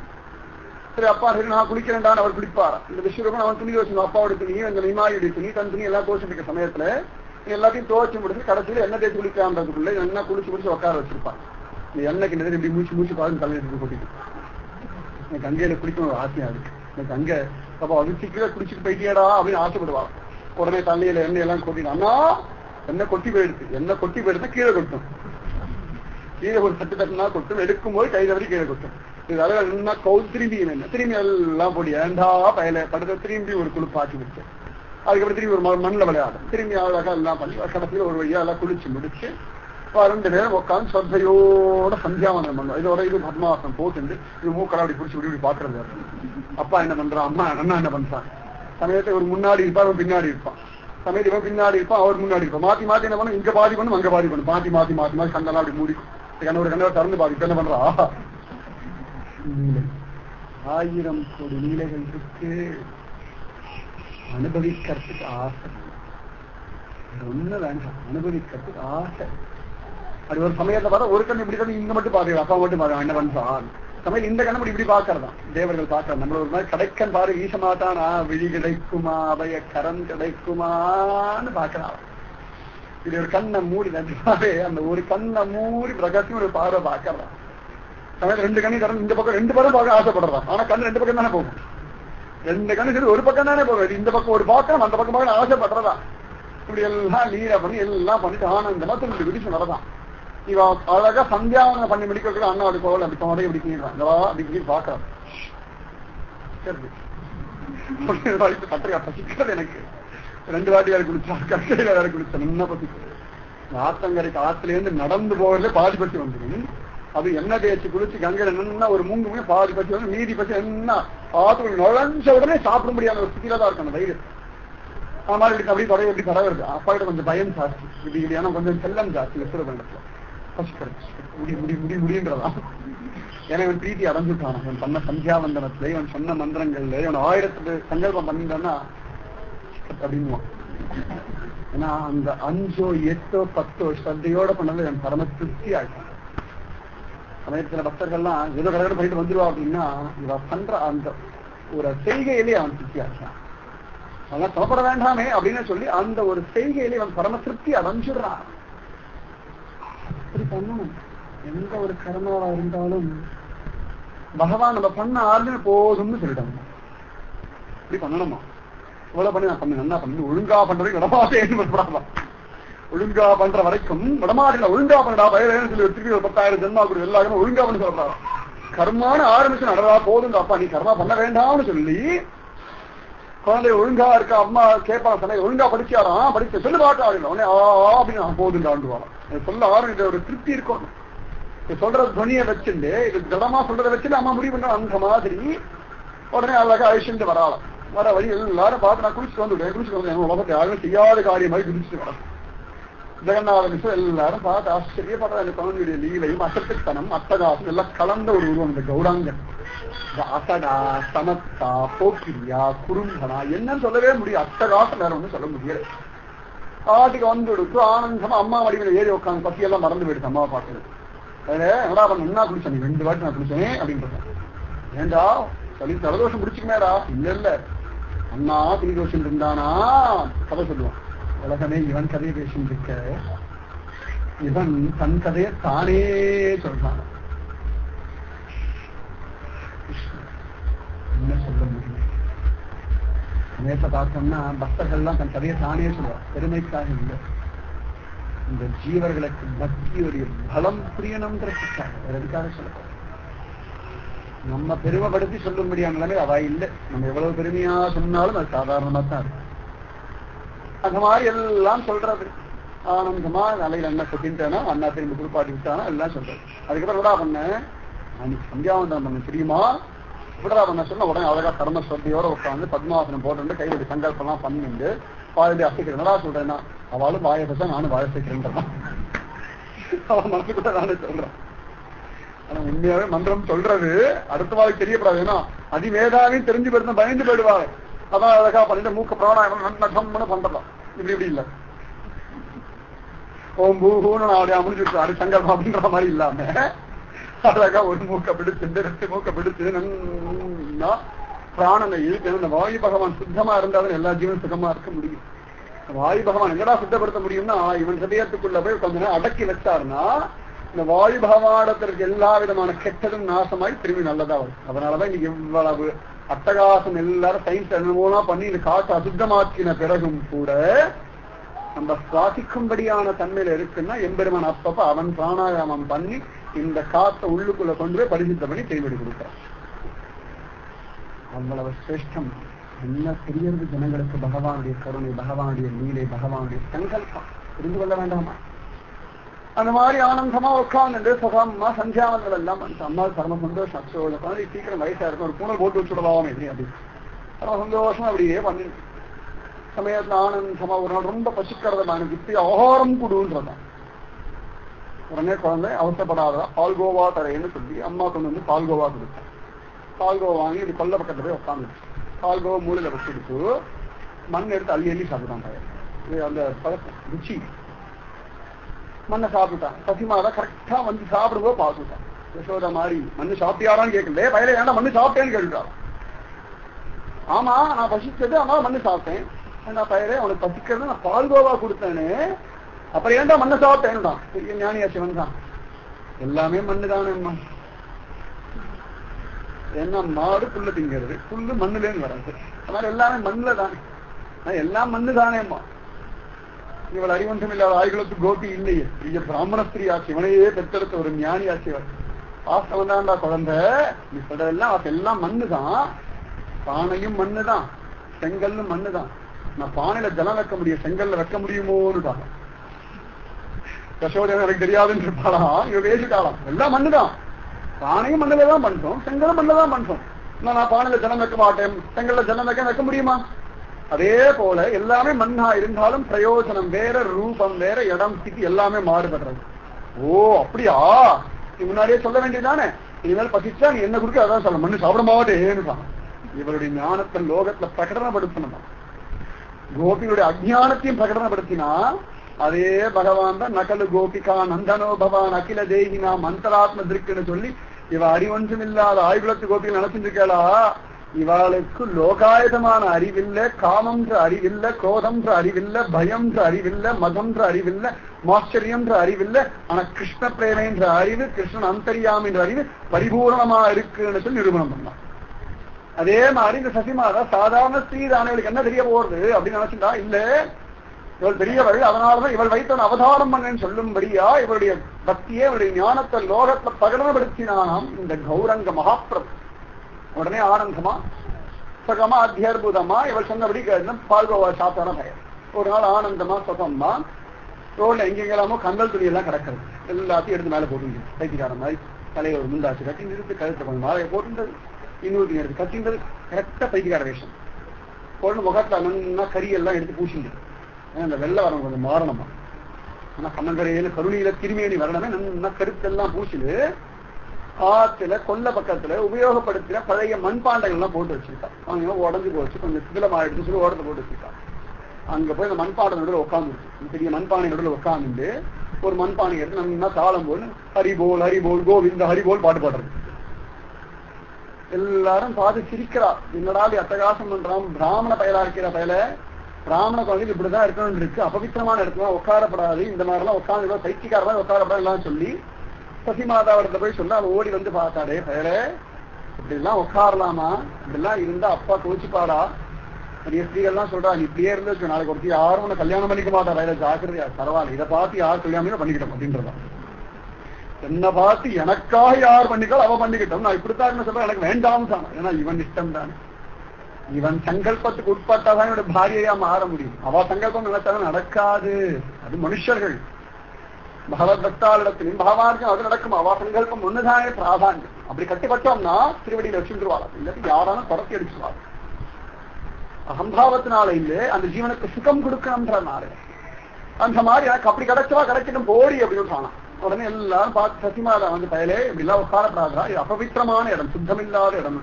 சரி அப்பா சரி நான் குளிக்கிறேன்டான்னு அவர் குளிப்பாரா இந்த விஸ்வரூபன் அவன் துணி துவச்சு அப்பாவோட துணி அந்த நிமாயுடைய துணி தன் துணி எல்லாம் துவச்சு இருக்க சமயத்துல எல்லாத்தையும் துவச்சு முடிச்சு கடைசியில எண்ணெய் தேய்ச்சி குளிக்கான்றதுக்குள்ள என்ன குளிச்சு குளிச்சு உட்கார வச்சிருப்பான் இந்த எண்ணெய்க்கு நிறைய இப்படி மூச்சு மூச்சு பாருங்க தலையிட்டு கொட்டிட்டு எனக்கு கங்கையில குளிக்கணும் ஒரு ஆசையா இருக்கு எனக்கு அங்க அப்ப அதுக்கு குளிச்சுட்டு போயிட்டியாடா அப்படின்னு ஆசைப்படுவான் உடனே தலையில எண்ணெய் எல்லாம் கொட்டிடும் அண்ணா எண்ணெய் கொட்டி போயிடுது எண்ணெய் கொட்டி போயிடுது கீழே கொட்டும் கீழே ஒரு தட்டு தட்டுனா கொட்டும் எடுக்கும் போது கை தவறி கீழே கொட்டும் இது அழகா என்ன கவு திரும்பி என்ன திரும்பி எல்லாம் போடி ஏண்டா பயல படுத்த திரும்பி ஒரு குளிப்பாட்டி விட்டு அதுக்கப்புறம் திரும்பி ஒரு ம- மண்ணுல விளையாடும் திரும்பி அழகா எல்லாம் பண்ணி கடைசியில் ஒரு வழியா எல்லாம் குளிச்சு முடிச்சு அப்ப ரெண்டு நேரம் உட்காந்து சொத்தையோட சந்தியாவனம் பண்ணுவோம் இதோட இது பத்மாசனம் போட்டு இது மூக்கடா அப்படி பிடிச்சி இப்படி இப்படி பாக்குறது அப்பா என்ன பண்றான் அம்மா அண்ணா என்ன பண்றான் சமயத்தை ஒரு முன்னாடி இருப்பான் அவன் பின்னாடி இருப்பான் சமயத்து இவன் பின்னாடி இருப்பான் அவர் முன்னாடி இருப்பான் மாத்தி மாத்தி என்ன பண்ணும் இங்க பாதி பண்ணும் அங்க பாதி பண்ணும் மாத்தி மாத்தி மாத்தி மாத்தி கண்ணெல்லாம் அப்படி மூடி கண்ணோட கண்ணோட திறந்து பாதி இப்ப என்ன பண்றா நீலை. ஆயிரம் கோடி நீலைகள் இருக்கு அனுபவிக்கிறதுக்கு ஆசை வேற ஒண்ணு வேண்டாம் அனுபவிக்கிறதுக்கு ஆசை அது ஒரு சமயத்தை பார்த்தா ஒரு கண்ணு இப்படி கண்ணு இங்க மட்டும் பாக்குறது அப்பா மட்டும் பாரு என்ன பண்றான் சமயம் இந்த கண்ணு இப்படி பாக்குறதான் தேவர்கள் பாக்குறது நம்மள ஒரு மாதிரி கடைக்கன் பாரு வீச மாட்டானா விழி கிடைக்குமா அவைய கரம் கிடைக்குமான்னு பாக்குறான் இது ஒரு கண்ணை மூடி நடிப்பாவே அந்த ஒரு கண்ணை மூடி பிரகாசம் ஒரு பார்வை பாக்குறான் சமயம் ரெண்டு கண்ணி திறந்து இந்த பக்கம் ரெண்டு பேரும் பார்க்க ஆசைப்படுறான் ஆனா கண்ணு ரெண்டு பக்கம் தானே போகும் ரெண்டு கண்ணு சரி ஒரு பக்கம் தானே போகும் இந்த பக்கம் ஒரு பார்க்கணும் அந்த பக்கம் பார்க்க ஆசைப்படுறதா இப்படி எல்லாம் லீலா பண்ணி எல்லாம் பண்ணிட்டு ஆனந்தமா திரும்பி விடிச்சு நடதான் இவ அழகா சந்தியாவனம் பண்ணி முடிக்கிறதுக்கு அண்ணா அப்படி போகல அப்படி போனே இப்படி கீழான் அப்படி இப்படி பாக்குறான் சரி கத்திரிக்கா பசிக்கிறது எனக்கு ரெண்டு வாட்டி வேற குளிச்சா கட்டையில வேற குளிச்சா என்ன பசிக்கிறது இந்த ஆத்தங்கரைக்கு ஆத்துல இருந்து நடந்து போகிறதே பாதி பசி வந்துடும் அது என்ன தேய்ச்சி குளிச்சு கங்கையில என்ன ஒரு மூங்கு மூணு பாதி பசி வந்து மீதி பசி என்ன ஆத்துக்குள்ள நுழைஞ்ச உடனே சாப்பிட முடியாத ஒரு ஸ்திதியில தான் இருக்கும் அந்த வயிறு அந்த மாதிரி இப்படி அப்படியே தொடை எப்படி பரவுறது அப்பா கிட்ட கொஞ்சம் பயம் ஜாஸ்தி இப்படி இல்லையா கொஞ்சம் செல்லம் ஜாஸ்தி வெசுற பண்டத்துல பசிக்கிறது முடி முடி முடி முடின்றதா ஏன்னா இவன் பிரீத்தி அடைஞ்சுட்டான் இவன் பண்ண சந்தியாவந்தனத்துல இவன் சொன்ன மந்திரங்கள்ல இவன் ஆயிரத்து சங்கல்பம் பண்ணிட்டான்னா அப்படின்னுவான் ஏன்னா அந்த அஞ்சோ எட்டோ பத்தோ ஸ்ரத்தையோட பண்ணது என் பரம திருப்தி ஆயிட்டான் சமயத்துல பக்தர்கள்லாம் ஏதோ கடற்கரை பண்ணிட்டு வந்துருவா அப்படின்னா இவ பண்ற அந்த ஒரு செய்கையிலே அவன் திருப்தி ஆச்சான் அதெல்லாம் சமப்பட வேண்டாமே அப்படின்னு சொல்லி அந்த ஒரு செய்கையிலே அவன் பரம திருப்தி அடைஞ்சிடுறான் அப்படி பண்ணணும் எந்த ஒரு கர்மாவா இருந்தாலும் பகவான் நம்ம பண்ண ஆளுமே போதும்னு சொல்லிட்டாங்க இப்படி பண்ணணுமா இவ்வளவு பண்ணி நான் பண்ணு நல்லா பண்ணி ஒழுங்கா பண்றதுக்கு விடமாட்டேன்னு விடப்படாமா ஒழுங்கா பண்ற வரைக்கும் விடமாட்டேன் ஒழுங்கா பண்ணடா பயலேன்னு சொல்லி திருப்பி ஒரு பத்தாயிரம் ஜென்மா கொடு எல்லாருமே ஒழுங்கா பண்ணி சொல்றாரு கர்மான ஆரம்பிச்சு நடரா போதுங்க அப்பா நீ கர்மா பண்ண வேண்டாம்னு சொல்லி குழந்தை ஒழுங்கா இருக்கா அம்மா கேட்பாங்க சொன்ன ஒழுங்கா படிச்சாராம் படிக்க சொல்லு பாட்டா அப்படின்னு உடனே ஆ ஆ அப்படின்னு நான் போதுண்டு ஆண்டுவாராம் சொல்ல ஆரம்பிச்ச ஒரு திருப்தி இருக்கும் இது சொல்ற துணியை வச்சுட்டு இது திடமா சொல்றதை வச்சுட்டு அம்மா முடிவு பண்ற அந்த மாதிரி உடனே அழகா அழிச்சுட்டு வராளாம் வர வழி எல்லாரும் பார்த்து நான் குளிச்சுட்டு வந்துவிட்டேன் குளிச்சுட்டு வந்து எங்க உலகத்தை யாருமே செய்யாத காரியம் மாதிரி குளிச்சுட்டு வரேன் ஜெகநாத மிஸ்வர் எல்லாரும் பார்த்து ஆச்சரியப்படுற அந்த குழந்தையுடைய லீலையும் அசத்துத்தனம் அட்டகாசம் எல்லாம் கலந்த ஒரு உருவம் இந்த கௌடாங்கன் இந்த அசடா சமத்தா போக்கிரியா குறும்பனா என்னன்னு சொல்லவே முடியும் அட்டகாசம் வேற ஒண்ணும் சொல்ல முடியாது காட்டுக்கு வந்து கொடுத்து ஆனந்தமா அம்மா வடிவில் ஏறி உட்காந்து பசியெல்லாம் மறந்து போயிடுச்சு அம்மாவை பார்க்கறது அதுல என்னடா பண்ண என்ன குளிச்சேன் நீ ரெண்டு வாட்டி நான் குளிச்சேன் அப்படின்றேன் ஏண்டா சளி ஜலதோஷம் பிடிச்சிக்குமேடா இல்ல இல்ல அண்ணா துணி தோஷம் இருந்தானா கதை சொல்லுவான் உலகமே இவன் கதையை பேசிட்டு இருக்க இவன் தன் கதையை தானே சொல்றான் என்ன சொல்ல முடியும் நேற்ற பார்த்தோம்னா பக்தர்கள்லாம் தன் கதையை தானே சொல்லுவார் பெருமைக்காக இல்லை இந்த ஜீவர்களுக்கு பக்தியுடைய பலம் புரியணுங்கிறதுக்காக வேற எதுக்காக சொல்ல நம்ம பெருமைப்படுத்தி சொல்லும்படியான நிலைமை அவ இல்லை நம்ம எவ்வளவு பெருமையா சொன்னாலும் அது சாதாரணமா தான் இருக்கு அந்த மாதிரி எல்லாம் சொல்றது ஆனந்தமா அலையில அண்ணா கொட்டின்ட்டானா அண்ணா திரும்பி குளிப்பாட்டி விட்டானா எல்லாம் சொல்றது அதுக்கப்புறம் விடா பண்ண அன்னைக்கு சந்தியாவந்தனம் பண்ண தெரியுமா விடா பண்ண சொன்ன உடனே அழகா கர்ம ஸ்ரத்தையோட உட்காந்து பத்மாசனம் போட்டு கையில் சங்கல்பம் எல்லாம் பண்ணிட்டு பாதி அசைக்கிறேன் என்னடா சொல்றேன்னா அவளும் வாய பேச நானும் வாய சேர்க்கிறேன் அவன் மனசுக்குள்ள நானே சொல்றேன் ஆனா உண்மையாவே மந்திரம் சொல்றது அடுத்த வாழ்க்கை தெரியப்படாது ஏன்னா அதிமேதாவையும் தெரிஞ்சு போயிருந்தா பயந்து போயிடுவாங்க அதான் அழகா பண்ணிட்டு மூக்க பிராணாயம் நகம்னு பண்றலாம் இப்படி இப்படி இல்ல ஓம் பூன்னு நான் அப்படியே முடிஞ்சுட்டு அது சங்கல்பம் அப்படின்ற மாதிரி இல்லாம அழகா ஒரு மூக்க பிடிச்சு ரெண்டு மூக்க பிடிச்சு நன்னா பிராணனை இழுக்கணும் இந்த வாயு பகவான் சுத்தமா இருந்தாலும் எல்லா ஜீவனும் சுகமா இருக்க முடியும் வாயு பகவான் எங்கடா சுத்தப்படுத்த முடியும்னா இவன் ஹிருதயத்துக்குள்ள போய் கொஞ்ச நேரம் அடக்கி வச்சாருன்னா இந்த வாயு பகவானத்திற்கு எல்லா விதமான கெட்டதும் நாசமாய் திரும்பி நல்லதா வரும் அதனாலதான் இன்னைக்கு இவ்வளவு அட்டகாசம் எல்லாரும் சயின்ஸ் என்னமோனா பண்ணி இந்த காற்று அசுத்தமாக்கின பிறகும் கூட நம்ம சுவாசிக்கும்படியான தன்மையில இருக்குன்னா எம்பெருமான் அப்பப்ப அவன் பிராணாயாமம் பண்ணி இந்த காத்த உள்ளுக்குள்ள கொண்டு போய் பரிசுத்த பண்ணி கைவிடி கொடுக்கிறார் அவ்வளவு சிரேஷ்டம் என்ன தெரியறது ஜனங்களுக்கு பகவானுடைய கருணை பகவானுடைய லீலை பகவானுடைய சங்கல்பம் புரிந்து கொள்ள வேண்டாமா அந்த மாதிரி ஆனந்தமா உட்கார்ந்து சுகமா சந்தியாவந்தம் எல்லாம் பண்ணிட்டு அம்மா பரம சந்தோஷம் அச்சோ இந்த குழந்தை சீக்கிரம் வயசா இருக்கும் ஒரு பூனல் போட்டு வச்சுடலாம் எப்படி அப்படி பரம சந்தோஷம் அப்படியே பண்ணி சமயத்துல ஆனந்தமா ஒரு நாள் ரொம்ப பசிக்கிறதா எனக்கு இப்படி ஆகாரம் கொடுன்றதான் உடனே குழந்தை அவசரப்படாத பால்கோவா தரேன்னு சொல்லி அம்மா கொண்டு வந்து பால்கோவா கொடுத்தேன் பால்கோவா வாங்கி இப்படி கொல்ல பக்கத்துல போய் உட்காந்து பால்கோவா மூலையில வச்சுட்டு மண் எடுத்து அள்ளி அள்ளி சாப்பிட்டான் பையன் இது அந்த பழக்கம் ருச்சி மண்ணை சாப்பிட்டான் பசிமாதான் கரெக்டா வந்து சாப்பிடும்போது பார்த்துட்டான் யசோதா மாதிரி மண்ணு சாப்பிட்டியாரான்னு கேட்கல பயில ஏன்டா மண்ணு சாப்பிட்டேன்னு கேட்டுட்டான் ஆமா நான் பசிச்சது ஆனால் மண்ணு சாப்பிட்டேன் நான் பயிரே உனக்கு பசிக்கிறது நான் பால்கோவா கொடுத்தேன்னு அப்புறம் ஏன்டா மண்ணை சாப்பிட்டேன்னுட்டான் பெரிய ஞானியா சிவன் தான் எல்லாமே மண்ணு தானேம்மா ஏன்னா மாடு புல்லு திங்கிறது புல்லு மண்ணுலேன்னு வராது அதனால எல்லாமே மண்ணுல தானே ஆனா எல்லாம் மண்ணு தானேம்மா இவள் அறிவன்றம் இல்லாத ஆய்களுக்கு கோபி இல்லையே பெரிய பிராமண ஸ்திரீ ஆச்சு இவனையே பெற்றெடுத்த ஒரு ஞானி ஆச்சு இவள் வாஸ்தவம் தான்டா குழந்தை நீ சொல்றதெல்லாம் அது எல்லாம் மண்ணுதான் பானையும் மண்ணுதான் செங்கல்லும் மண்ணுதான் நான் பானையில ஜலம் வைக்க முடியும் செங்கல்ல வைக்க முடியுமோன்னு பாக்கலாம் யசோதேவன் எனக்கு தெரியாதுன்னு இருப்பாளாம் இவ பேசிட்டாளாம் எல்லாம் மண்ணுதான் பானையும் மண்ணுல தான் பண்றோம் செங்கலும் மண்ணுல தான் பண்றோம் நான் நான் பானையில ஜலம் வைக்க மாட்டேன் செங்கல்ல ஜலம் வைக்க வைக்க முடியுமா அதே போல எல்லாமே மண்ணா இருந்தாலும் பிரயோஜனம் வேற ரூபம் வேற இடம் ஸ்திதி எல்லாமே மாறுபடுறது ஓ அப்படியா நீ முன்னாடியே சொல்ல வேண்டியதானே இனிமேல் பசிச்சா நீ என்ன கொடுக்க அதான் சொல்ல மண்ணு சாப்பிட மாட்டேன்னு இவருடைய ஞானத்தை லோகத்துல பிரகடனப்படுத்தணும் கோபியுடைய அஜானத்தையும் பிரகடனப்படுத்தினா அதே பகவான் தான் நகலு கோபிகா நந்தனோ பவான் அகில தேகினா மந்தராத்ம திருக்குன்னு சொல்லி இவ அறிவொன்றும் இல்லாத ஆய்குலத்து கோபியில் நினைச்சிருக்கா இவாளுக்கு லோகாயுதமான அறிவில்ல காமன்ற அறிவில்ல கோதம்ன்ற அறிவில்ல பயம்ன்ற அறிவில்ல மதம்ன்ற அறிவில்ல மாச்சரியம்ன்ற அறிவில்ல ஆனா கிருஷ்ண பிரேமைன்ற அறிவு கிருஷ்ணன் அந்தரியாம் என்ற அறிவு பரிபூர்ணமா இருக்குன்னு சொல்லி நிரூபணம் பண்ணான் அதே மாதிரி இந்த சசிமாதா சாதாரண ஸ்ரீதானிகளுக்கு என்ன தெரிய போறது அப்படின்னு நினைச்சுட்டா இல்ல இவள் பெரியவள் அதனாலதான் இவள் வைத்தவன் அவதாரம் பண்ணேன்னு சொல்லும்படியா இவருடைய பக்தியே இவருடைய ஞானத்தை லோகத்தை பிரகடனப்படுத்தினானாம் இந்த கௌரங்க மகாபிரபு உடனே ஆனந்தமா சுகமா அத்தியற்புதமா இவள் சொன்னபடி கேட்டு பால்கோவா சாப்பிட்டான பையன் ஒரு நாள் ஆனந்தமா சுகமா ரோட்ல எங்கெங்கெல்லாமோ கந்தல் துணி எல்லாம் கிடக்கிறது எல்லாத்தையும் எடுத்து மேல போட்டு தைக்கிற மாதிரி தலையை ஒரு முண்டாச்சு கட்டி நிறுத்து கழுத்து கொஞ்சம் மாலையை போட்டுன்றது இன்னொரு எடுத்து கட்டின்றது கரெக்டா பைத்தியக்கார வேஷம் பொண்ணு முகத்துல நன்னா கறி எல்லாம் எடுத்து பூசிண்டு அந்த வெள்ளை வரம் கொஞ்சம் மாறணுமா ஆனா கண்ணங்கரையில கருணியில திருமேனி வரணுமே நல்லா கருத்தெல்லாம் பூசிடு ஆத்துல கொல்ல பக்கத்துல உபயோகப்படுத்தின பழைய மண்பாண்டங்கள் எல்லாம் போட்டு வச்சிருக்கா அவங்க உடஞ்சு போச்சு கொஞ்சம் சிதிலமா எடுத்து சொல்லி ஓடத்தை போட்டு வச்சிருக்கா அங்க போய் அந்த மண்பானை நடுவில் உட்காந்துருக்கு பெரிய மண்பானை நடுவில் உட்காந்துட்டு ஒரு மண்பானை எடுத்து நல்லா தாளம் போல் ஹரிபோல் ஹரிபோல் கோவிந்த ஹரிபோல் பாட்டு பாடுறது எல்லாரும் பார்த்து சிரிக்கிறா என்னடா அட்டகாசம் பண்றான் பிராமண பயலா இருக்கிற பயல பிராமண குழந்தைக்கு இப்படிதான் இருக்கணும் இருக்கு அபவித்திரமான இடத்துல உட்காரப்படாது இந்த மாதிரி எல்லாம் உட்காந்து பைத்தியக்கார மாதிரி உட்காரப்படாது எல்லாம் சொல்லி சசி மாதாவிடத்துல போய் சொன்னா அவள் ஓடி வந்து பார்த்தாடே பயலே இப்படி எல்லாம் உட்காரலாமா இப்படிலாம் இருந்தா அப்பா கோச்சிப்பாடா நிறைய ஸ்திரீகள்லாம் சொல்றா நீ இப்படியே இருந்து நாளைக்கு ஒருத்தி யாரும் உன்னை கல்யாணம் பண்ணிக்க மாட்டா வயல ஜாக்கிரதையா பரவாயில்ல இதை பார்த்து யார் கல்யாணம் பண்ணிக்கிட்டோம் அப்படின்றதா என்ன பார்த்து எனக்காக யார் பண்ணிக்கோ அவ பண்ணிக்கிட்டோம் நான் இப்படித்தான் என்ன சொல்றேன் எனக்கு வேண்டாம் தான் ஏன்னா இவன் இஷ்டம் தானே இவன் சங்கல்பத்துக்கு உட்பட்டாதான் இவனுடைய பாரியையா மாற முடியும் அவ சங்கல்பம் நினைச்சாலும் நடக்காது அது மனுஷர்கள் பகவத் பக்தாளிடத்திலும் பகவானுக்கும் அது நடக்கும் அவ சங்கல்பம் ஒண்ணுதானே பிராதானியம் அப்படி கட்டிப்பட்டோம்னா திருவடியில வச்சுருவாள் இல்லாட்டி யாராலும் துரத்தி அடிச்சுவாள் அகம்பாவத்தினால இல்லே அந்த ஜீவனுக்கு சுகம் கொடுக்கணும்ன்றனால அந்த மாதிரி எனக்கு அப்படி கிடைச்சவா கிடைக்கட்டும் போடி அப்படின்னு சொன்னான் உடனே எல்லாரும் பார்த்து சசிமாதா வந்து பயலே இப்படி எல்லாம் உட்காரப்படாதா இது அபவித்திரமான இடம் சுத்தமில்லாத இடம்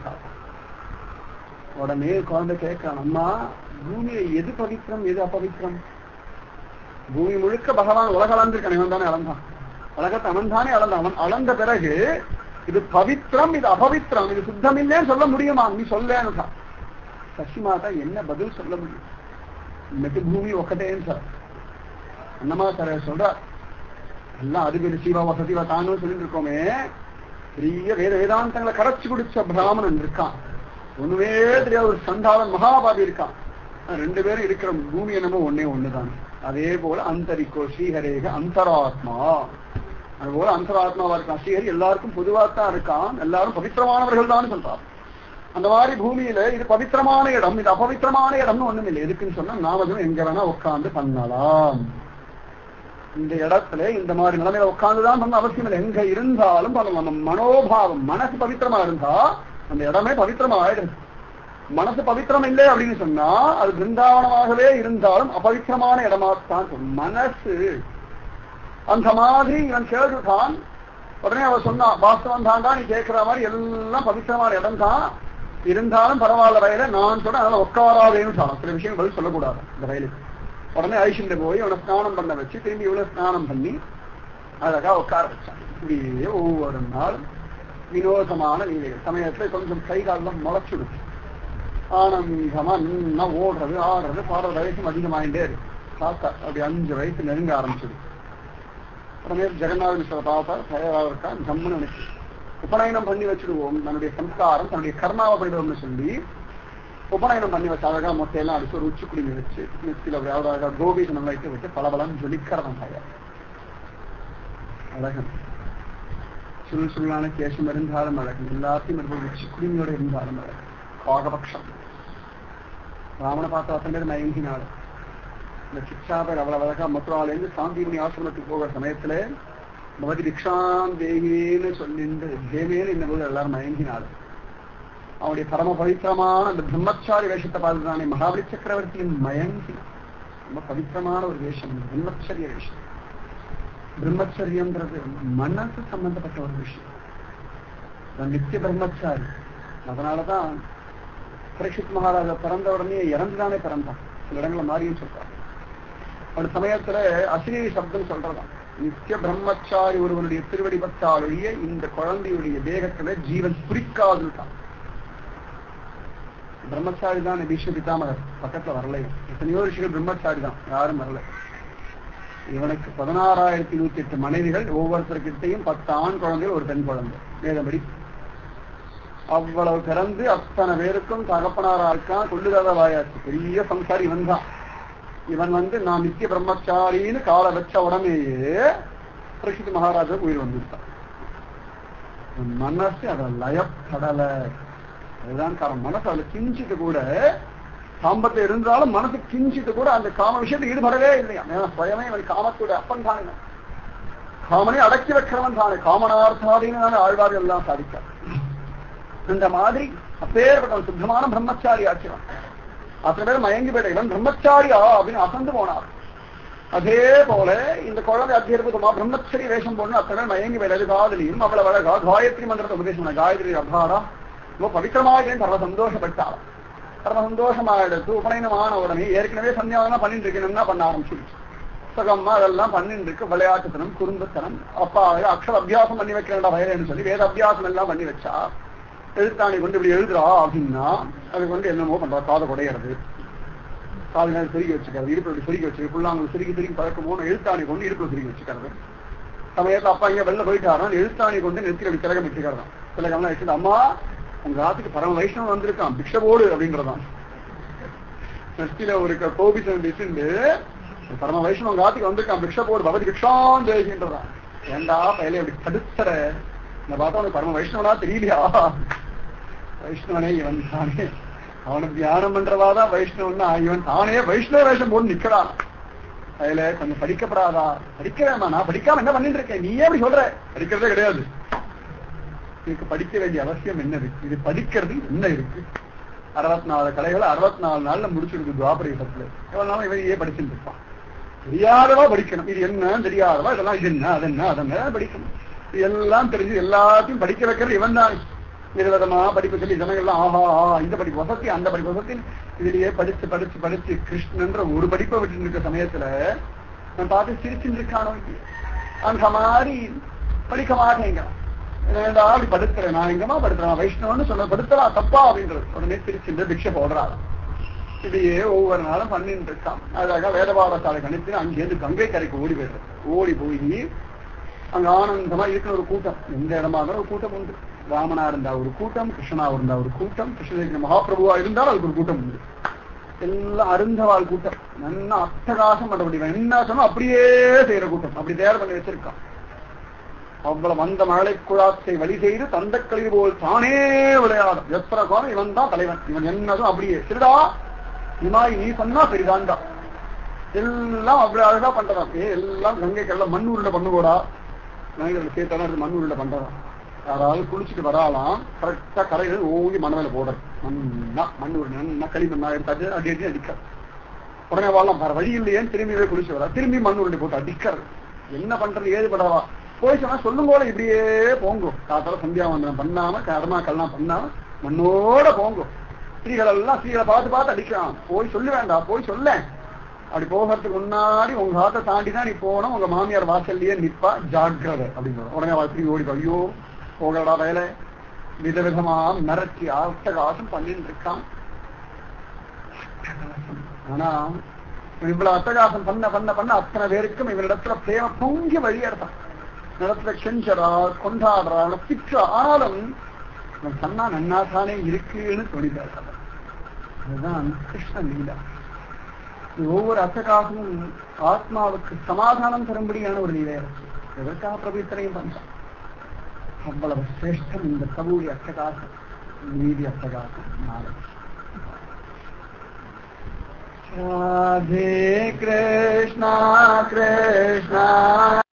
உடனே குழந்தை கேட்கிறான் அம்மா பூமியை எது பவித்திரம் எது அபவித்திரம் பூமி முழுக்க பகவான் உலக அளந்திருக்கான் இவன் தானே அளந்தான் உலகத்தை அவன் தானே அளந்தான் அவன் அளந்த பிறகு இது பவித்திரம் இது அபவித்திரம் இது சுத்தம் இல்லைன்னு சொல்ல முடியுமா நீ சொல்லேன்னு சசிமாதா என்ன பதில் சொல்ல முடியும் இன்னைக்கு பூமி ஒக்கட்டேன்னு சார் அண்ணமா சார் சொல்ற எல்லாம் அதுக்கு சிவா வசதிவா தானும் சொல்லிட்டு இருக்கோமே பெரிய வேத வேதாந்தங்களை கரைச்சு குடிச்ச பிராமணன் இருக்கான் ஒண்ணுமே தெரியாத ஒரு சந்தாளன் மகாபாபி இருக்கான் ரெண்டு பேரும் இருக்கிற பூமி என்னமோ ஒன்னே ஒண்ணுதான் அதே போல அந்தரிக்கோ ஸ்ரீஹரேக அந்தராத்மா அதுபோல அந்தராத்மாவா இருக்கான் ஸ்ரீஹரி எல்லாருக்கும் பொதுவா தான் இருக்கான் எல்லாரும் பவித்திரமானவர்கள் தான் சொல்றார் அந்த மாதிரி பூமியில இது பவித்திரமான இடம் இது அபவித்திரமான இடம்னு ஒண்ணும் இல்லை எதுக்குன்னு சொன்னா நாமளும் எங்க வேணா உட்கார்ந்து பண்ணலாம் இந்த இடத்துல இந்த மாதிரி நிலைமையில உட்கார்ந்துதான் பண்ண அவசியம் இல்லை எங்க இருந்தாலும் பண்ணலாம் நம்ம மனோபாவம் மனசு பவித்திரமா இருந்தா அந்த இடமே பவித்திரமா ஆயிடுது மனசு பவித்திரம் இல்லை அப்படின்னு சொன்னா அது பிருந்தாவனமாகவே இருந்தாலும் அபவித்திரமான இடமாத்தான் இருக்கும். மனசு அந்த மாதிரி இவன் கேட்டுட்டான் உடனே அவ சொன்னா வாஸ்தவம் தாண்டா நீ கேட்கிற மாதிரி எல்லாம் பவித்திரமான இடம் தான் இருந்தாலும் பரவாயில்ல வயல நான் சொன்னேன் அதனால உட்காராதேன்னு சொன்னான் சில விஷயம் பதில் சொல்லக்கூடாது இந்த வயலுக்கு உடனே ஐஷன்ட போய் அவனை ஸ்நானம் பண்ண வச்சு திரும்பி இவ்வளவு ஸ்நானம் பண்ணி அழகா உட்கார வச்சான் இப்படியே ஒவ்வொரு நாளும் வினோதமான லீலைகள் சமயத்துல கொஞ்சம் கை காலம் முளைச்சுடுச்சு ஆனந்தமா நின்னா ஓடுறது ஆடுறது பாடுற வயசும் அதிகமாயிட்டே இருக்கு காக்கா அப்படி அஞ்சு வயசு நெருங்க ஆரம்பிச்சிடு உடனே ஜெகநாதன் பார்த்தா தயாரா இருக்கா ஜம்முன்னு நினைச்சு உபநயனம் பண்ணி வச்சிடுவோம் தன்னுடைய சம்ஸ்காரம் தன்னுடைய கர்மாவை பண்ணிடுவோம்னு சொல்லி உபநயனம் பண்ணி வச்சு அழகா மொட்டையெல்லாம் அடிச்சு ஒரு உச்சி குடிமை வச்சு நெத்தியில் அப்படி அழகா கோபீசனம் வைத்து வச்சு பலபலம் ஜொலிக்கிறவன் தயார் அழகன் சுருள் சுருளான கேசம் இருந்தாலும் அழகன் எல்லாத்தையும் இருப்பது உச்சி குடிமையோட இருந்தாலும் அழகன் பாகபக்ஷம் ராமனை பார்த்த அத்தனை பேர் மயங்கினாள் இந்த சிக்ஷாபர் அவ்வளவு அழகா மதுராலேருந்து சாந்திமணி ஆசிரமத்துக்கு போகிற சமயத்துல பகவதி பிக்ஷாம் தேகின்னு சொல்லிட்டு தேவேன்னு இந்த போது எல்லாரும் மயங்கினாள் அவனுடைய பரம பவித்திரமான அந்த பிரம்மச்சாரி வேஷத்தை பார்த்துதானே மகாபலி சக்கரவர்த்தியின் மயங்கி ரொம்ப பவித்திரமான ஒரு வேஷம் இந்த பிரம்மச்சரிய வேஷம் பிரம்மச்சரியன்றது மனசு சம்பந்தப்பட்ட ஒரு விஷயம் நான் நித்திய பிரம்மச்சாரி அதனாலதான் பரீட்சித் மகாராஜா பிறந்த உடனே இறந்துதானே பிறந்தான் சில இடங்களை மாறியும் சொல்றான் அந்த சமயத்துல அசினி சப்தம் சொல்றதான் நித்திய பிரம்மச்சாரி ஒருவனுடைய திருவடி பட்டாலேயே இந்த குழந்தையுடைய தேகத்துல ஜீவன் குறிக்காதுட்டான் பிரம்மச்சாரி தான் பீஷ்ம பிதாமகர் பக்கத்துல வரல எத்தனையோ ரிஷிகள் பிரம்மச்சாரி தான் யாரும் வரல இவனுக்கு பதினாறாயிரத்தி நூத்தி எட்டு மனைவிகள் ஒவ்வொருத்தருக்கிட்டையும் பத்து ஆண் குழந்தைகள் ஒரு பெண் குழந்தை வேதபடி அவ்வளவு பிறந்து அத்தனை பேருக்கும் தகப்பனாரா இருக்கான் கொள்ளுகாத வாயாச்சு பெரிய சம்சாரி இவன் தான் இவன் வந்து நான் நித்திய பிரம்மச்சாரின்னு காலை வச்ச உடனேயே பரிசுத்த மகாராஜா உயிர் வந்துட்டான் மனசு அதை லயப்படல அதுதான் காரணம் மனசு அதுல கிஞ்சிட்டு கூட சாம்பத்தை இருந்தாலும் மனசு கிஞ்சிட்டு கூட அந்த காம விஷயத்தை ஈடுபடவே இல்லையா ஏன்னா சுயமே அவன் காமத்தோட அப்பன் தானே காமனை அடக்கி வைக்கிறவன் தானே காமனார்த்தாதின்னு தானே ஆழ்வார்கள் எல்லாம் சாதித்தார் இந்த மாதிரி அப்பேற்பட்ட சுத்தமான பிரம்மச்சாரி ஆச்சுவான் அத்தனை பேர் மயங்கி போயிட்ட இவன் பிரம்மச்சாரியா அப்படின்னு அசந்து போனார் அதே போல இந்த குழந்தை அத்தியற்புதமா பிரம்மச்சரி வேஷம் போடணும் அத்தனை பேர் மயங்கி போயிடாது காதலியும் அவ்வளவு அழகா காயத்ரி மந்திரத்தை உபதேசம் பண்ண காயத்ரி அபாரா ரொம்ப பவித்திரமாக சர்வ சந்தோஷப்பட்டாள் சர்வ சந்தோஷமா எடுத்து உபநயனமான உடனே ஏற்கனவே சந்தியாவதனா பண்ணிட்டு இருக்கணும்னா பண்ண ஆரம்பிச்சிருச்சு புத்தகம்மா அதெல்லாம் பண்ணிட்டு இருக்கு விளையாட்டுத்தனம் குறும்புத்தனம் அப்பா அக்ஷர அபியாசம் பண்ணி வைக்கிறா வயலேன்னு சொல்லி வேத அபியாசம் எல்லாம் பண்ணி வச்சா எழுத்தாணி கொண்டு இப்படி எழுதுறா அப்படின்னா அது கொண்டு என்னமோ பண்றா காதை குடையிறது காது நேரம் சுருக்கி வச்சுக்கிறது இடுப்பு இப்படி சுருக்கி வச்சு புள்ளாங்க சுருக்கி சுருக்கி பழக்கம் போன எழுத்தாணி கொண்டு இடுப்பு சுருக்கி வச்சுக்கிறது சமயத்துல அப்பா இங்க வெளில போயிட்டாரா எழுத்தாணி கொண்டு நெத்தியில் அப்படி திலகம் வச்சுக்கிறதான் திலகம்லாம் வச்சுட்டு அம்மா உங்க ராத்துக்கு பரம வைஷ்ணவன் வந்திருக்கான் பிக்ஷ போடு அப்படின்றதான் நெத்தியில ஒரு கோபிசன் வச்சுட்டு பரம வைஷ்ணவன் ராத்துக்கு வந்திருக்கான் பிக்ஷ போடு பகவதி பிக்ஷான் தேகின்றதான் ஏண்டா பயில இப்படி தடுத்துற இந்த பார்த்தா அவனுக்கு பரம வைஷ்ணவனா தெரியலையா வைஷ்ணவனே இவன் தானே அவனுக்கு தியானம் பண்றவாதான் வைஷ்ணவன்னா இவன் தானே வைஷ்ணவ வேஷம் போட்டு நிக்கிறான் அதுல கொஞ்சம் படிக்கப்படாதா படிக்கிறேமா நான் படிக்காம என்ன பண்ணிட்டு இருக்கேன் நீயே அப்படி சொல்ற படிக்கிறதே கிடையாது இதுக்கு படிக்க வேண்டிய அவசியம் என்ன இருக்கு இது படிக்கிறது என்ன இருக்கு அறுபத்தி நாலு கலைகளை அறுபத்தி நாலு நாள்ல முடிச்சிருக்கு துவாபர யுகத்துல எவ்வளவு நாளும் இவன் ஏன் படிச்சுட்டு இருப்பான் தெரியாதவா படிக்கணும் இது என்ன தெரியாதவா இதெல்லாம் இது என்ன அது என்ன அதென்ன படிக்கணும் இது எல்லாம் தெரிஞ்சு எல்லாத்தையும் படிக்க வைக்கிறது இவன் தான் விதவிதமா படிப்பு சொல்லி ஜனங்கள்லாம் ஆஹா ஆஹா இந்த படிப்பு வசதி அந்த படிப்பு வசதி இதுலயே படிச்சு படிச்சு படிச்சு கிருஷ்ணன்ற ஒரு படிப்பை விட்டு இருக்க சமயத்துல நான் பார்த்து சிரிச்சுட்டு இருக்கானோ இல்லையோ. அந்த மாதிரி படிக்க மாட்டேங்க ஏன்டா அப்படி படுத்துறேன் நான் எங்கம்மா படுத்துறேன் வைஷ்ணவன்னு சொன்ன படுத்தலாம் தப்பா அப்படின்றது உடனே சிரிச்சுட்டு பிக்ஷை போடுறாரு இதையே ஒவ்வொரு நாளும் பண்ணிட்டு இருக்கான் அழகா வேதபாட சாலை கணித்து அங்கேருந்து கங்கை கரைக்கு ஓடி போயிடுறது ஓடி போய் அங்க ஆனந்தமா இருக்கிற ஒரு கூட்டம் எந்த இடமா இருந்தாலும் ஒரு கூட்டம் உண்டு ராமனா இருந்தா ஒரு கூட்டம் கிருஷ்ணனா இருந்தா ஒரு கூட்டம் கிருஷ்ண மகாபிரபுவா இருந்தாலும் அதுக்கு ஒரு கூட்டம் உண்டு எல்லாம் அருந்தவாள் கூட்டம் நல்லா அட்டகாசம் பண்ண முடியும் என்ன சொன்னா அப்படியே செய்யற கூட்டம் அப்படி தயார் பண்ணி வச்சிருக்கான் அவ்வளவு வந்த மழை குழாத்தை வழி செய்து தந்தக்களிர் போல் தானே விளையாடும் எத்தனை கோரம் இவன் தான் தலைவன் இவன் என்னதும் அப்படியே சரிடா இமாய் நீ சொன்னா சரிதான்டா எல்லாம் அப்படி அழகா பண்றதாம் ஏ எல்லாம் கங்கைக்கெல்லாம் மண் உருண்டை பண்ணுவோடா கங்கைகள் சேர்த்தாலும் மண் உருண்டை பண்றதாம் யாராவது குளிச்சுட்டு வராலாம் கரெக்டா கரைகள் ஓங்கி மணவேல போடுறது மண்ணா மண் உருண்டை நல்லா களிமண்ணா எடுத்தாச்சு அடி அடி அடிக்க உடனே வாழலாம் வேற வழி இல்லையேன்னு திரும்பி போய் குளிச்சு வரா திரும்பி மண் உருண்டை போட்டு அடிக்கிறது என்ன பண்றது ஏது பண்றவா போய் சொன்னா சொல்லும் போல இப்படியே போங்கோ காத்தால சந்தியா வந்தனம் பண்ணாம கர்மா கல்லாம் பண்ணாம மண்ணோட போங்கோ ஸ்திரீகள் எல்லாம் ஸ்திரீகளை பார்த்து பார்த்து அடிக்கிறான் போய் சொல்ல வேண்டாம் போய் சொல்ல அப்படி போகிறதுக்கு முன்னாடி உங்க ஆத்த தாண்டி தான் நீ போகணும் உங்க மாமியார் வாசல்லையே நிப்பா ஜாக்கிரதை அப்படின்னு உடனே வாசி ஓடி போ, ஐயோ போகடா வேலை விதவிதமா மிரட்டி அட்டகாசம் பண்ணிட்டு இருக்கான் ஆனா இவன் இவ்வளவு அட்டகாசம் பண்ண பண்ண பண்ண அத்தனை பேருக்கும் இவனிடத்துல பிரேம பொங்கி வழியெடுத்தான் நிலத்துல கெஞ்சரா கொண்டாடுறா அவனை திட்டுறா ஆனாலும் இவன் சொன்னா நன்னாதானே இருக்குன்னு தோணிட்டார் அதுதான் கிருஷ்ண லீலா இது ஒவ்வொரு அட்டகாசமும் ஆத்மாவுக்கு சமாதானம் தரும்படியான ஒரு லீலையா இருக்கு எதற்காக பிரபு இத்தனையும் பண்றான் அவ்வளவு சிரேஷ்டம் இந்த கபூரி அட்டகாசம் நீதி அட்டகாசம் நாளை ராதே கிருஷ்ணா கிருஷ்ணா